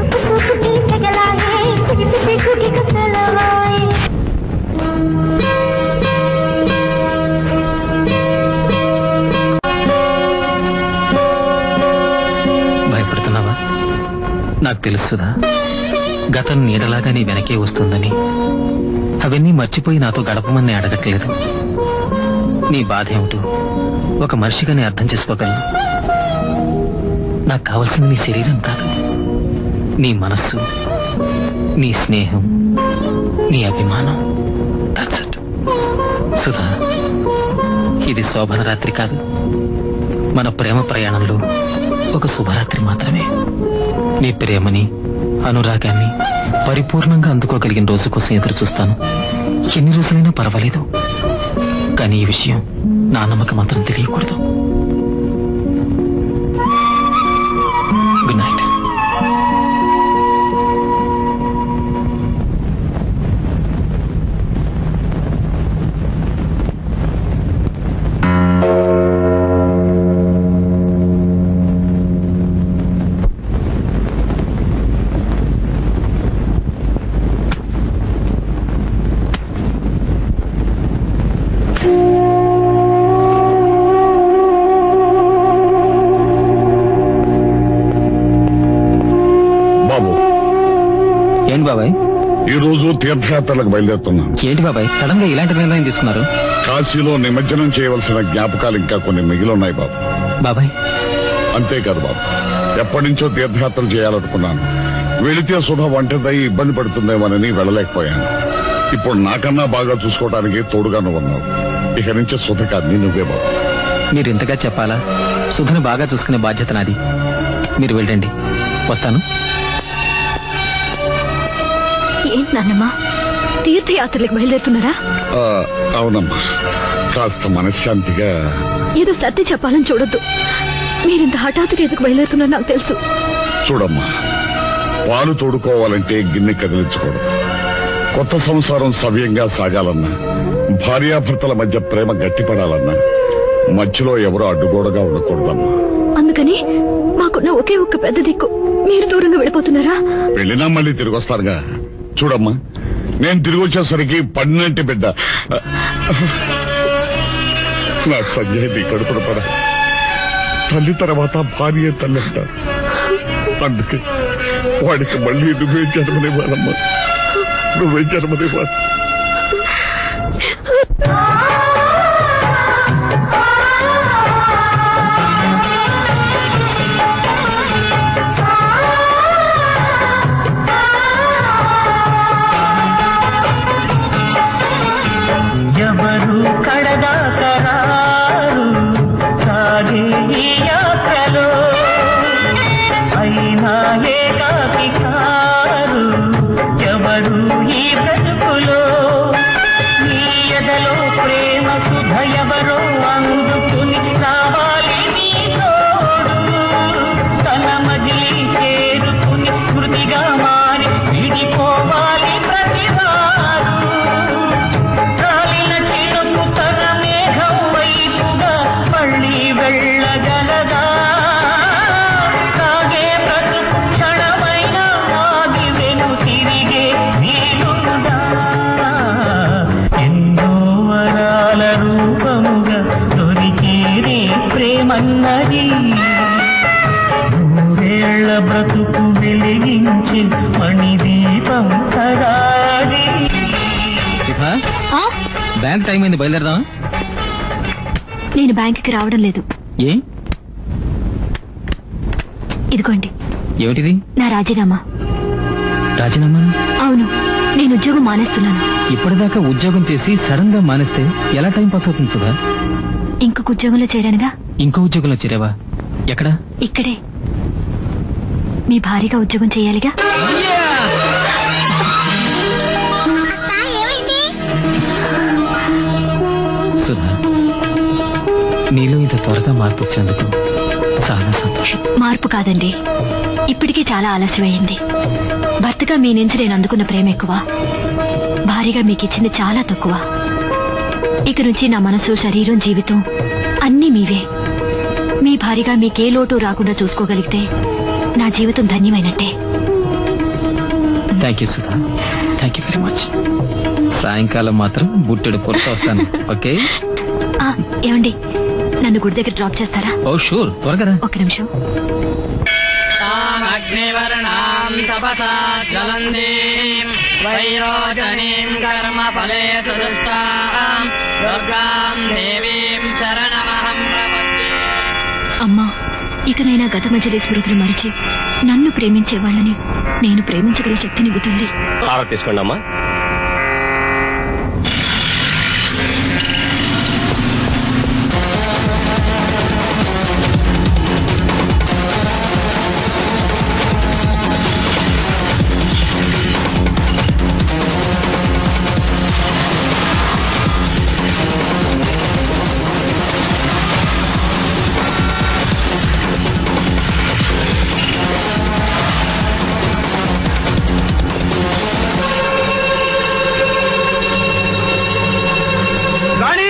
భయపడుతున్నావా నాకు తెలుసుదా గతం నీడలాగా నీ వెనకే వస్తుందని అవన్నీ మర్చిపోయి నాతో గడపమని అడగట్లేదు నీ బాధ ఏమిటో ఒక మనిషిగా నేను అర్థం చేసుకోగలను నాకు కావాల్సింది నీ శరీరం కాదు నీ మనస్సు నీ స్నేహం నీ అభిమానం దట్స్ ఇట్ సుధా ఇది శోభన రాత్రి కాదు మన ప్రేమ ప్రయాణంలో ఒక శుభరాత్రి మాత్రమే నీ ప్రేమని అనురాగాన్ని పరిపూర్ణంగా అందుకోగలిగిన రోజు కోసం ఎదురు చూస్తాను ఎన్ని రోజులైనా పర్వాలేదు కానీ ఈ విషయం నా నమ్మకం మాత్రం తెలియకూడదు గుడ్ నైట్ బాబు ఏంటి బాబాయ్ ఈ రోజు తీర్థయాత్రలకు బయలుదేరుతున్నాను ఏంటి బాబాయ్ సడన్ గా ఇలాంటి నిర్ణయం తీసుకున్నారు కాశీలో నిమజ్జనం చేయవలసిన జ్ఞాపకాలు ఇంకా కొన్ని మిగిలి ఉన్నాయి బాబు బాబాయ్ అంతేకాదు బాబు ఎప్పటి నుంచో తీర్థయాత్రలు చేయాలనుకున్నాను వెళితే సుధ ఒంటరిదై ఇబ్బంది పడుతుందేమోనని వెళ్ళలేకపోయాను ఇప్పుడు నాకన్నా బాగా చూసుకోవడానికి తోడుగా నువ్వు ఉన్నావు ఇక నుంచి సుధ కాదు నువ్వే బాబు మీరు ఇంతగా చెప్పాలా సుధను బాగా చూసుకునే బాధ్యత నాది మీరు వెళ్ళండి వస్తాను ఏంటి నాన్నమ్మా తీర్థయాత్రలకు బయలుదేరుతున్నారా ఆ, అవునమ్మా కాస్త మనశ్శాంతిగా ఏదో సర్ది చెప్పాలని చూడొద్దు మీరింత హఠాత్తుగా ఎందుకు బయలుదేరుతున్నారో నాకు తెలుసు చూడమ్మా పాలు తోడుకోవాలంటే గిన్నె కదిలించకూడదు కొత్త సంసారం సవ్యంగా సాగాలన్నా భార్యాభర్తల మధ్య ప్రేమ గట్టిపడాలన్నా మధ్యలో ఎవరో అడ్డుగోడగా ఉండకూడదమ్మా అందుకని మాకున్న ఒకే ఒక్క పెద్ద దిక్కు మీరు దూరంగా వెళ్ళిపోతున్నారా వెళ్ళినా మళ్ళీ తిరిగి వస్తానుగా చూడమ్మా నేను తిరిగి వచ్చేసరికి పన్నెంటి బిడ్డ నా సంజయ్ నీ కడుపున పడ తల్లి తర్వాత భార్య తల్లి అంటారు అందుకే వాడికి మళ్ళీ నువ్వే జన్మనివ్వాలమ్మా నువ్వే జన్మనివ్వాలి ఎవరు ఉన్నది నూరేళ్ల బ్రతుకు వెలిగించి మణిదీపం కదాది శిఖ బ్యాంక్ టైం అయింది బయలుదేరదామా నేను బ్యాంకుకి రావడం లేదు ఏ ఇదిగోండి ఏమిటిది నా రాజీనామా రాజీనామా అవును నేను ఉద్యోగం మానేస్తున్నాను ఇప్పటిదాకా ఉద్యోగం చేసి సడన్ గా మానేస్తే ఎలా టైం పాస్ అవుతుంది సుధా ఇంకొక ఉద్యోగంలో చేరానుగా ఇంకో ఉద్యోగంలో చేరావా ఎక్కడ ఇక్కడే మీ భారీగా ఉద్యోగం చేయాలిగా సుధా నీలో ఇంత త్వరగా మార్పు వచ్చేందుకు చాలా సంతోషం మార్పు కాదండి ఇప్పటికే చాలా ఆలస్యమైంది భర్తగా మీ నుంచి నేను అందుకున్న ప్రేమ ఎక్కువ భారీగా మీకు ఇచ్చింది చాలా తక్కువ ఇక నుంచి నా మనసు శరీరం జీవితం అన్నీ మీవే మీ భారీగా మీకే లోటు రాకుండా చూసుకోగలిగితే నా జీవితం ధన్యమైనట్టే thank you Sudha thank you very much సాయంకాలం మాత్రం బుట్టెడు పొట్ట వస్తాను ఓకే ఆ, ఏమండి నన్ను గుడి దగ్గర డ్రాప్ చేస్తారా ఓ షూర్ త్వరగా రా. ఒక నిమిషం అగ్నివర్ణాం తపసా జ్వలందీం వైరోచనీం కర్మ ఫలే సుదుష్టాం దుర్గాం దేవీం శరణమహం ప్రపద్యే అమ్మా ఇకనైనా గత మధ్య స్మృతులు మరిచి నన్ను ప్రేమించే వాళ్ళని నేను ప్రేమించగల శక్తి నిగుతుంది ఆరా తీసుకోండి అమ్మా రాణి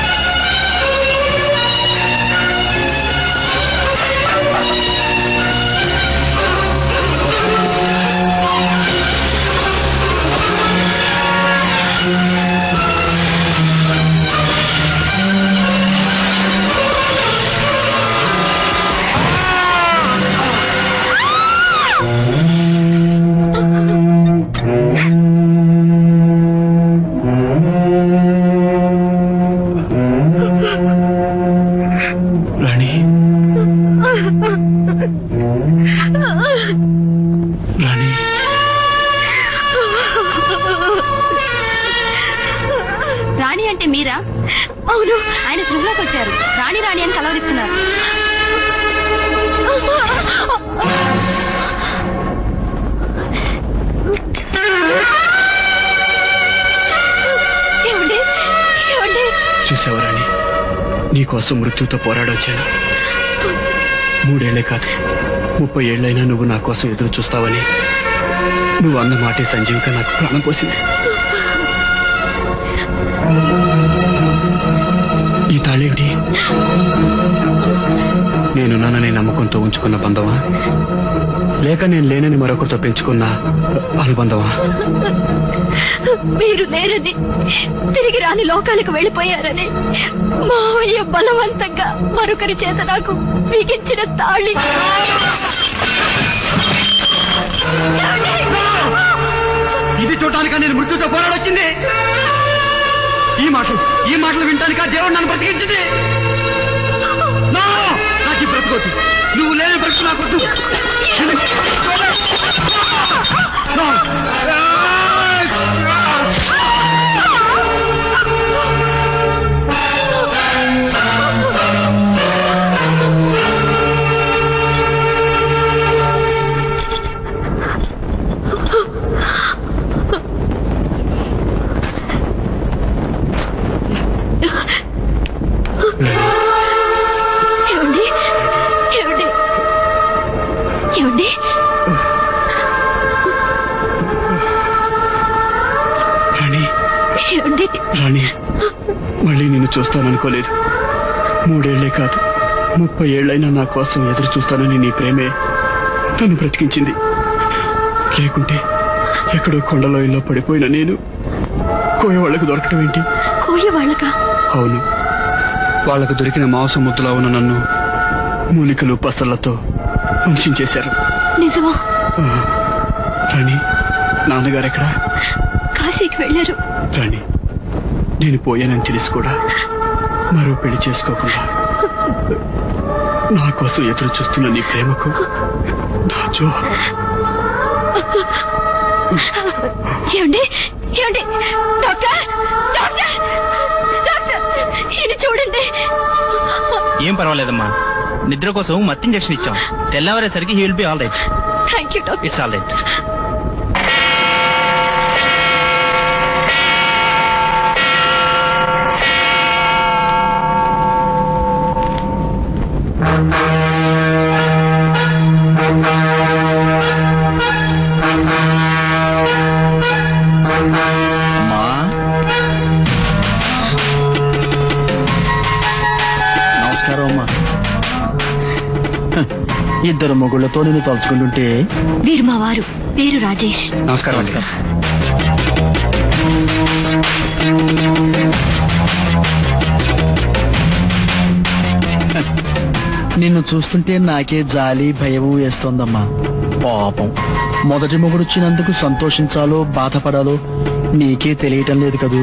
రాణి రాణి రాణి అంటే మీరా అవును ఆయన సృహలోకి వచ్చారు రాణి రాణి అని కలవరిస్తున్నారు ఏమండి ఏమండి చూసావా రాణి నీకోసం మృత్యుతో పోరాడొచ్చాను మూడేళ్లే కాదు ముప్పై ఏళ్ళైనా నువ్వు నా కోసం ఎదురు చూస్తావని నువ్వు అన్న మాటే సంజీవిగా నాకు ప్రాణం పోసింది ఈ తాళేమిటి నేనున్నాననే నమ్మకంతో ఉంచుకున్న బంధమా లేక నేను లేనని మరొకరితో పెంచుకున్న అనుబంధమా మీరు లేరని తిరిగి రాని లోకాలకు వెళ్ళిపోయారని మావయ్య బలవంతంగా మరొకరి చేత నాకు బిగించిన తాళి ఇది చూడటానికా నేను మృత్యుతో పోరాడొచ్చింది ఈ మాటలు ఈ మాటలు వినటానికా దేవుడు నన్ను బ్రతికించింది No! నాకు ఈ బ్రతకొద్దు నువ్వు లేని బ్రతుకు నాకొద్దు No! ఏమండి ఏమండి ఏమండి రాణి ఏమండి రాణి మళ్ళీ నిన్ను చూస్తాననుకోలేదు మూడేళ్లే కాదు ముప్పై ఏళ్ళైనా నా కోసం ఎదురు చూస్తానని నీ ప్రేమే నన్ను బ్రతికించింది లేకుంటే ఎక్కడో కొండలో ఇల్లో పడిపోయిన నేను కోయవాళ్లకు దొరకటం ఏంటి కోయ వాళ్ళకా అవును వాళ్లకు దొరికిన మాంసం ముద్దలా ఉన్న నన్ను మూలికలు పసళ్లతో ఫంక్షన్ చేశారు నిజమా ఆ, రాణి నాన్నగారు ఎక్కడ కాశీకి వెళ్ళారు రాణి నేను పోయానని తెలిసి కూడా మరో పెళ్లి చేసుకోకుండా నా కోసం ఎదురు చూస్తున్న నీ ప్రేమకు నా జోహార్ ఏమండి ఏమండి డాక్టర్ డాక్టర్ డాక్టర్ ఇది చూడండి ఏం పర్వాలేదమ్మా నిద్ర కోసం మత్తు ఇంజెక్షన్ ఇచ్చాం తెల్లవారేసరికి he will be all right thank you doctor it's all right అమ్మా నమస్కారం అమ్మా హ, ఇద్దరు మొగుళ్ళతో నేను తలుచుకుంటుంటే వీరు మా వారు పేరు రాజేష్ నమస్కారం అండి నిన్ను చూస్తుంటే నాకే జాలి భయము వేస్తోందమ్మా పాపం మొదటి మొగుడు వచ్చినందుకు సంతోషించాలో బాధపడాలో నీకే తెలియటం లేదు కదూ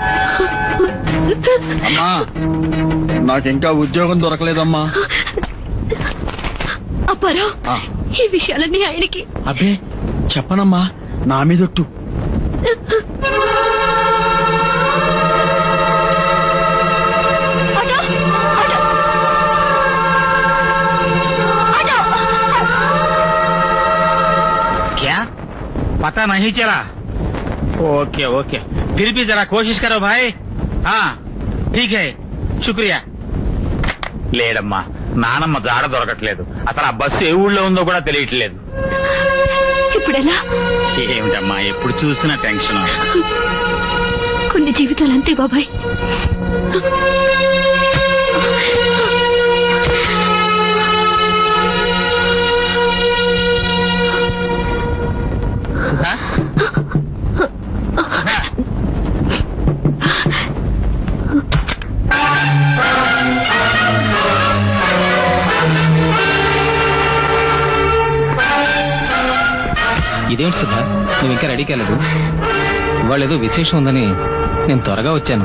అమ్మా నాకింకా ఉద్యోగం దొరకలేదమ్మా అప్పారావు ఆ. ఈ విషయాలన్నీ ఆయనకి అబ్బే చెప్పనమ్మా నా మీదొట్టు क्या पता नहीं चला ओके ओके फिर भी जरा कोशिश करो भाई हाँ ठीक है शुक्रिया లేడమ్మా నానమ్మ జాడ దొరకట్లేదు అసలు ఆ బస్సు ఏ ఊళ్ళో ఉందో కూడా తెలియట్లేదు ఇప్పుడెలా ఏమిటమ్మా ఎప్పుడు చూసినా టెన్షన్ కొన్ని జీవితాలు అంతే బాబాయ్ సుధా ఇదేంటి సుధా నువ్వు ఇంకా రెడీ కాలేదు వాళ్ళు ఏదో విశేషం ఉందని నేను త్వరగా వచ్చాను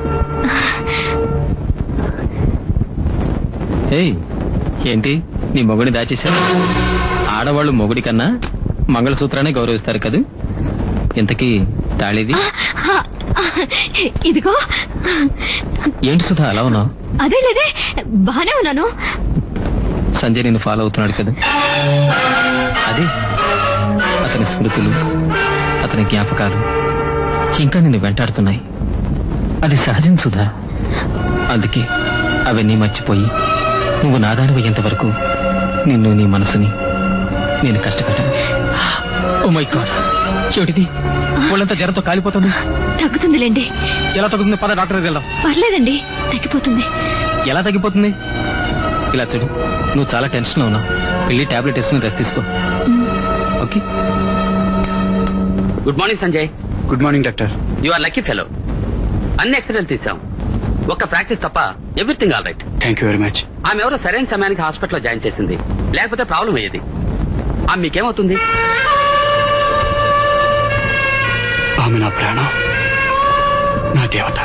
ఏయ్ ఏంటి నీ మొగుడిని దాచేశావు ఆడవాళ్ళు మొగుడి కన్నా మంగళసూత్రాన్ని గౌరవిస్తారు కదా ఇంతకీ తాళిది ఇదిగో ఏంటి సుధా అలా ఉన్నావు అదే లేదే బానే ఉన్నాను సంజయ్ నిన్ను ఫాలో అవుతున్నాడు కదా అదే అతని స్మృతులు అతని జ్ఞాపకాలు ఇంకా నిన్ను వెంటాడుతున్నాయి అది సహజం సుధా అందుకే అవన్నీ మర్చిపోయి నువ్వు నాదానివయ్యేంత వరకు నిన్ను నీ మనసుని నేను కష్టపెట్టాను ఓ మై గాడ్ చెవిటిది వాళ్ళంతా జ్వరంతో కాలిపోతుంది తగ్గుతుందిలేండి ఎలా తగ్గుతుంది పద డాక్టర్ దగ్గరికి వెళ్దాం పర్లేదండి తగ్గిపోతుంది ఎలా తగ్గిపోతుంది ఇలా చూడు నువ్వు చాలా టెన్షన్ లో ఉన్నావు వెళ్ళి టాబ్లెట్ వేసుకుని రెస్ట్ తీసుకో okay good morning Sanjay good morning doctor you are lucky fellow అన్ని ఎక్స్పీరియన్స్ తీసాం ఒక్క ప్రాక్టీస్ తప్ప everything all right thank you very much ఆమె ఎవరో సరైన సమయానికి హాస్పిటల్లో జాయిన్ చేసింది లేకపోతే ప్రాబ్లం అయ్యేది ఆమె మీకేమవుతుంది ఆమె నా ప్రాణం నా దేవత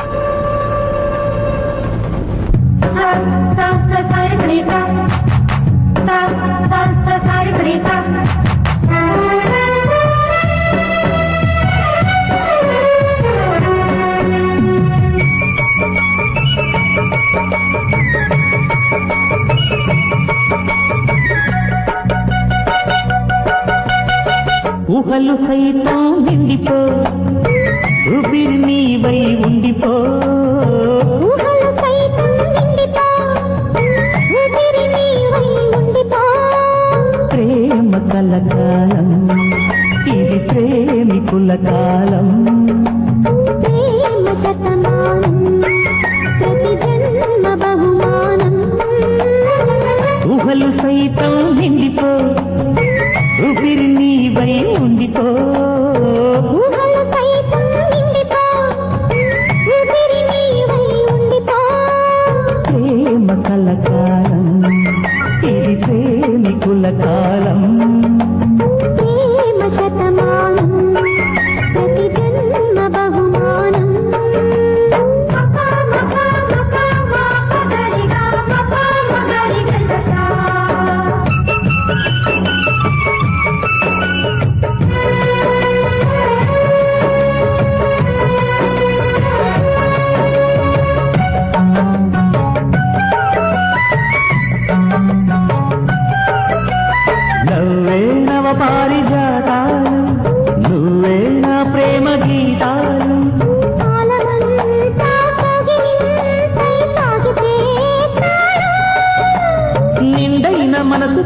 ఊహలు సైతం నిండిపో ఊపిరి నీవై ఉండిపో ప్రేమ కలకాలం ఇది ప్రేమికుల కాలం ఊహలు సైతం నిండిపో ఊపిరి నీవై ఉండిపో ప్రేమ కలకాలం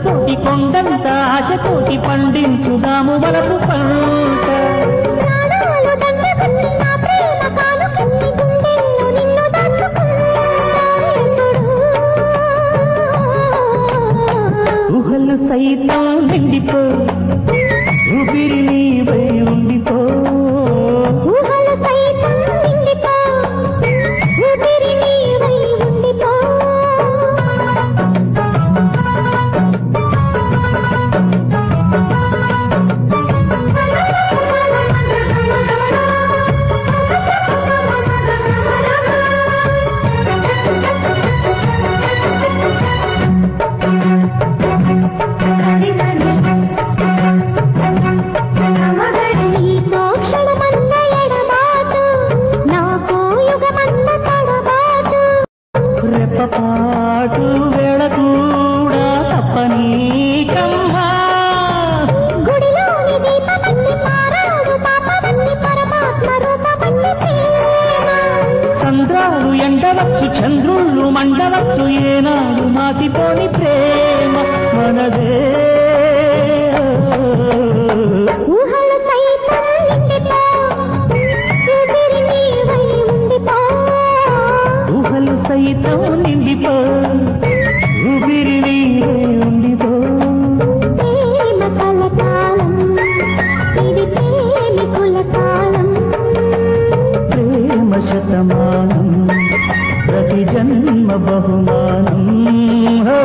కోటి కొండంత ఆశతోటి పండించుదాము వలపు పంట ఊహలు సైతం నిండిపో ఊపిరి నీవై ఉండిపో ఊహలు సైతం నిండిపో ఊపిరి నీవై ఉండిపో నీతో క్షణమన్న ఎడబాటు నాకు యుగమన్న తడబాటు రెప్పపాటు వేళ కూడా తప్పనీకమ్మా గుడిలోని దీపమన్ని మారాడు పాపమన్ని పరమాత్మ రూపమన్ని ప్రేమ సంద్రాలు ఎండవచ్చు చంద్రుళ్ళు మండవచ్చు ఏనాడు మాసిపోని ప్రేమ మనదే ఊహలు సైతం నిండిపో ఊపిరి నీవై ఉండిపో ఊహలు సైతం నిండిపో ఊపిరి నీవే ఉండిపో ప్రేమ కలకాలం ఇది ప్రేమికుల కాలం ప్రేమ శతమానం ప్రతి జన్మ బహుమానం హో.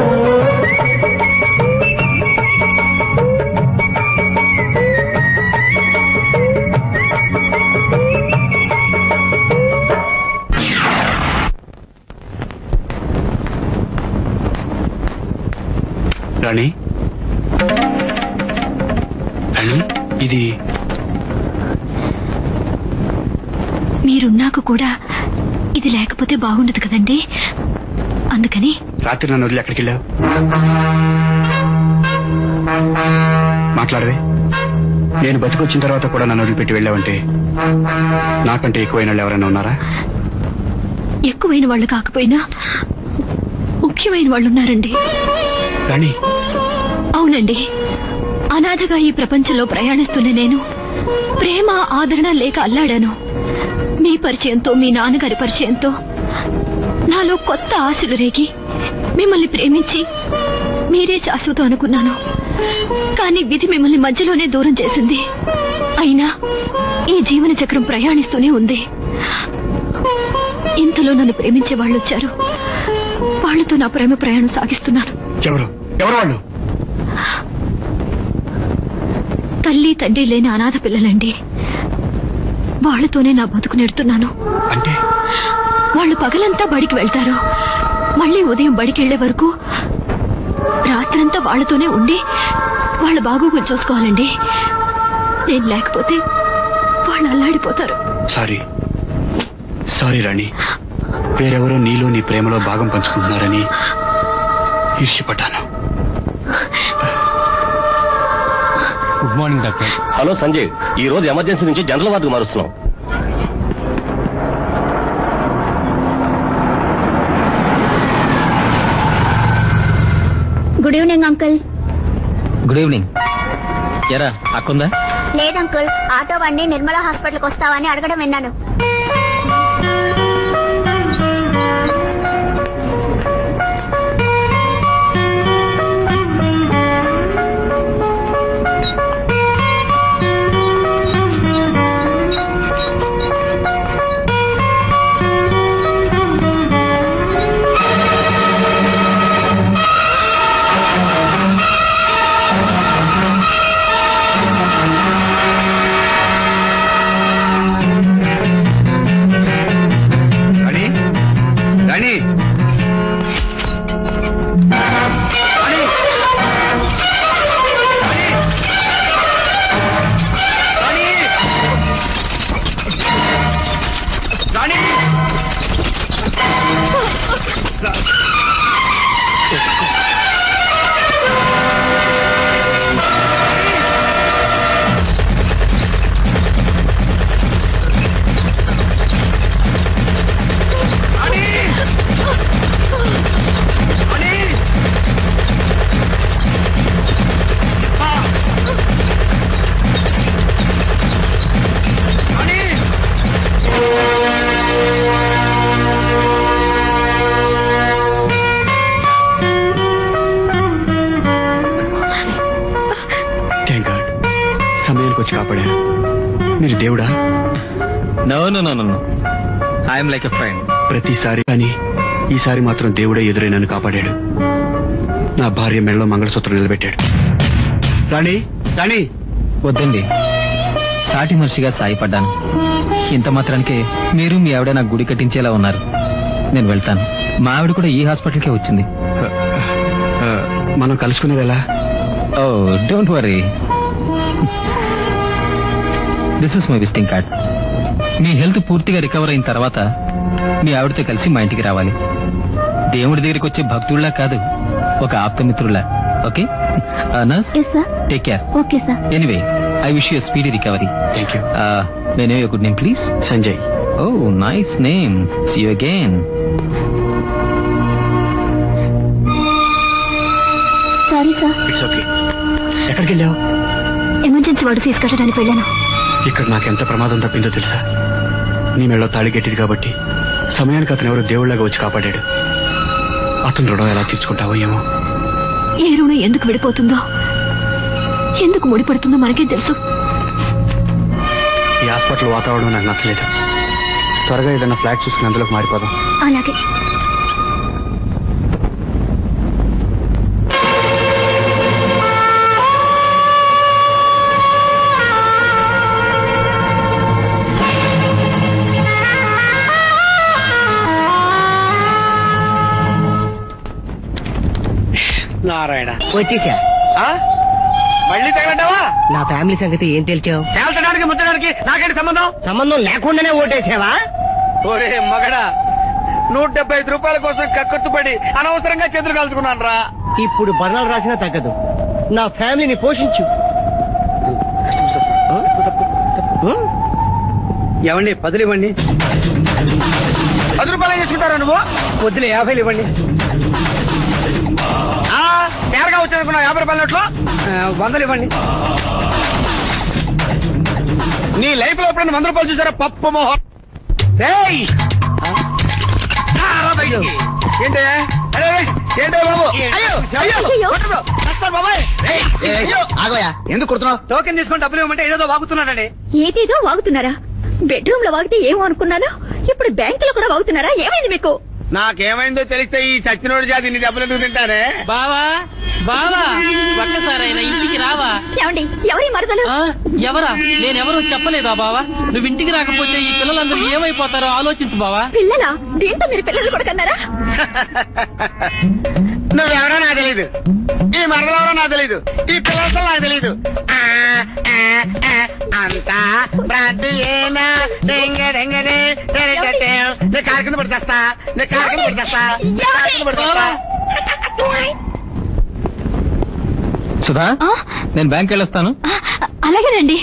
రాణి రాణి ఇది మీరున్నాక కూడా ఇది లేకపోతే బాగుండదు కదండి అందుకని రాత్రి నన్ను వదిలి ఎక్కడికి వెళ్ళావు మాట్లాడవే నేను బతికొచ్చిన తర్వాత కూడా నన్ను వదిలిపెట్టి వెళ్ళావంటే నాకంటే ఎక్కువైన వాళ్ళు ఎవరైనా ఉన్నారా ఎక్కువైన వాళ్ళు కాకపోయినా ముఖ్యమైన వాళ్ళు ఉన్నారండి రాణి అవునండి అనాథగా ఈ ప్రపంచంలో ప్రయాణిస్తున్న నేను ప్రేమ ఆదరణ లేక అల్లాడాను మీ పరిచయంతో మీ నాన్నగారి పరిచయంతో నాలో కొత్త ఆశలు రేగి మిమ్మల్ని ప్రేమించి మీరే శాశ్వతం అనుకున్నాను కానీ విధి మిమ్మల్ని మధ్యలోనే దూరం చేసింది అయినా ఈ జీవన చక్రం ప్రయాణిస్తూనే ఉంది ఇంతలో నన్ను ప్రేమించే వాళ్ళు వచ్చారు వాళ్ళతో నా ప్రేమ ప్రయాణం సాగిస్తున్నాను ఎవరు ఎవరు వాళ్ళు తల్లి తండ్రి లేని అనాథ పిల్లలండి వాళ్ళతోనే నా బతుకు నెడుతున్నాను అంటే వాళ్ళు పగలంతా బడికి వెళ్తారు మళ్ళీ ఉదయం బడికి వెళ్లే వరకు రాత్రంతా వాళ్ళతోనే ఉండి వాళ్ళ బాగోగులు చూసుకోవాలండి నేను లేకపోతే వాళ్ళు అల్లాడిపోతారు సారీ సారీ రాణి వేరెవరో నీలో నీ ప్రేమలో భాగం పంచుకుంటున్నారని ఈర్ష్యపడ్డాను good morning doctor hello Sanjay ఈ రోజు ఎమర్జెన్సీ నుంచి జనరల్ వార్డుకు మారుస్తున్నాం good evening uncle good evening ఎరా అక్కుందా లేదు అంకుల్ ఆటో బండి నిర్మల హాస్పిటల్కి వస్తావని అడగడం విన్నాను ఆ మీరు దేవుడా no no no no I'm like a friend ప్రతిసారి కానీ ఈసారి మాత్రం దేవుడే ఎదురై నన్ను కాపాడాడు నా భార్య మెడలో మంగళసూత్రం నిలబెట్టాడు రాణి రాణి వద్దండి సాటి మనిషిగా సాయపడ్డాను ఇంత మాత్రానికే మీరు మీ ఆవిడ నాకు గుడి కట్టించేలా ఉన్నారు నేను వెళ్తాను మా ఆవిడ కూడా ఈ హాస్పిటల్కే వచ్చింది మనం కలుసుకునేది ఎలా oh don't worry this is my visiting card మీ హెల్త్ పూర్తిగా రికవర్ అయిన తర్వాత మీ ఆవిడతో కలిసి మా ఇంటికి రావాలి దేవుడి దగ్గరికి వచ్చే భక్తుల్లా కాదు ఒక ఆప్తమిత్రులా okay nurse take care okay sir anyway I wish you speedy recovery thank you నేనే good name please Sanjay oh nice name see you again sorry sir it's okay ఎక్కడికి వెళ్ళావు ఎమర్జెన్సీ వాడు ఫీజు కట్టడానికి వెళ్ళాను ఇక్కడ నాకు ఎంత ప్రమాదం తప్పిందో తెలుసా నీ మెళ్ళో తాళి కట్టింది కాబట్టి సమయానికి అతను ఎవరో దేవుళ్ళగా వచ్చి కాపాడాడు అతను రుణం ఎలా తీర్చుకుంటావో ఏమో ఏ రుణం ఎందుకు విడిపోతుందో ఎందుకు ముడిపడుతుందో మనకే తెలుసు ఈ హాస్పిటల్ వాతావరణం నాకు నచ్చలేదు త్వరగా ఏదైనా ఫ్లాట్ చూసుకుని అందులోకి మారిపోదాం అలాగే నారాయణ వచ్చేసా మళ్ళీ తగలడ్డావా నా ఫ్యామిలీ సంగతి ఏం తెలిచావు తేల్చడానికి ముచ్చడానికి నాకేంటి సంబంధం సంబంధం లేకుండానే ఓటేసావా ఒరే మగడా నూట డెబ్బై ఐదు రూపాయల కోసం కక్కుర్తుపడి అనవసరంగా చేతులు కాల్చుకున్నాను రా ఇప్పుడు బర్ణాలు రాసినా తగ్గదు నా ఫ్యామిలీని పోషించు ఏమండి పదులు ఇవ్వండి పది రూపాయలు ఏం చేసుకుంటారా నువ్వు వద్దులే యాభైలు ఇవ్వండి ఆ, తేరగా వచ్చానుకున్నావు యాభై రూపాయల నోట్లో వందలు ఇవ్వండి నీ లైఫ్ లో ఎప్పుడైనా వంద రూపాయలు చూసారా పప్పు మొహం రేయ్! ఆ, రా బయటికి. ఏంటి అరే, రేయ్, ఏంటి బాబు అయ్యో అయ్యో కొట్టదు. వస్తాను బాబాయ్ రేయ్, అయ్యో ఆగోయా ఎందుకు కుడుతున్నావు టోకెన్ తీసుకొని డబ్బులు ఇవ్వమంటే ఏదో వాగుతున్నాడండి ఏదేదో వాగుతున్నారా బెడ్రూమ్ లో వాగితే ఏమో అనుకున్నాను ఇప్పుడు బ్యాంకులో కూడా వాగుతున్నారా ఏమైంది మీకు నాకేమైందో తెలిస్తే ఈ చచ్చినోడి జాతి ఇన్ని డబ్బులు ఎందుకు తింటానే బావా బావా ఒక్కసారైనా ఇంటికి రావా ఏమండి ఎవరి మరదలు ఆ, ఎవరా నేనెవరో చెప్పలేదా బావా నువ్వు ఇంటికి రాకపోతే ఈ పిల్లలందరూ ఏమైపోతారో ఆలోచించు బావా పిల్లలా దీంతో మీరు పిల్లలు కూడా కన్నారా నువ్వెవరో నాకు తెలీదు ఈ మరదలెవరో నాకు తెలీదు ఈ పిల్లలు నాకు తెలీదు ఆ, ఆ, ఆ, అంతా ప్రాంతీయేనా డెంగ డెంగనే డెరగటే. నీ కారు కింద పడిచేస్తా నీ కారు కింద పడిచేస్తా నీ కారు కింద పడిచేస్తా సుధా నేను బ్యాంక్ వెళ్ళొస్తాను అలాగేనండి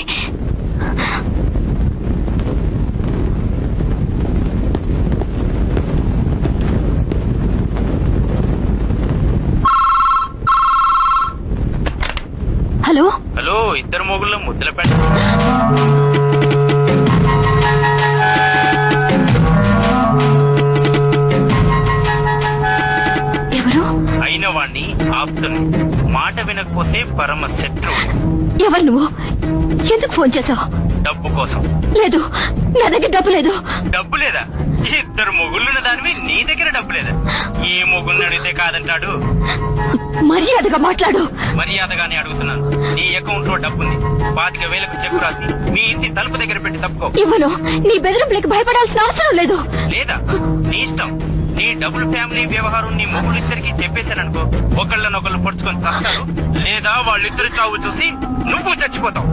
హలో హలో ఇద్దరు మొగుళ్ళు ముద్దుల పెట్ట ఎవరు అయిన వాణ్ణి ఆప్తుని మాట వినకపోతే పరమ శత్రువు ఎవరు నువ్వు ఎందుకు ఫోన్ చేశావు డబ్బు కోసం లేదు నా దగ్గర డబ్బు లేదు డబ్బు లేదా ఇద్దరు మొగుళ్ళున్న దానివి నీ దగ్గర డబ్బు లేదా ఏ మొగుళ్ళని అడిగితే కాదంటాడు మర్యాదగా మాట్లాడు మర్యాదగానే అడుగుతున్నాను నీ అకౌంట్ లో డబ్బుంది పాతిక వేలకు చెక్కు రాసి మీ ఇంటి తలుపు దగ్గర పెట్టి తప్పుకో ఇవ్వను నీ బెదిరింపులకు భయపడాల్సిన అవసరం లేదు లేదా నీ ఇష్టం నీ డబుల్ ఫ్యామిలీ వ్యవహారం నీ మొగుళ్ళిద్దరికి చెప్పేశాననుకో ఒకళ్ళనొకళ్ళు పొడుచుకొని చస్తారు లేదా వాళ్ళిద్దరి చావు చూసి నువ్వు చచ్చిపోతావు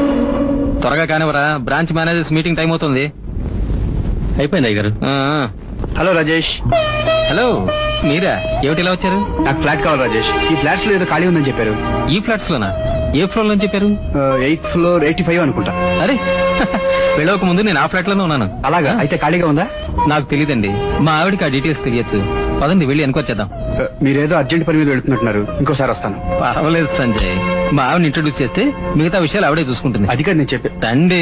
త్వరగా కానివరా బ్రాంచ్ మేనేజర్స్ మీటింగ్ టైం అవుతుంది అయిపోయింది అయ్యారు హలో రాజేష్ హలో మీరా ఏమిటి ఇలా వచ్చారు నాకు ఫ్లాట్ కావాలి రాజేష్ ఈ ఫ్లాట్స్ లో ఏదో ఖాళీ ఉందని చెప్పారు ఈ ఫ్లాట్స్ లోనా ఏ ఫ్లోర్ లో చెప్పారు ఎయిత్ ఫ్లోర్ ఎయిటీ ఫైవ్ అనుకుంటా అరే వెళ్ళక ముందు నేను ఆ ఫ్లాట్ లోనే ఉన్నాను అలాగా అయితే ఖాళీగా ఉందా నాకు తెలియదండి మా ఆవిడకి ఆ డీటెయిల్స్ తెలియచ్చు పదండి వెళ్ళి వెనకొచ్చేద్దాం ఆ, మీరేదో అర్జెంట్ పని మీద వెళ్తున్నట్టున్నారు ఇంకోసారి వస్తాను పర్వాలేదు సంజయ్ మా ఆవిడని ఇంట్రొడ్యూస్ చేస్తే మిగతా విషయాలు ఆవిడే చూసుకుంటుంది అది కాదు నేను చెప్పే తండి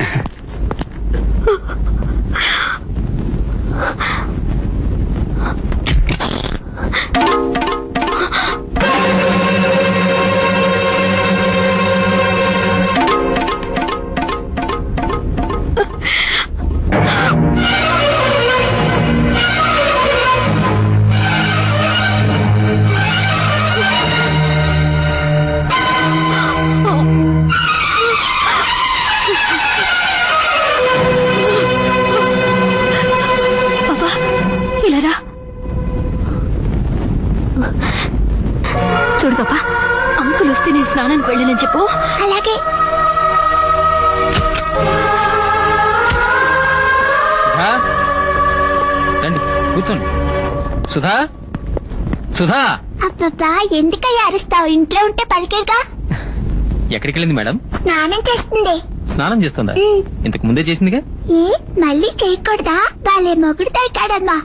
పాపా ఇలా రా చూడు పాపా అంకుల్ వస్తే నేను స్నానానికి వెళ్ళనని చెప్పు అలాగే సుధా రండి కూర్చోండి సుధా సుధా అబ్బబ్బా ఎందుకయ్యా అరుస్తావు ఇంట్లో ఉంటే పలికేగా ఎక్కడికి వెళ్ళింది మేడం స్నానం చేస్తుంది స్నానం చేస్తుందా ఉమ్. ఇంతకు ముందే చేసిందిగా ఏ మళ్ళీ చేయకూడదా వాళ్ళే మొగుడు తగ్గాడమ్మా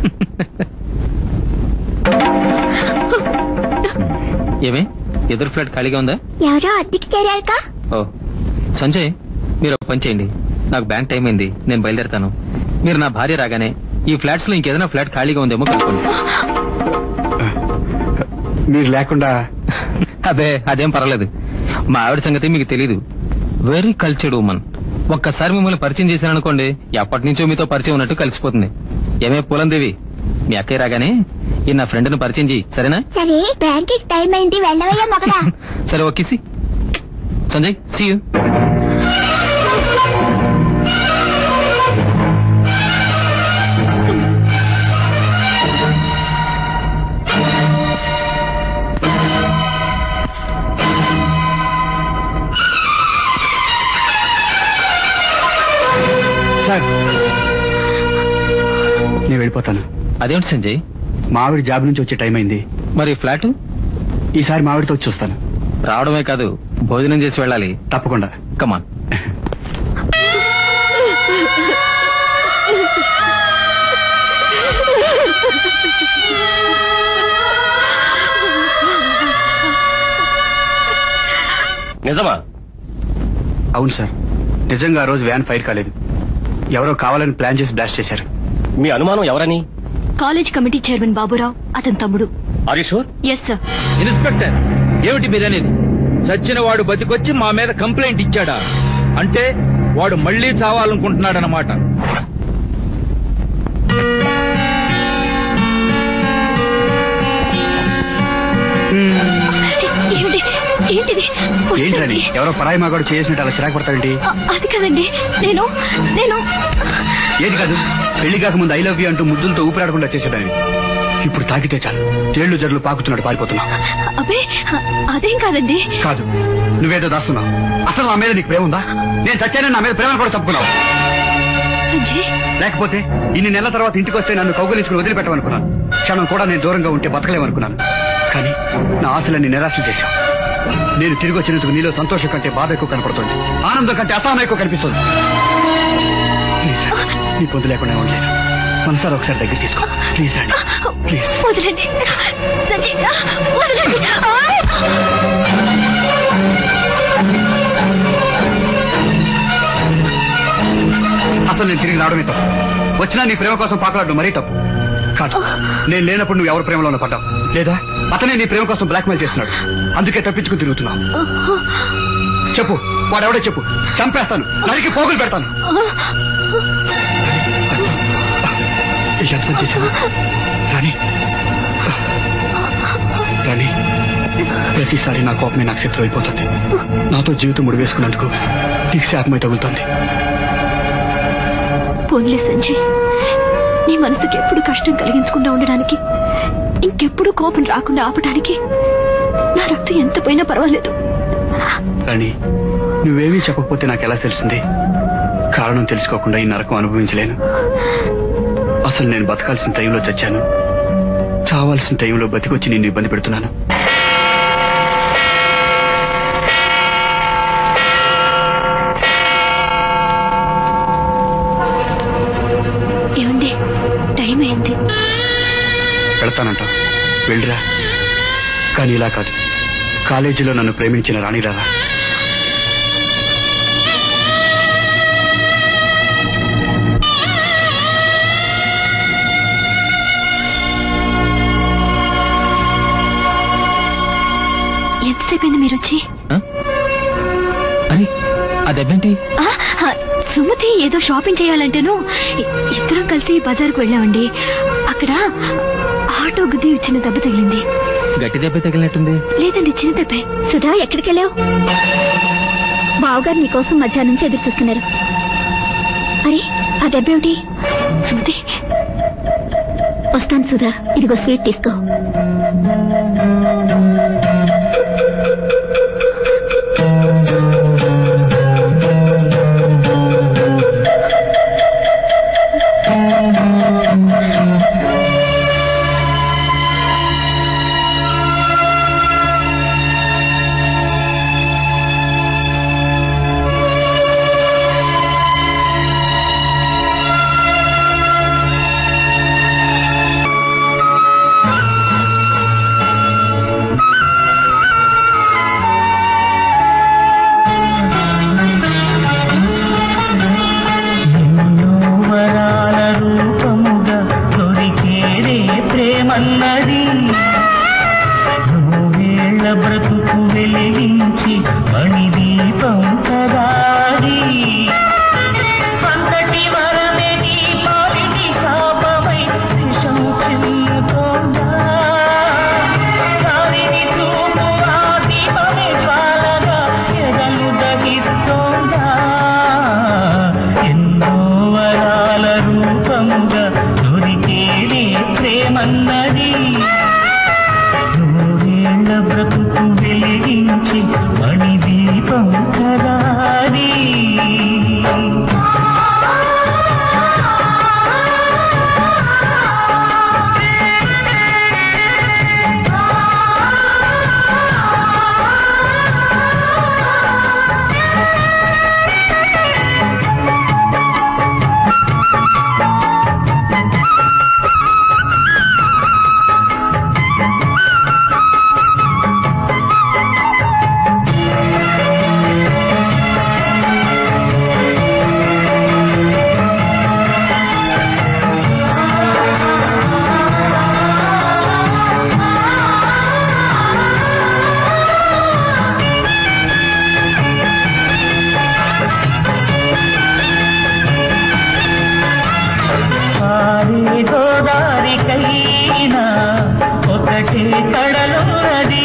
ఏమే ఎదురు ఫ్లాట్ ఖాళీగా ఉందా ఎవరో అద్దెకి చేరారుగా ఓ సంజయ్ మీరు ఒక పని చేయండి నాకు బ్యాంక్ టైం అయింది నేను బయలుదేరతాను మీరు నా భార్య రాగానే ఈ ఫ్లాట్స్ లో ఇంకేదైనా ఫ్లాట్ ఖాళీగా ఉందేమో కనుక్కోండి మీరు లేకుండా అదే అదేం పర్వాలేదు మా ఆవిడ సంగతి మీకు తెలీదు వెరీ కల్చర్డ్ ఉమన్ ఒక్కసారి మిమ్మల్ని పరిచయం చేశాను అనుకోండి ఎప్పటి నుంచో మీతో పరిచయం ఉన్నట్టు కలిసిపోతుంది ఏమే పూలందేవి మీ అక్కయ్య రాగానే ఈ నా ఫ్రెండ్ని పరిచయం చేయి సరేనా సరే బ్యాంక్ టైం అయింది వెళ్ళవయ్యా మగడా సరే ఒకేసి సంజయ్ సీ యూ సార్ నేను వెళ్ళిపోతాను అదేంటి సంజయ్ మా ఆవిడ జాబ్ నుంచి వచ్చే టైం అయింది మరి ఫ్లాట్ ఈసారి మా ఆవిడతో వచ్చి చూస్తాను రావడమే కాదు భోజనం చేసి వెళ్ళాలి తప్పకుండా కమాన్ నిజమా అవును సార్ నిజంగా ఆ రోజు వ్యాన్ ఫైర్ కాలేదు ఎవరో కావాలని ప్లాన్ చేసి బ్లాస్ట్ చేశారు మీ అనుమానం ఎవరని కాలేజ్ కమిటీ చైర్మన్ బాబురావు అతని తమ్ముడు హరీశ్వర్ ఎస్ సార్ ఇన్స్పెక్టర్ ఏమిటి మీరనేది చచ్చిన వాడు బతికొచ్చి మా మీద కంప్లైంట్ ఇచ్చాడా అంటే వాడు మళ్ళీ చావాలనుకుంటున్నాడనమాట ఏంటి ఏంటిది ఏంటని ఎవరో పరాయి మగాడు చేసినట్టు అలా చిరాకు పడతావేంటి అ- అది కదండి నేను నేను ఏది కాదు పెళ్లి కాకముందు ఐ లవ్ యూ అంటూ ముద్దులతో ఊపిరాడకుండా చేసేదాన్ని ఇప్పుడు తాకితే చాలు తేళ్లు జడ్లు పాకుతున్నట్టు పారిపోతున్నావు అబ్బే అ- అదేం కాదండి కాదు నువ్వేదో దాస్తున్నావు అసలు నా మీద నీకు ప్రేమ ఉందా నేను చచ్చానని నా మీద ప్రేమ కూడా తప్పుకున్నావు సంజయ్ లేకపోతే ఇన్ని నెలల తర్వాత ఇంటికి వస్తే నన్ను కౌగులించుకుని వదిలిపెట్టమనుకున్నాను క్షణం కూడా నేను దూరంగా ఉంటే బతకలేమనుకున్నాను కానీ నా ఆశలన్నీ నిరాశ చేశావు నేను తిరిగి వచ్చినందుకు నీలో సంతోషం కంటే బాధ ఎక్కువ కనపడుతుంది ఆనందం కంటే అసహనం ఎక్కువ కనిపిస్తుంది ప్లీజ్ రా. నీ పొద్దు లేకుండా ఉండలేను మనసారి ఒకసారి దగ్గర తీసుకో ప్లీజ్ రండి ప్లీజ్ వదలండి సంజయ్ వదలండి అసలు నేను తిరిగి రావడమే తప్పు వచ్చినా నీ ప్రేమ కోసం పాకలాడడం మరీ తప్పు కాదు నేను లేనప్పుడు నువ్వు ఎవరి ప్రేమలోనే పడ్డావు లేదా అతనే నీ ప్రేమ కోసం బ్లాక్మెయిల్ చేస్తున్నాడు అందుకే తప్పించుకుని తిరుగుతున్నావు చెప్పు వాడెవడో చెప్పు చంపేస్తాను నరికి పోగులు పెడతాను ఎంత పని చేశాను రాణి రాణి ప్రతిసారి నా కోపమే నాకు శత్రు అయిపోతుంది నాతో జీవితం ముడివేసుకున్నందుకు నీకు శాపమై తగులుతుంది పోన్లే సంజయ్ నీ మనసుకి ఎప్పుడు కష్టం కలిగించకుండా ఉండడానికి ఇంకెప్పుడు కోపం రాకుండా ఆపడానికి నా రక్తం ఎంత పోయినా పర్వాలేదు రాణి నువ్వేమీ చెప్పకపోతే నాకు ఎలా తెలుస్తుంది కారణం తెలుసుకోకుండా ఈ నరకం అనుభవించలేను అసలు నేను బతకాల్సిన టైంలో చచ్చాను చావాల్సిన టైంలో బతికొచ్చి నిన్ను ఇబ్బంది పెడుతున్నాను ఏమండి టైం అయింది వెళ్తానంట వెళ్ళిరా కానీ ఇలా కాదు కాలేజీలో నన్ను ప్రేమించిన రాణిలాగా ఎంతసేపు అయింది మీరు వచ్చి అరే ఆ దెబ్బేంటి ఆ, ఆ, సుమతి ఏదో షాపింగ్ చేయాలంటేను ఇ- ఇద్దరం కలిసి బజార్కు వెళ్ళామండి అక్కడ ఆటో గుద్ది చిన్న దెబ్బ తగిలింది గట్టి దెబ్బ తగిలినట్టుంది లేదండి చిన్న దెబ్బే సుధా ఎక్కడికి వెళ్ళావు బావగారు నీకోసం మధ్యాహ్నం నుంచి ఎదురు చూస్తున్నారు అరే ఆ దెబ్బ ఏమిటి సుమతి వస్తాను సుధా ఇదిగో స్వీట్ తీసుకో వరాల రూపముగా దొరికేదే ప్రేమన్నది నూవేళ్ల బ్రతుకు వెలిగించి మణిదీపం కదాది అంతటి వరమే నీ పాలిటి శాపమై విషం చిమ్ముతోందా దారిని చూపు ఆ దీపమే జ్వాలగా ఎదలు దహిస్తోందా ఎన్నో వరాల రూపముగా దొరికేదే ప్రేమన్నది నూరేళ్ల బ్రతుకు వెలిగించి మణి దీపం కదాది పారే గోదారికైనా ఒకటే కడలున్నది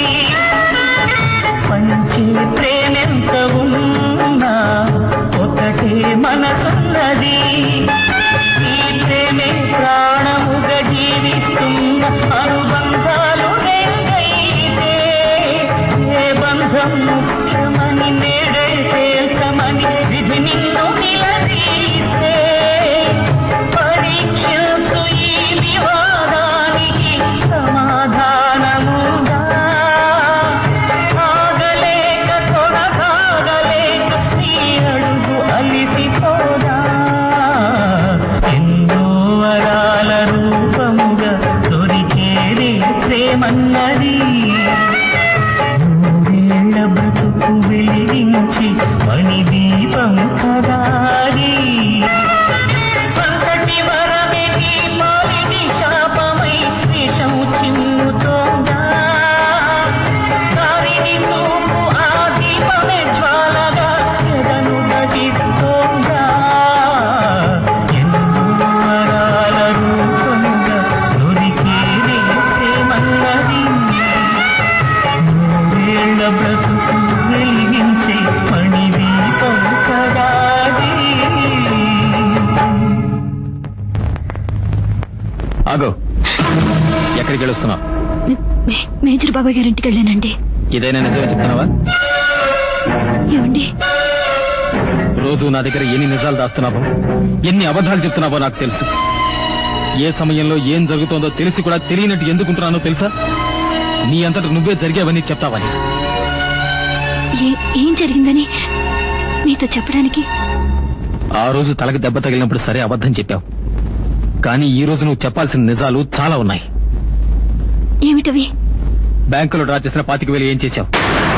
పంచే ప్రేమెంత ఉన్నా ఒకటే మనసున్నది ఈ ప్రేమే ప్రాణముగా జీవిస్తున్న అనుబంధాలు రెండైతే ఏ బంధం ముఖ్యమని నేడే తేల్చమని విధి నిన్ను నిలదీస్తే పరీక్షించు ఈ వివాదానికి సమాధానముగా ఆగలేక కొనసాగలేక ఈ అడుగు అలిసిపోదా ఎన్నో వరాల రూపముగా దొరికేదే ప్రేమన్నది నూరేళ్ల బ్రతుకు వెలిగించి మణి దీపం కదాది అంతటి వరమే నీ పాలిటి శాపమై విషం చిమ్ముతోందా దారిని చూపు ఆ దీపమే జ్వాలగా ఎదను దహిస్తోందా ఎన్నో వరాల రూపముగా దొరికేదే ప్రేమన్నది నూరేళ్ల బ్రతుకు వెలిగించే మణి దీపం కదాది ఆగో ఎక్కడికి వెళ్ళొస్తున్నావు మే- మేజర్ బాబాయ్ గారి ఇంటికి వెళ్ళానండి ఇదైనా నిజమే చెప్తున్నావా ఏమండి రోజు నా దగ్గర ఎన్ని నిజాలు దాస్తున్నావో ఎన్ని అబద్ధాలు చెప్తున్నావో నాకు తెలుసు ఏ సమయంలో ఏం జరుగుతోందో తెలిసి కూడా తెలియనట్టు ఎందుకుంటున్నానో తెలుసా నీ అంతట నువ్వే జరిగేవన్నీ చెప్తావని ఏ- ఏం జరిగిందని మీతో చెప్పడానికి ఆ రోజు తలకి దెబ్బ తగిలినప్పుడు సరే అబద్ధం చెప్పావు కానీ ఈ రోజు నువ్వు చెప్పాల్సిన నిజాలు చాలా ఉన్నాయి ఏమిటవి బ్యాంకులో డ్రా చేసిన పాతిక వేలు ఏం చేశావు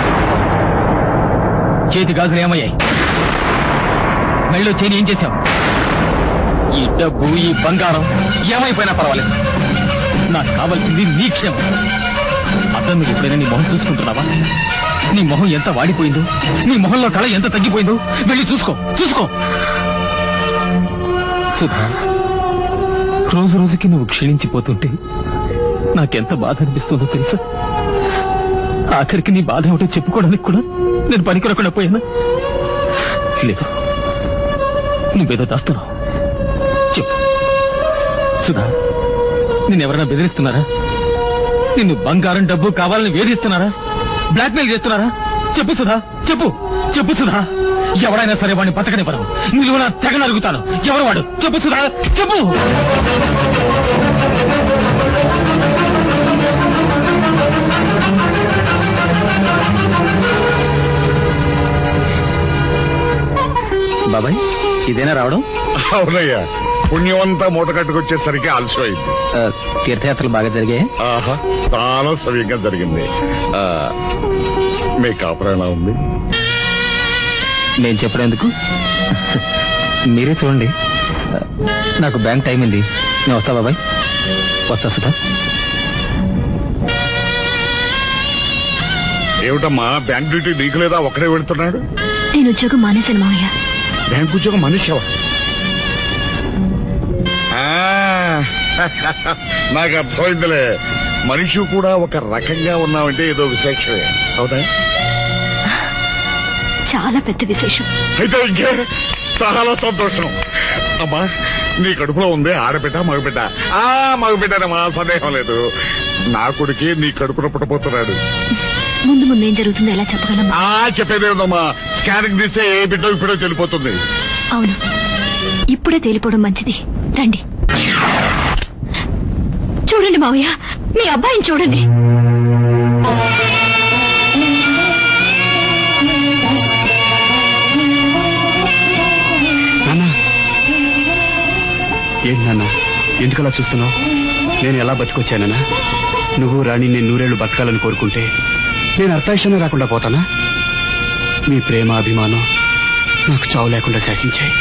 చేతి గాజులు ఏమయ్యాయి మెళ్ళో చేని ఏం చేశావు ఈ డబ్బు ఈ బంగారం ఏమైపోయినా పర్వాలేదు నాకు కావాల్సింది నీ క్షేమం అర్థం మీరు ఎప్పుడైనా నీ మొహం చూసుకుంటున్నావా నీ మొహం ఎంత వాడిపోయిందో నీ మొహంలో కళ ఎంత తగ్గిపోయిందో వెళ్ళి చూసుకో చూసుకో సుధా రోజు రోజుకి నువ్వు క్షీణించిపోతుంటే నాకెంత బాధ అనిపిస్తుందో తెలుసా ఆఖరికి నీ బాధ ఏమిటో చెప్పుకోవడానికి కూడా నేను పనికిరకుండా పోయానా లేదు నువ్వేదో దాస్తున్నావు చెప్పు సుధా నిన్నెవరైనా బెదిరిస్తున్నారా నిన్ను బంగారం డబ్బు కావాలని వేధిస్తున్నారా బ్లాక్మెయిల్ చేస్తున్నారా చెప్పు సుధా చెప్పు చెప్పు సుధా ఎవరైనా సరే వాడిని బతకనివ్వరు నువ్వు నా తెగ నరుగుతాను ఎవరు వాడు చెప్పు సుధా చెప్పు బాబాయ్ ఇదేనా రావడం అవునయ్యా పుణ్యమంతా మూట కట్టుకొచ్చేసరికి ఆలస్యమైంది తీర్థయాత్రలు బాగా జరిగాయి ఆహా చాలా సవ్యంగా జరిగింది ఆ, మీ కాపురం ఎలా ఉంది నేను చెప్పడం ఎందుకు మీరే చూడండి నాకు బ్యాంక్ టైం ఉంది నేను వస్తా బాబాయ్ వస్తా సుధా ఏమిటమ్మా బ్యాంక్ డ్యూటీ నీకు లేదా ఒక్కడే వెళ్తున్నాడు నేను ఉద్యోగం మానేశాను మావయ్య బ్యాంక్ ఉద్యోగం మనిషివా నాకు అర్థమైందిలే మనిషి కూడా ఒక రకంగా ఉన్నావంటే ఏదో విశేషమే అవునా చాలా పెద్ద విశేషం అయితే ఇంకే చాలా సంతోషం అమ్మా నీ కడుపులో ఉంది ఆడబిడ్డ మగబిడ్డ ఆ మగబిడ్డనమ్మా సందేహం లేదు నా కొడుకే నీ కడుపున పుట్టబోతున్నాడు ముందు ముందు ఏం జరుగుతుందో ఎలా చెప్పగలం ఆ చెప్పేదేదమ్మా స్కానింగ్ తీస్తే ఏ బిడ్డ ఇప్పుడో తెలిపోతుంది అవును ఇప్పుడే తేలిపోవడం మంచిది రండి చూడండి మావయ్య మీ అబ్బాయిని చూడండి నాన్న ఏంటి నాన్న ఎందుకలా చూస్తున్నావు నేను ఎలా బతికొచ్చానన్నా నువ్వు రాణి నేను నూరేళ్లు బతకాలని కోరుకుంటే నేను అర్థాయిషనే రాకుండా పోతానా మీ ప్రేమ అభిమానం నాకు చావు లేకుండా శాసించాయి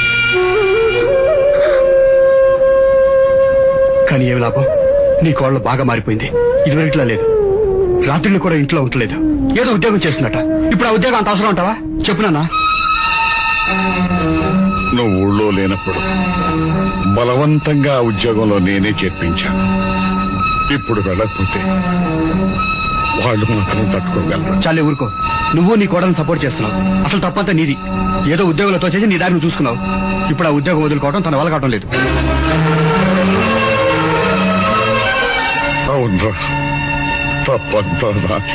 కానీ ఏమి లాభం నీ కోళ్ళ బాగా మారిపోయింది ఇదివరకులా లేదు రాత్రిని కూడా ఇంట్లో ఉండలేదు ఏదో ఉద్యోగం చేస్తున్నట ఇప్పుడు ఆ ఉద్యోగం అంత అవసరం ఉంటావా చెప్పు నాన్నా నువ్వు ఊళ్ళో లేనప్పుడు బలవంతంగా ఆ ఉద్యోగంలో నేనే చేర్పించాను ఇప్పుడు వెళ్ళకపోతే వాళ్ళు మాత్రం తట్టుకోగలరు చాలే ఊరుకో నువ్వు నీ కోడలను సపోర్ట్ చేస్తున్నావు అసలు తప్పంతా నీది ఏదో ఉద్యోగంలో చేసి నీ దారిని చూసుకున్నావు ఇప్పుడు ఆ ఉద్యోగం వదులుకోవడం తన వల్ల కావడం లేదు అవునరా తప్పంతా నాది.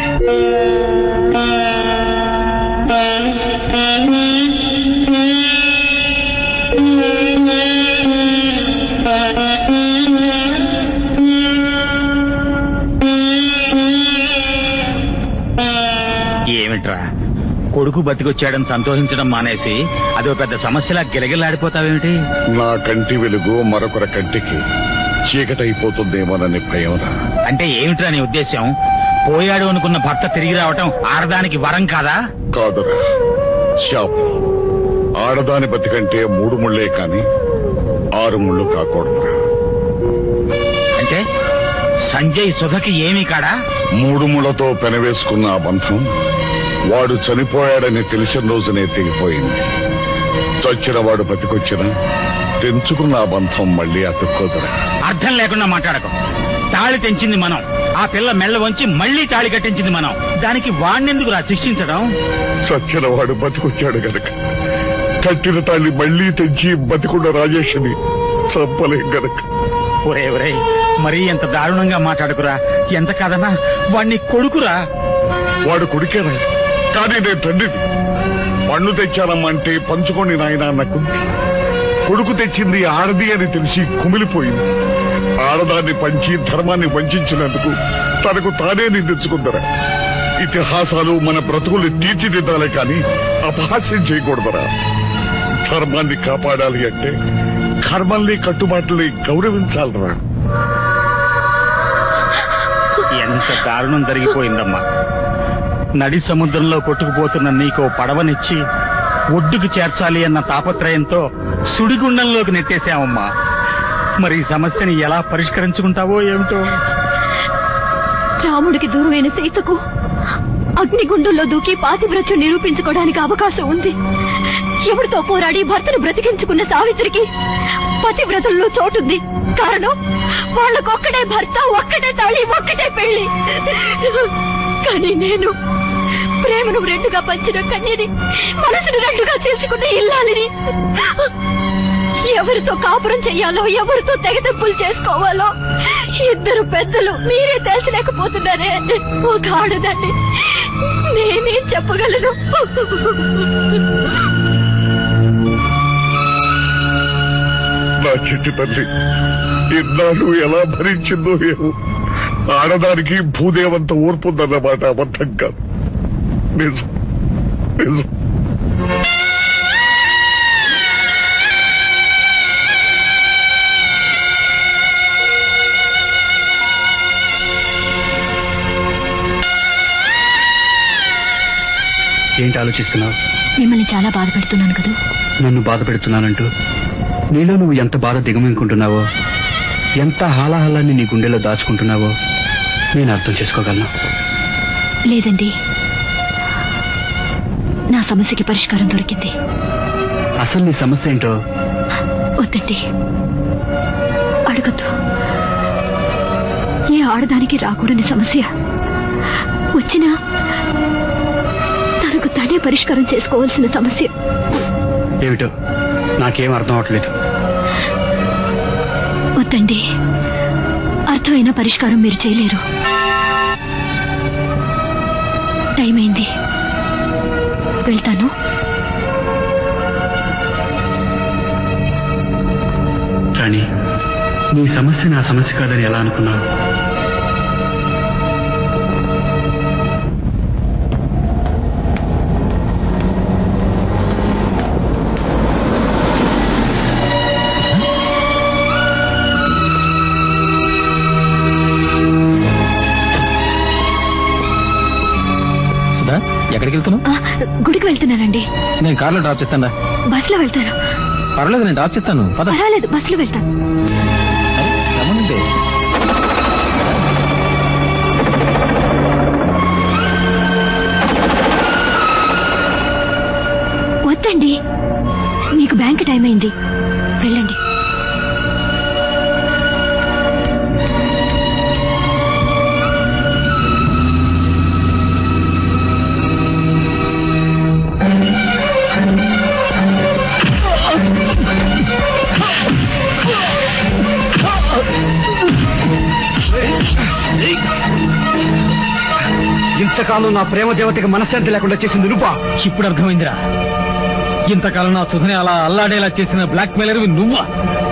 ఏమిట్రా కొడుకు బతికొచ్చాడని సంతోషించడం మానేసి అదో పెద్ద సమస్యలా గిలగిలాడిపోతావేమిటి నా కంటి వెలుగు మరొకరి కంటికి చీకటైపోతుందేమోనని భయంరా అంటే ఏమిట్రా నీ ఉద్దేశం పోయాడు అనుకున్న భర్త తిరిగి రావటం ఆడదానికి వరం కాదా కాదురా శాపం ఆడదాని బతికంటే మూడు ముళ్ళే కాని ఆరు ముళ్ళు కాకూడదురా అంటే సంజయ్ సుధకి ఏమీ కాడా మూడు ముళ్ళతో పెనవేసుకున్న ఆ బంధం వాడు చనిపోయాడని తెలిసిన రోజునే తెగిపోయింది చచ్చిన వాడు బతికొచ్చిన తెంచుకున్న ఆ బంధం మళ్ళీ అతుక్కోదురా అర్థం లేకుండా మాట్లాడకు తాళి తెంచింది మనం ఆ పిల్ల మెళ్ళ వంచి మళ్ళీ తాళి కట్టించింది మనం దానికి వాణ్ణెందుకు రా శిక్షించడం చచ్చిన వాడు బతికొచ్చాడు గనక కట్టిన తాళి మళ్ళీ తెచ్చి బతికున్న రాజేష్ని చంపలేం గనక ఒరే ఒరే మరీ ఎంత దారుణంగా మాట్లాడుకురా ఎంత కాదన్నా వాణ్ణి కొడుకురా వాడు కొడుకేనా కానీ నేను తండ్రిని పన్ను తెచ్చానమ్మంటే పంచుకోండి నాయన అన్న కుంతి కొడుకు తెచ్చింది ఆడది అని తెలిసి కుమిలిపోయింది ఆడదాన్ని పంచి ధర్మాన్ని వంచినందుకు తనకు తానే నిందించుకుందరా ఇతిహాసాలు మన బ్రతుకుల్ని తీర్చిదిద్దాలే కాని అపహాస్యం చేయకూడదరా ధర్మాన్ని కాపాడాలి అంటే కర్మల్ని కట్టుబాట్లని గౌరవించాలరా ఎంత దారుణం జరిగిపోయిందమ్మా నడి సముద్రంలో కొట్టుకుపోతున్న నీకో పడవనిచ్చి ఒడ్డుకు చేర్చాలి అన్న తాపత్రయంతో సుడిగుండంలోకి నెట్టేశామమ్మా మరి ఈ సమస్యని ఎలా పరిష్కరించుకుంటావో ఏమిటో రాముడికి దూరమైన సీతకు అగ్నిగుండంలో దూకి పాతివ్రత్యం నిరూపించుకోవడానికి అవకాశం ఉంది ఎవరితో పోరాడి భర్తను బ్రతికించుకున్న సావిత్రికి పతివ్రతల్లో చోటుంది కారణం వాళ్ళకొక్కడే భర్త ఒక్కటే తాళి ఒక్కటే పెళ్లి కానీ నేను ప్రేమను రెండుగా పంచిన కన్యని మనసును రెండుగా చీల్చుకున్న ఇల్లాలిని ఎవరితో కాపురం చెయ్యాలో ఎవరితో తెగతెంపులు చేసుకోవాలో ఇద్దరు పెద్దలు మీరే తెలిసలేకపోతున్నారే ఒక ఆడదాన్ని నేనేం చెప్పగలను నా చిట్టి తల్లి ఇన్నాళ్ళు ఎలా భరించిందో ఏమో ఆడదానికి భూదేవంత ఓర్పుందన్నమాట అబద్ధం కాదు నిజం నిజం ఏంటి ఆలోచిస్తున్నావు మిమ్మల్ని చాలా బాధ పెడుతున్నాను కదా నన్ను బాధ పెడుతున్నానంటూ నీలో నువ్వు ఎంత బాధ దిగమింగుకుంటున్నావో ఎంత హాలాహలాన్ని నీ గుండెలో దాచుకుంటున్నావో నేను అర్థం చేసుకోగలను లేదండి నా సమస్యకి పరిష్కారం దొరికింది అసలు నీ సమస్య ఏంటో వద్దండి అడగద్దు ఏ ఆడదానికి రాకూడని సమస్య వచ్చినా తనకు తనే పరిష్కారం చేసుకోవాల్సిన సమస్య ఏమిటో నాకేం అర్థం అవట్లేదు వద్దండి అర్థమైన పరిష్కారం మీరు చేయలేరు టైం అయింది వెళ్తాను కానీ నీ సమస్య నా సమస్య కాదని ఎలా అనుకున్నావు సుధా ఎక్కడికి వెళ్తున్నావు ఆ, గుడికి వెళ్తున్నానండి నేను కార్లో డ్రాప్ చేస్తాను బస్సులో వెళ్తాను పర్వాలేదు నేను డ్రాప్ చేస్తాను పద పర్వాలేదు బస్సులో వెళ్తాను రమ్మనండి. వద్దండి మీకు బ్యాంక్ టైం అయింది వెళ్ళండి ఇంతకాలం నా ప్రేమ దేవతకి మనశ్శాంతి లేకుండా చేసింది నువ్వా ఇప్పుడు అర్థమైందిరా ఇంతకాలం నా సుధని అలా అల్లాడేలా చేసిన బ్లాక్ మెయిలర్ నువ్వా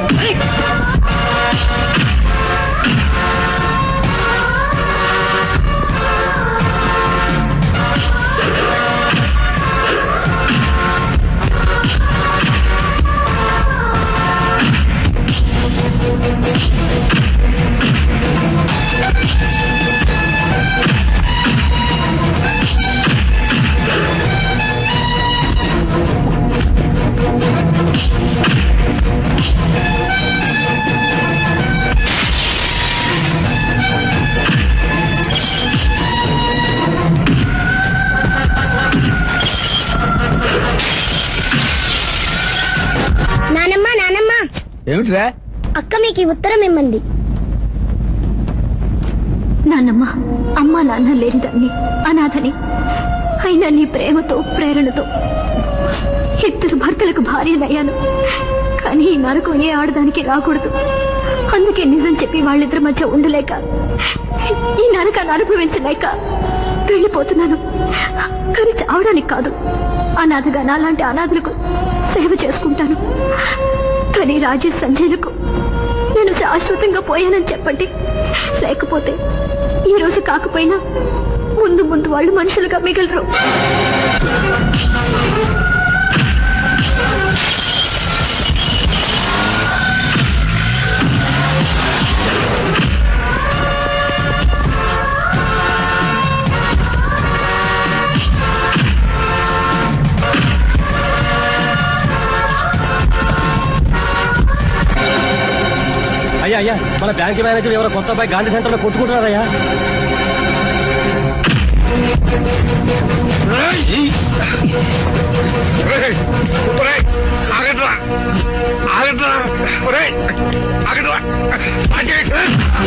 నానమ్మ నానమ్మ ఏమిటిరా అక్క మీకు ఈ ఉత్తరం ఇమ్మంది నాన్నమ్మ అమ్మ నాన్న లేని దాన్ని అనాథని అయినా నీ ప్రేమతో ప్రేరణతో ఇద్దరు భర్తలకు భార్యనయ్యాను కానీ ఈ నరకం ఏ ఆడదానికి రాకూడదు అందుకే నిజం చెప్పి వాళ్ళిద్దరి మధ్య ఉండలేక ఈ నరకాన్ని అనుభవించలేక వెళ్ళిపోతున్నాను కానీ చావడానికి కాదు అనాథగా నాలాంటి అనాథులకు సేవ చేసుకుంటాను కానీ రాజేష్ సంజయ్లకు నేను శాశ్వతంగా పోయానని చెప్పండి లేకపోతే ఈ రోజు కాకపోయినా ముందు ముందు వాళ్ళు మనుషులుగా మిగలరు అయ్యా అయ్యా మన బ్యాంక్ మేనేజర్ ఎవరో కొత్త అబ్బాయి గాంధీ సెంటర్ లో కొట్టుకుంటున్నారయ్యా ఒరేయ్, ఒరేయ్, ఆగండ్రా ఆగండ్రా ఒరేయ్, ఆగండ్రా ఆగండి.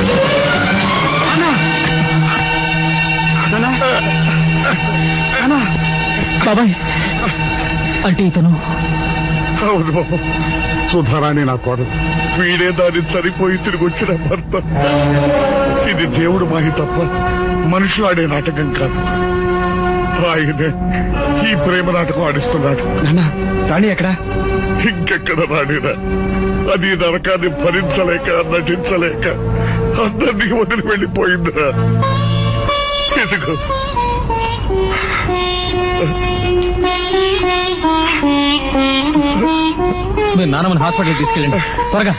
బాబాయ్ అంటే ఇతను అవును బాబు సుధారాణి నా కోడలు వీడే దాన్ని సరిపోయి తిరిగి వచ్చిన భర్త ఇది దేవుడు మాహి తప్ప మనుషులు ఆడే నాటకం కాదు ఆయనే ఈ ప్రేమ నాటకం ఆడిస్తున్నాడు నాన్న రాణి ఎక్కడా ఇంకెక్కడ రానిరా అది ఈ నరకాన్ని భరించలేక నటించలేక అందరినీ వదిలి వెళ్ళిపోయిందిరా ఇదిగో మీరు నాన్నమ్మని హాస్పిటల్కి తీసుకెళ్ళండి త్వరగా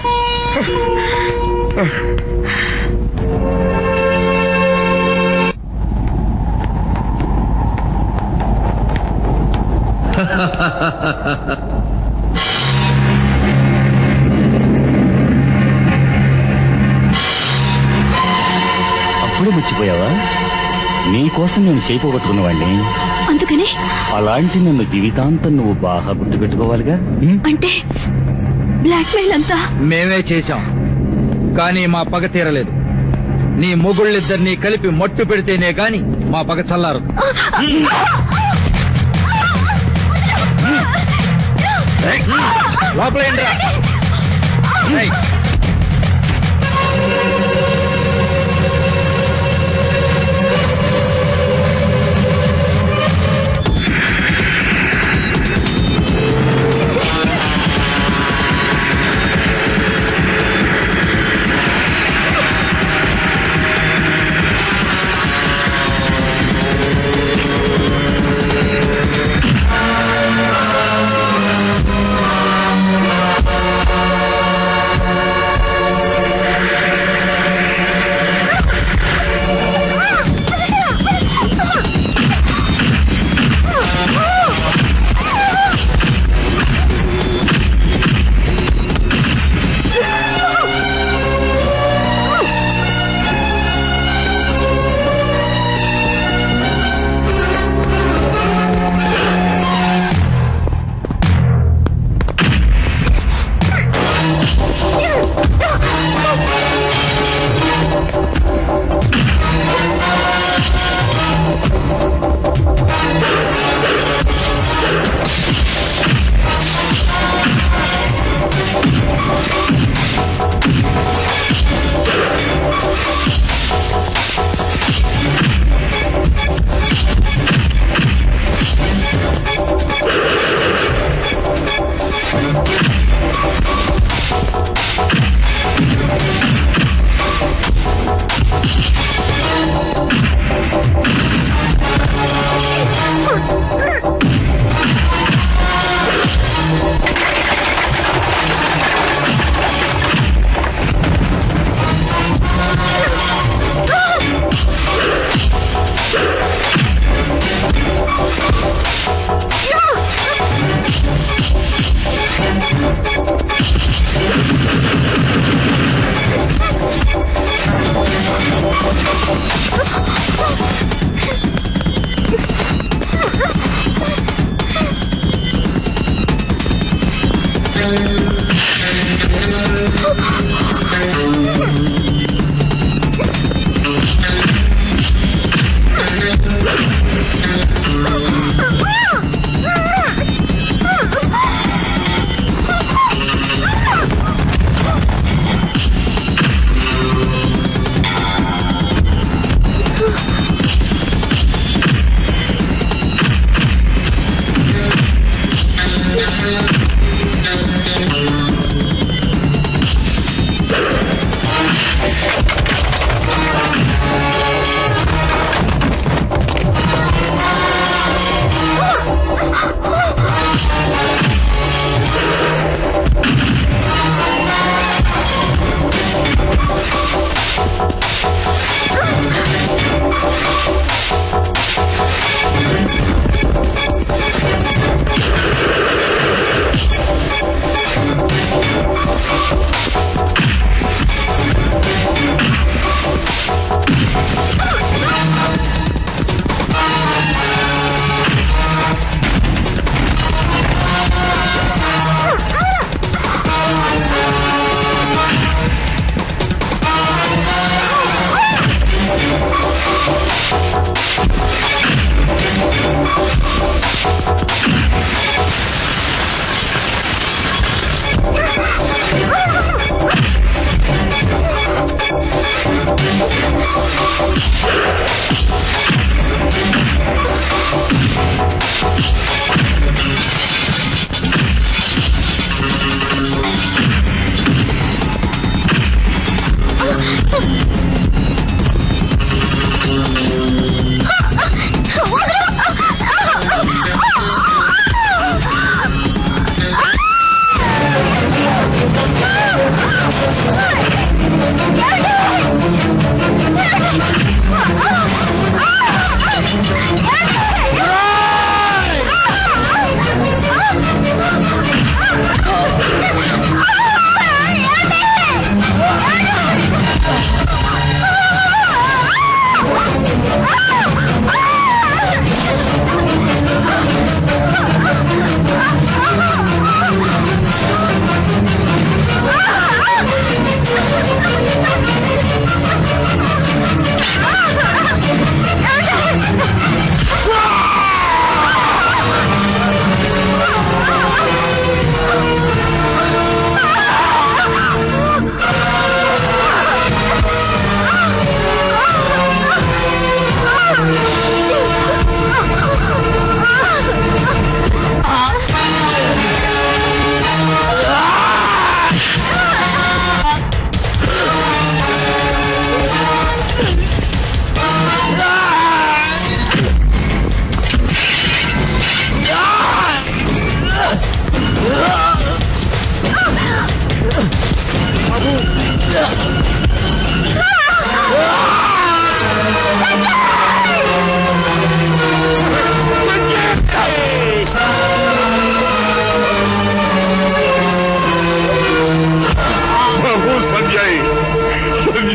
అప్పుడే మర్చిపోయావా నీ కోసం నేను చేయిపోగొట్టుకున్నవాడిని అందుకని అలాంటి నన్ను జీవితాంతం నువ్వు బాగా గుర్తుపెట్టుకోవాలిగా ఉం? అంటే బ్లాక్మెయిల్ అంతా మేమే చేశాం కానీ మా పగ తీరలేదు నీ మొగుళ్ళిద్దరినీ కలిపి మట్టు పెడితేనే గాని మా పగ చల్లారు లోపలేండ్రా ఏయ్. ఆ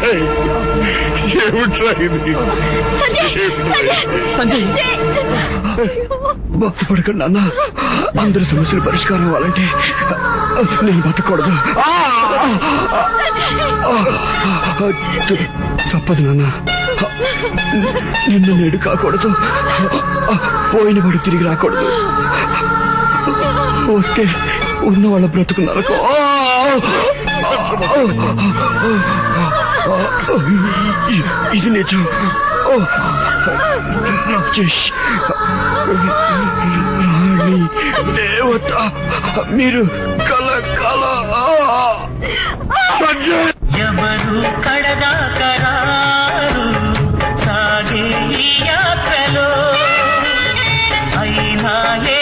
సంజయ్ ఏమిట్రా ఇది సంజయ్ బాధపడకండి అన్న అందరి సమస్యలు పరిష్కారం అవ్వాలంటే నేను బతకూడదు ఆ! తప్పదు నాన్న నిన్ను నేడు కాకూడదు పోయినవాడు తిరిగి రాకూడదు వస్తే ఉన్న వాళ్ళ బ్రతుకు నరకం ఇది నిజం రాజేష్ రాణి దేవత మీరు కల కల సంజయ్ ఎవరు కడదాకరారు సాగే ఈ యాత్రలో అయినా ఏ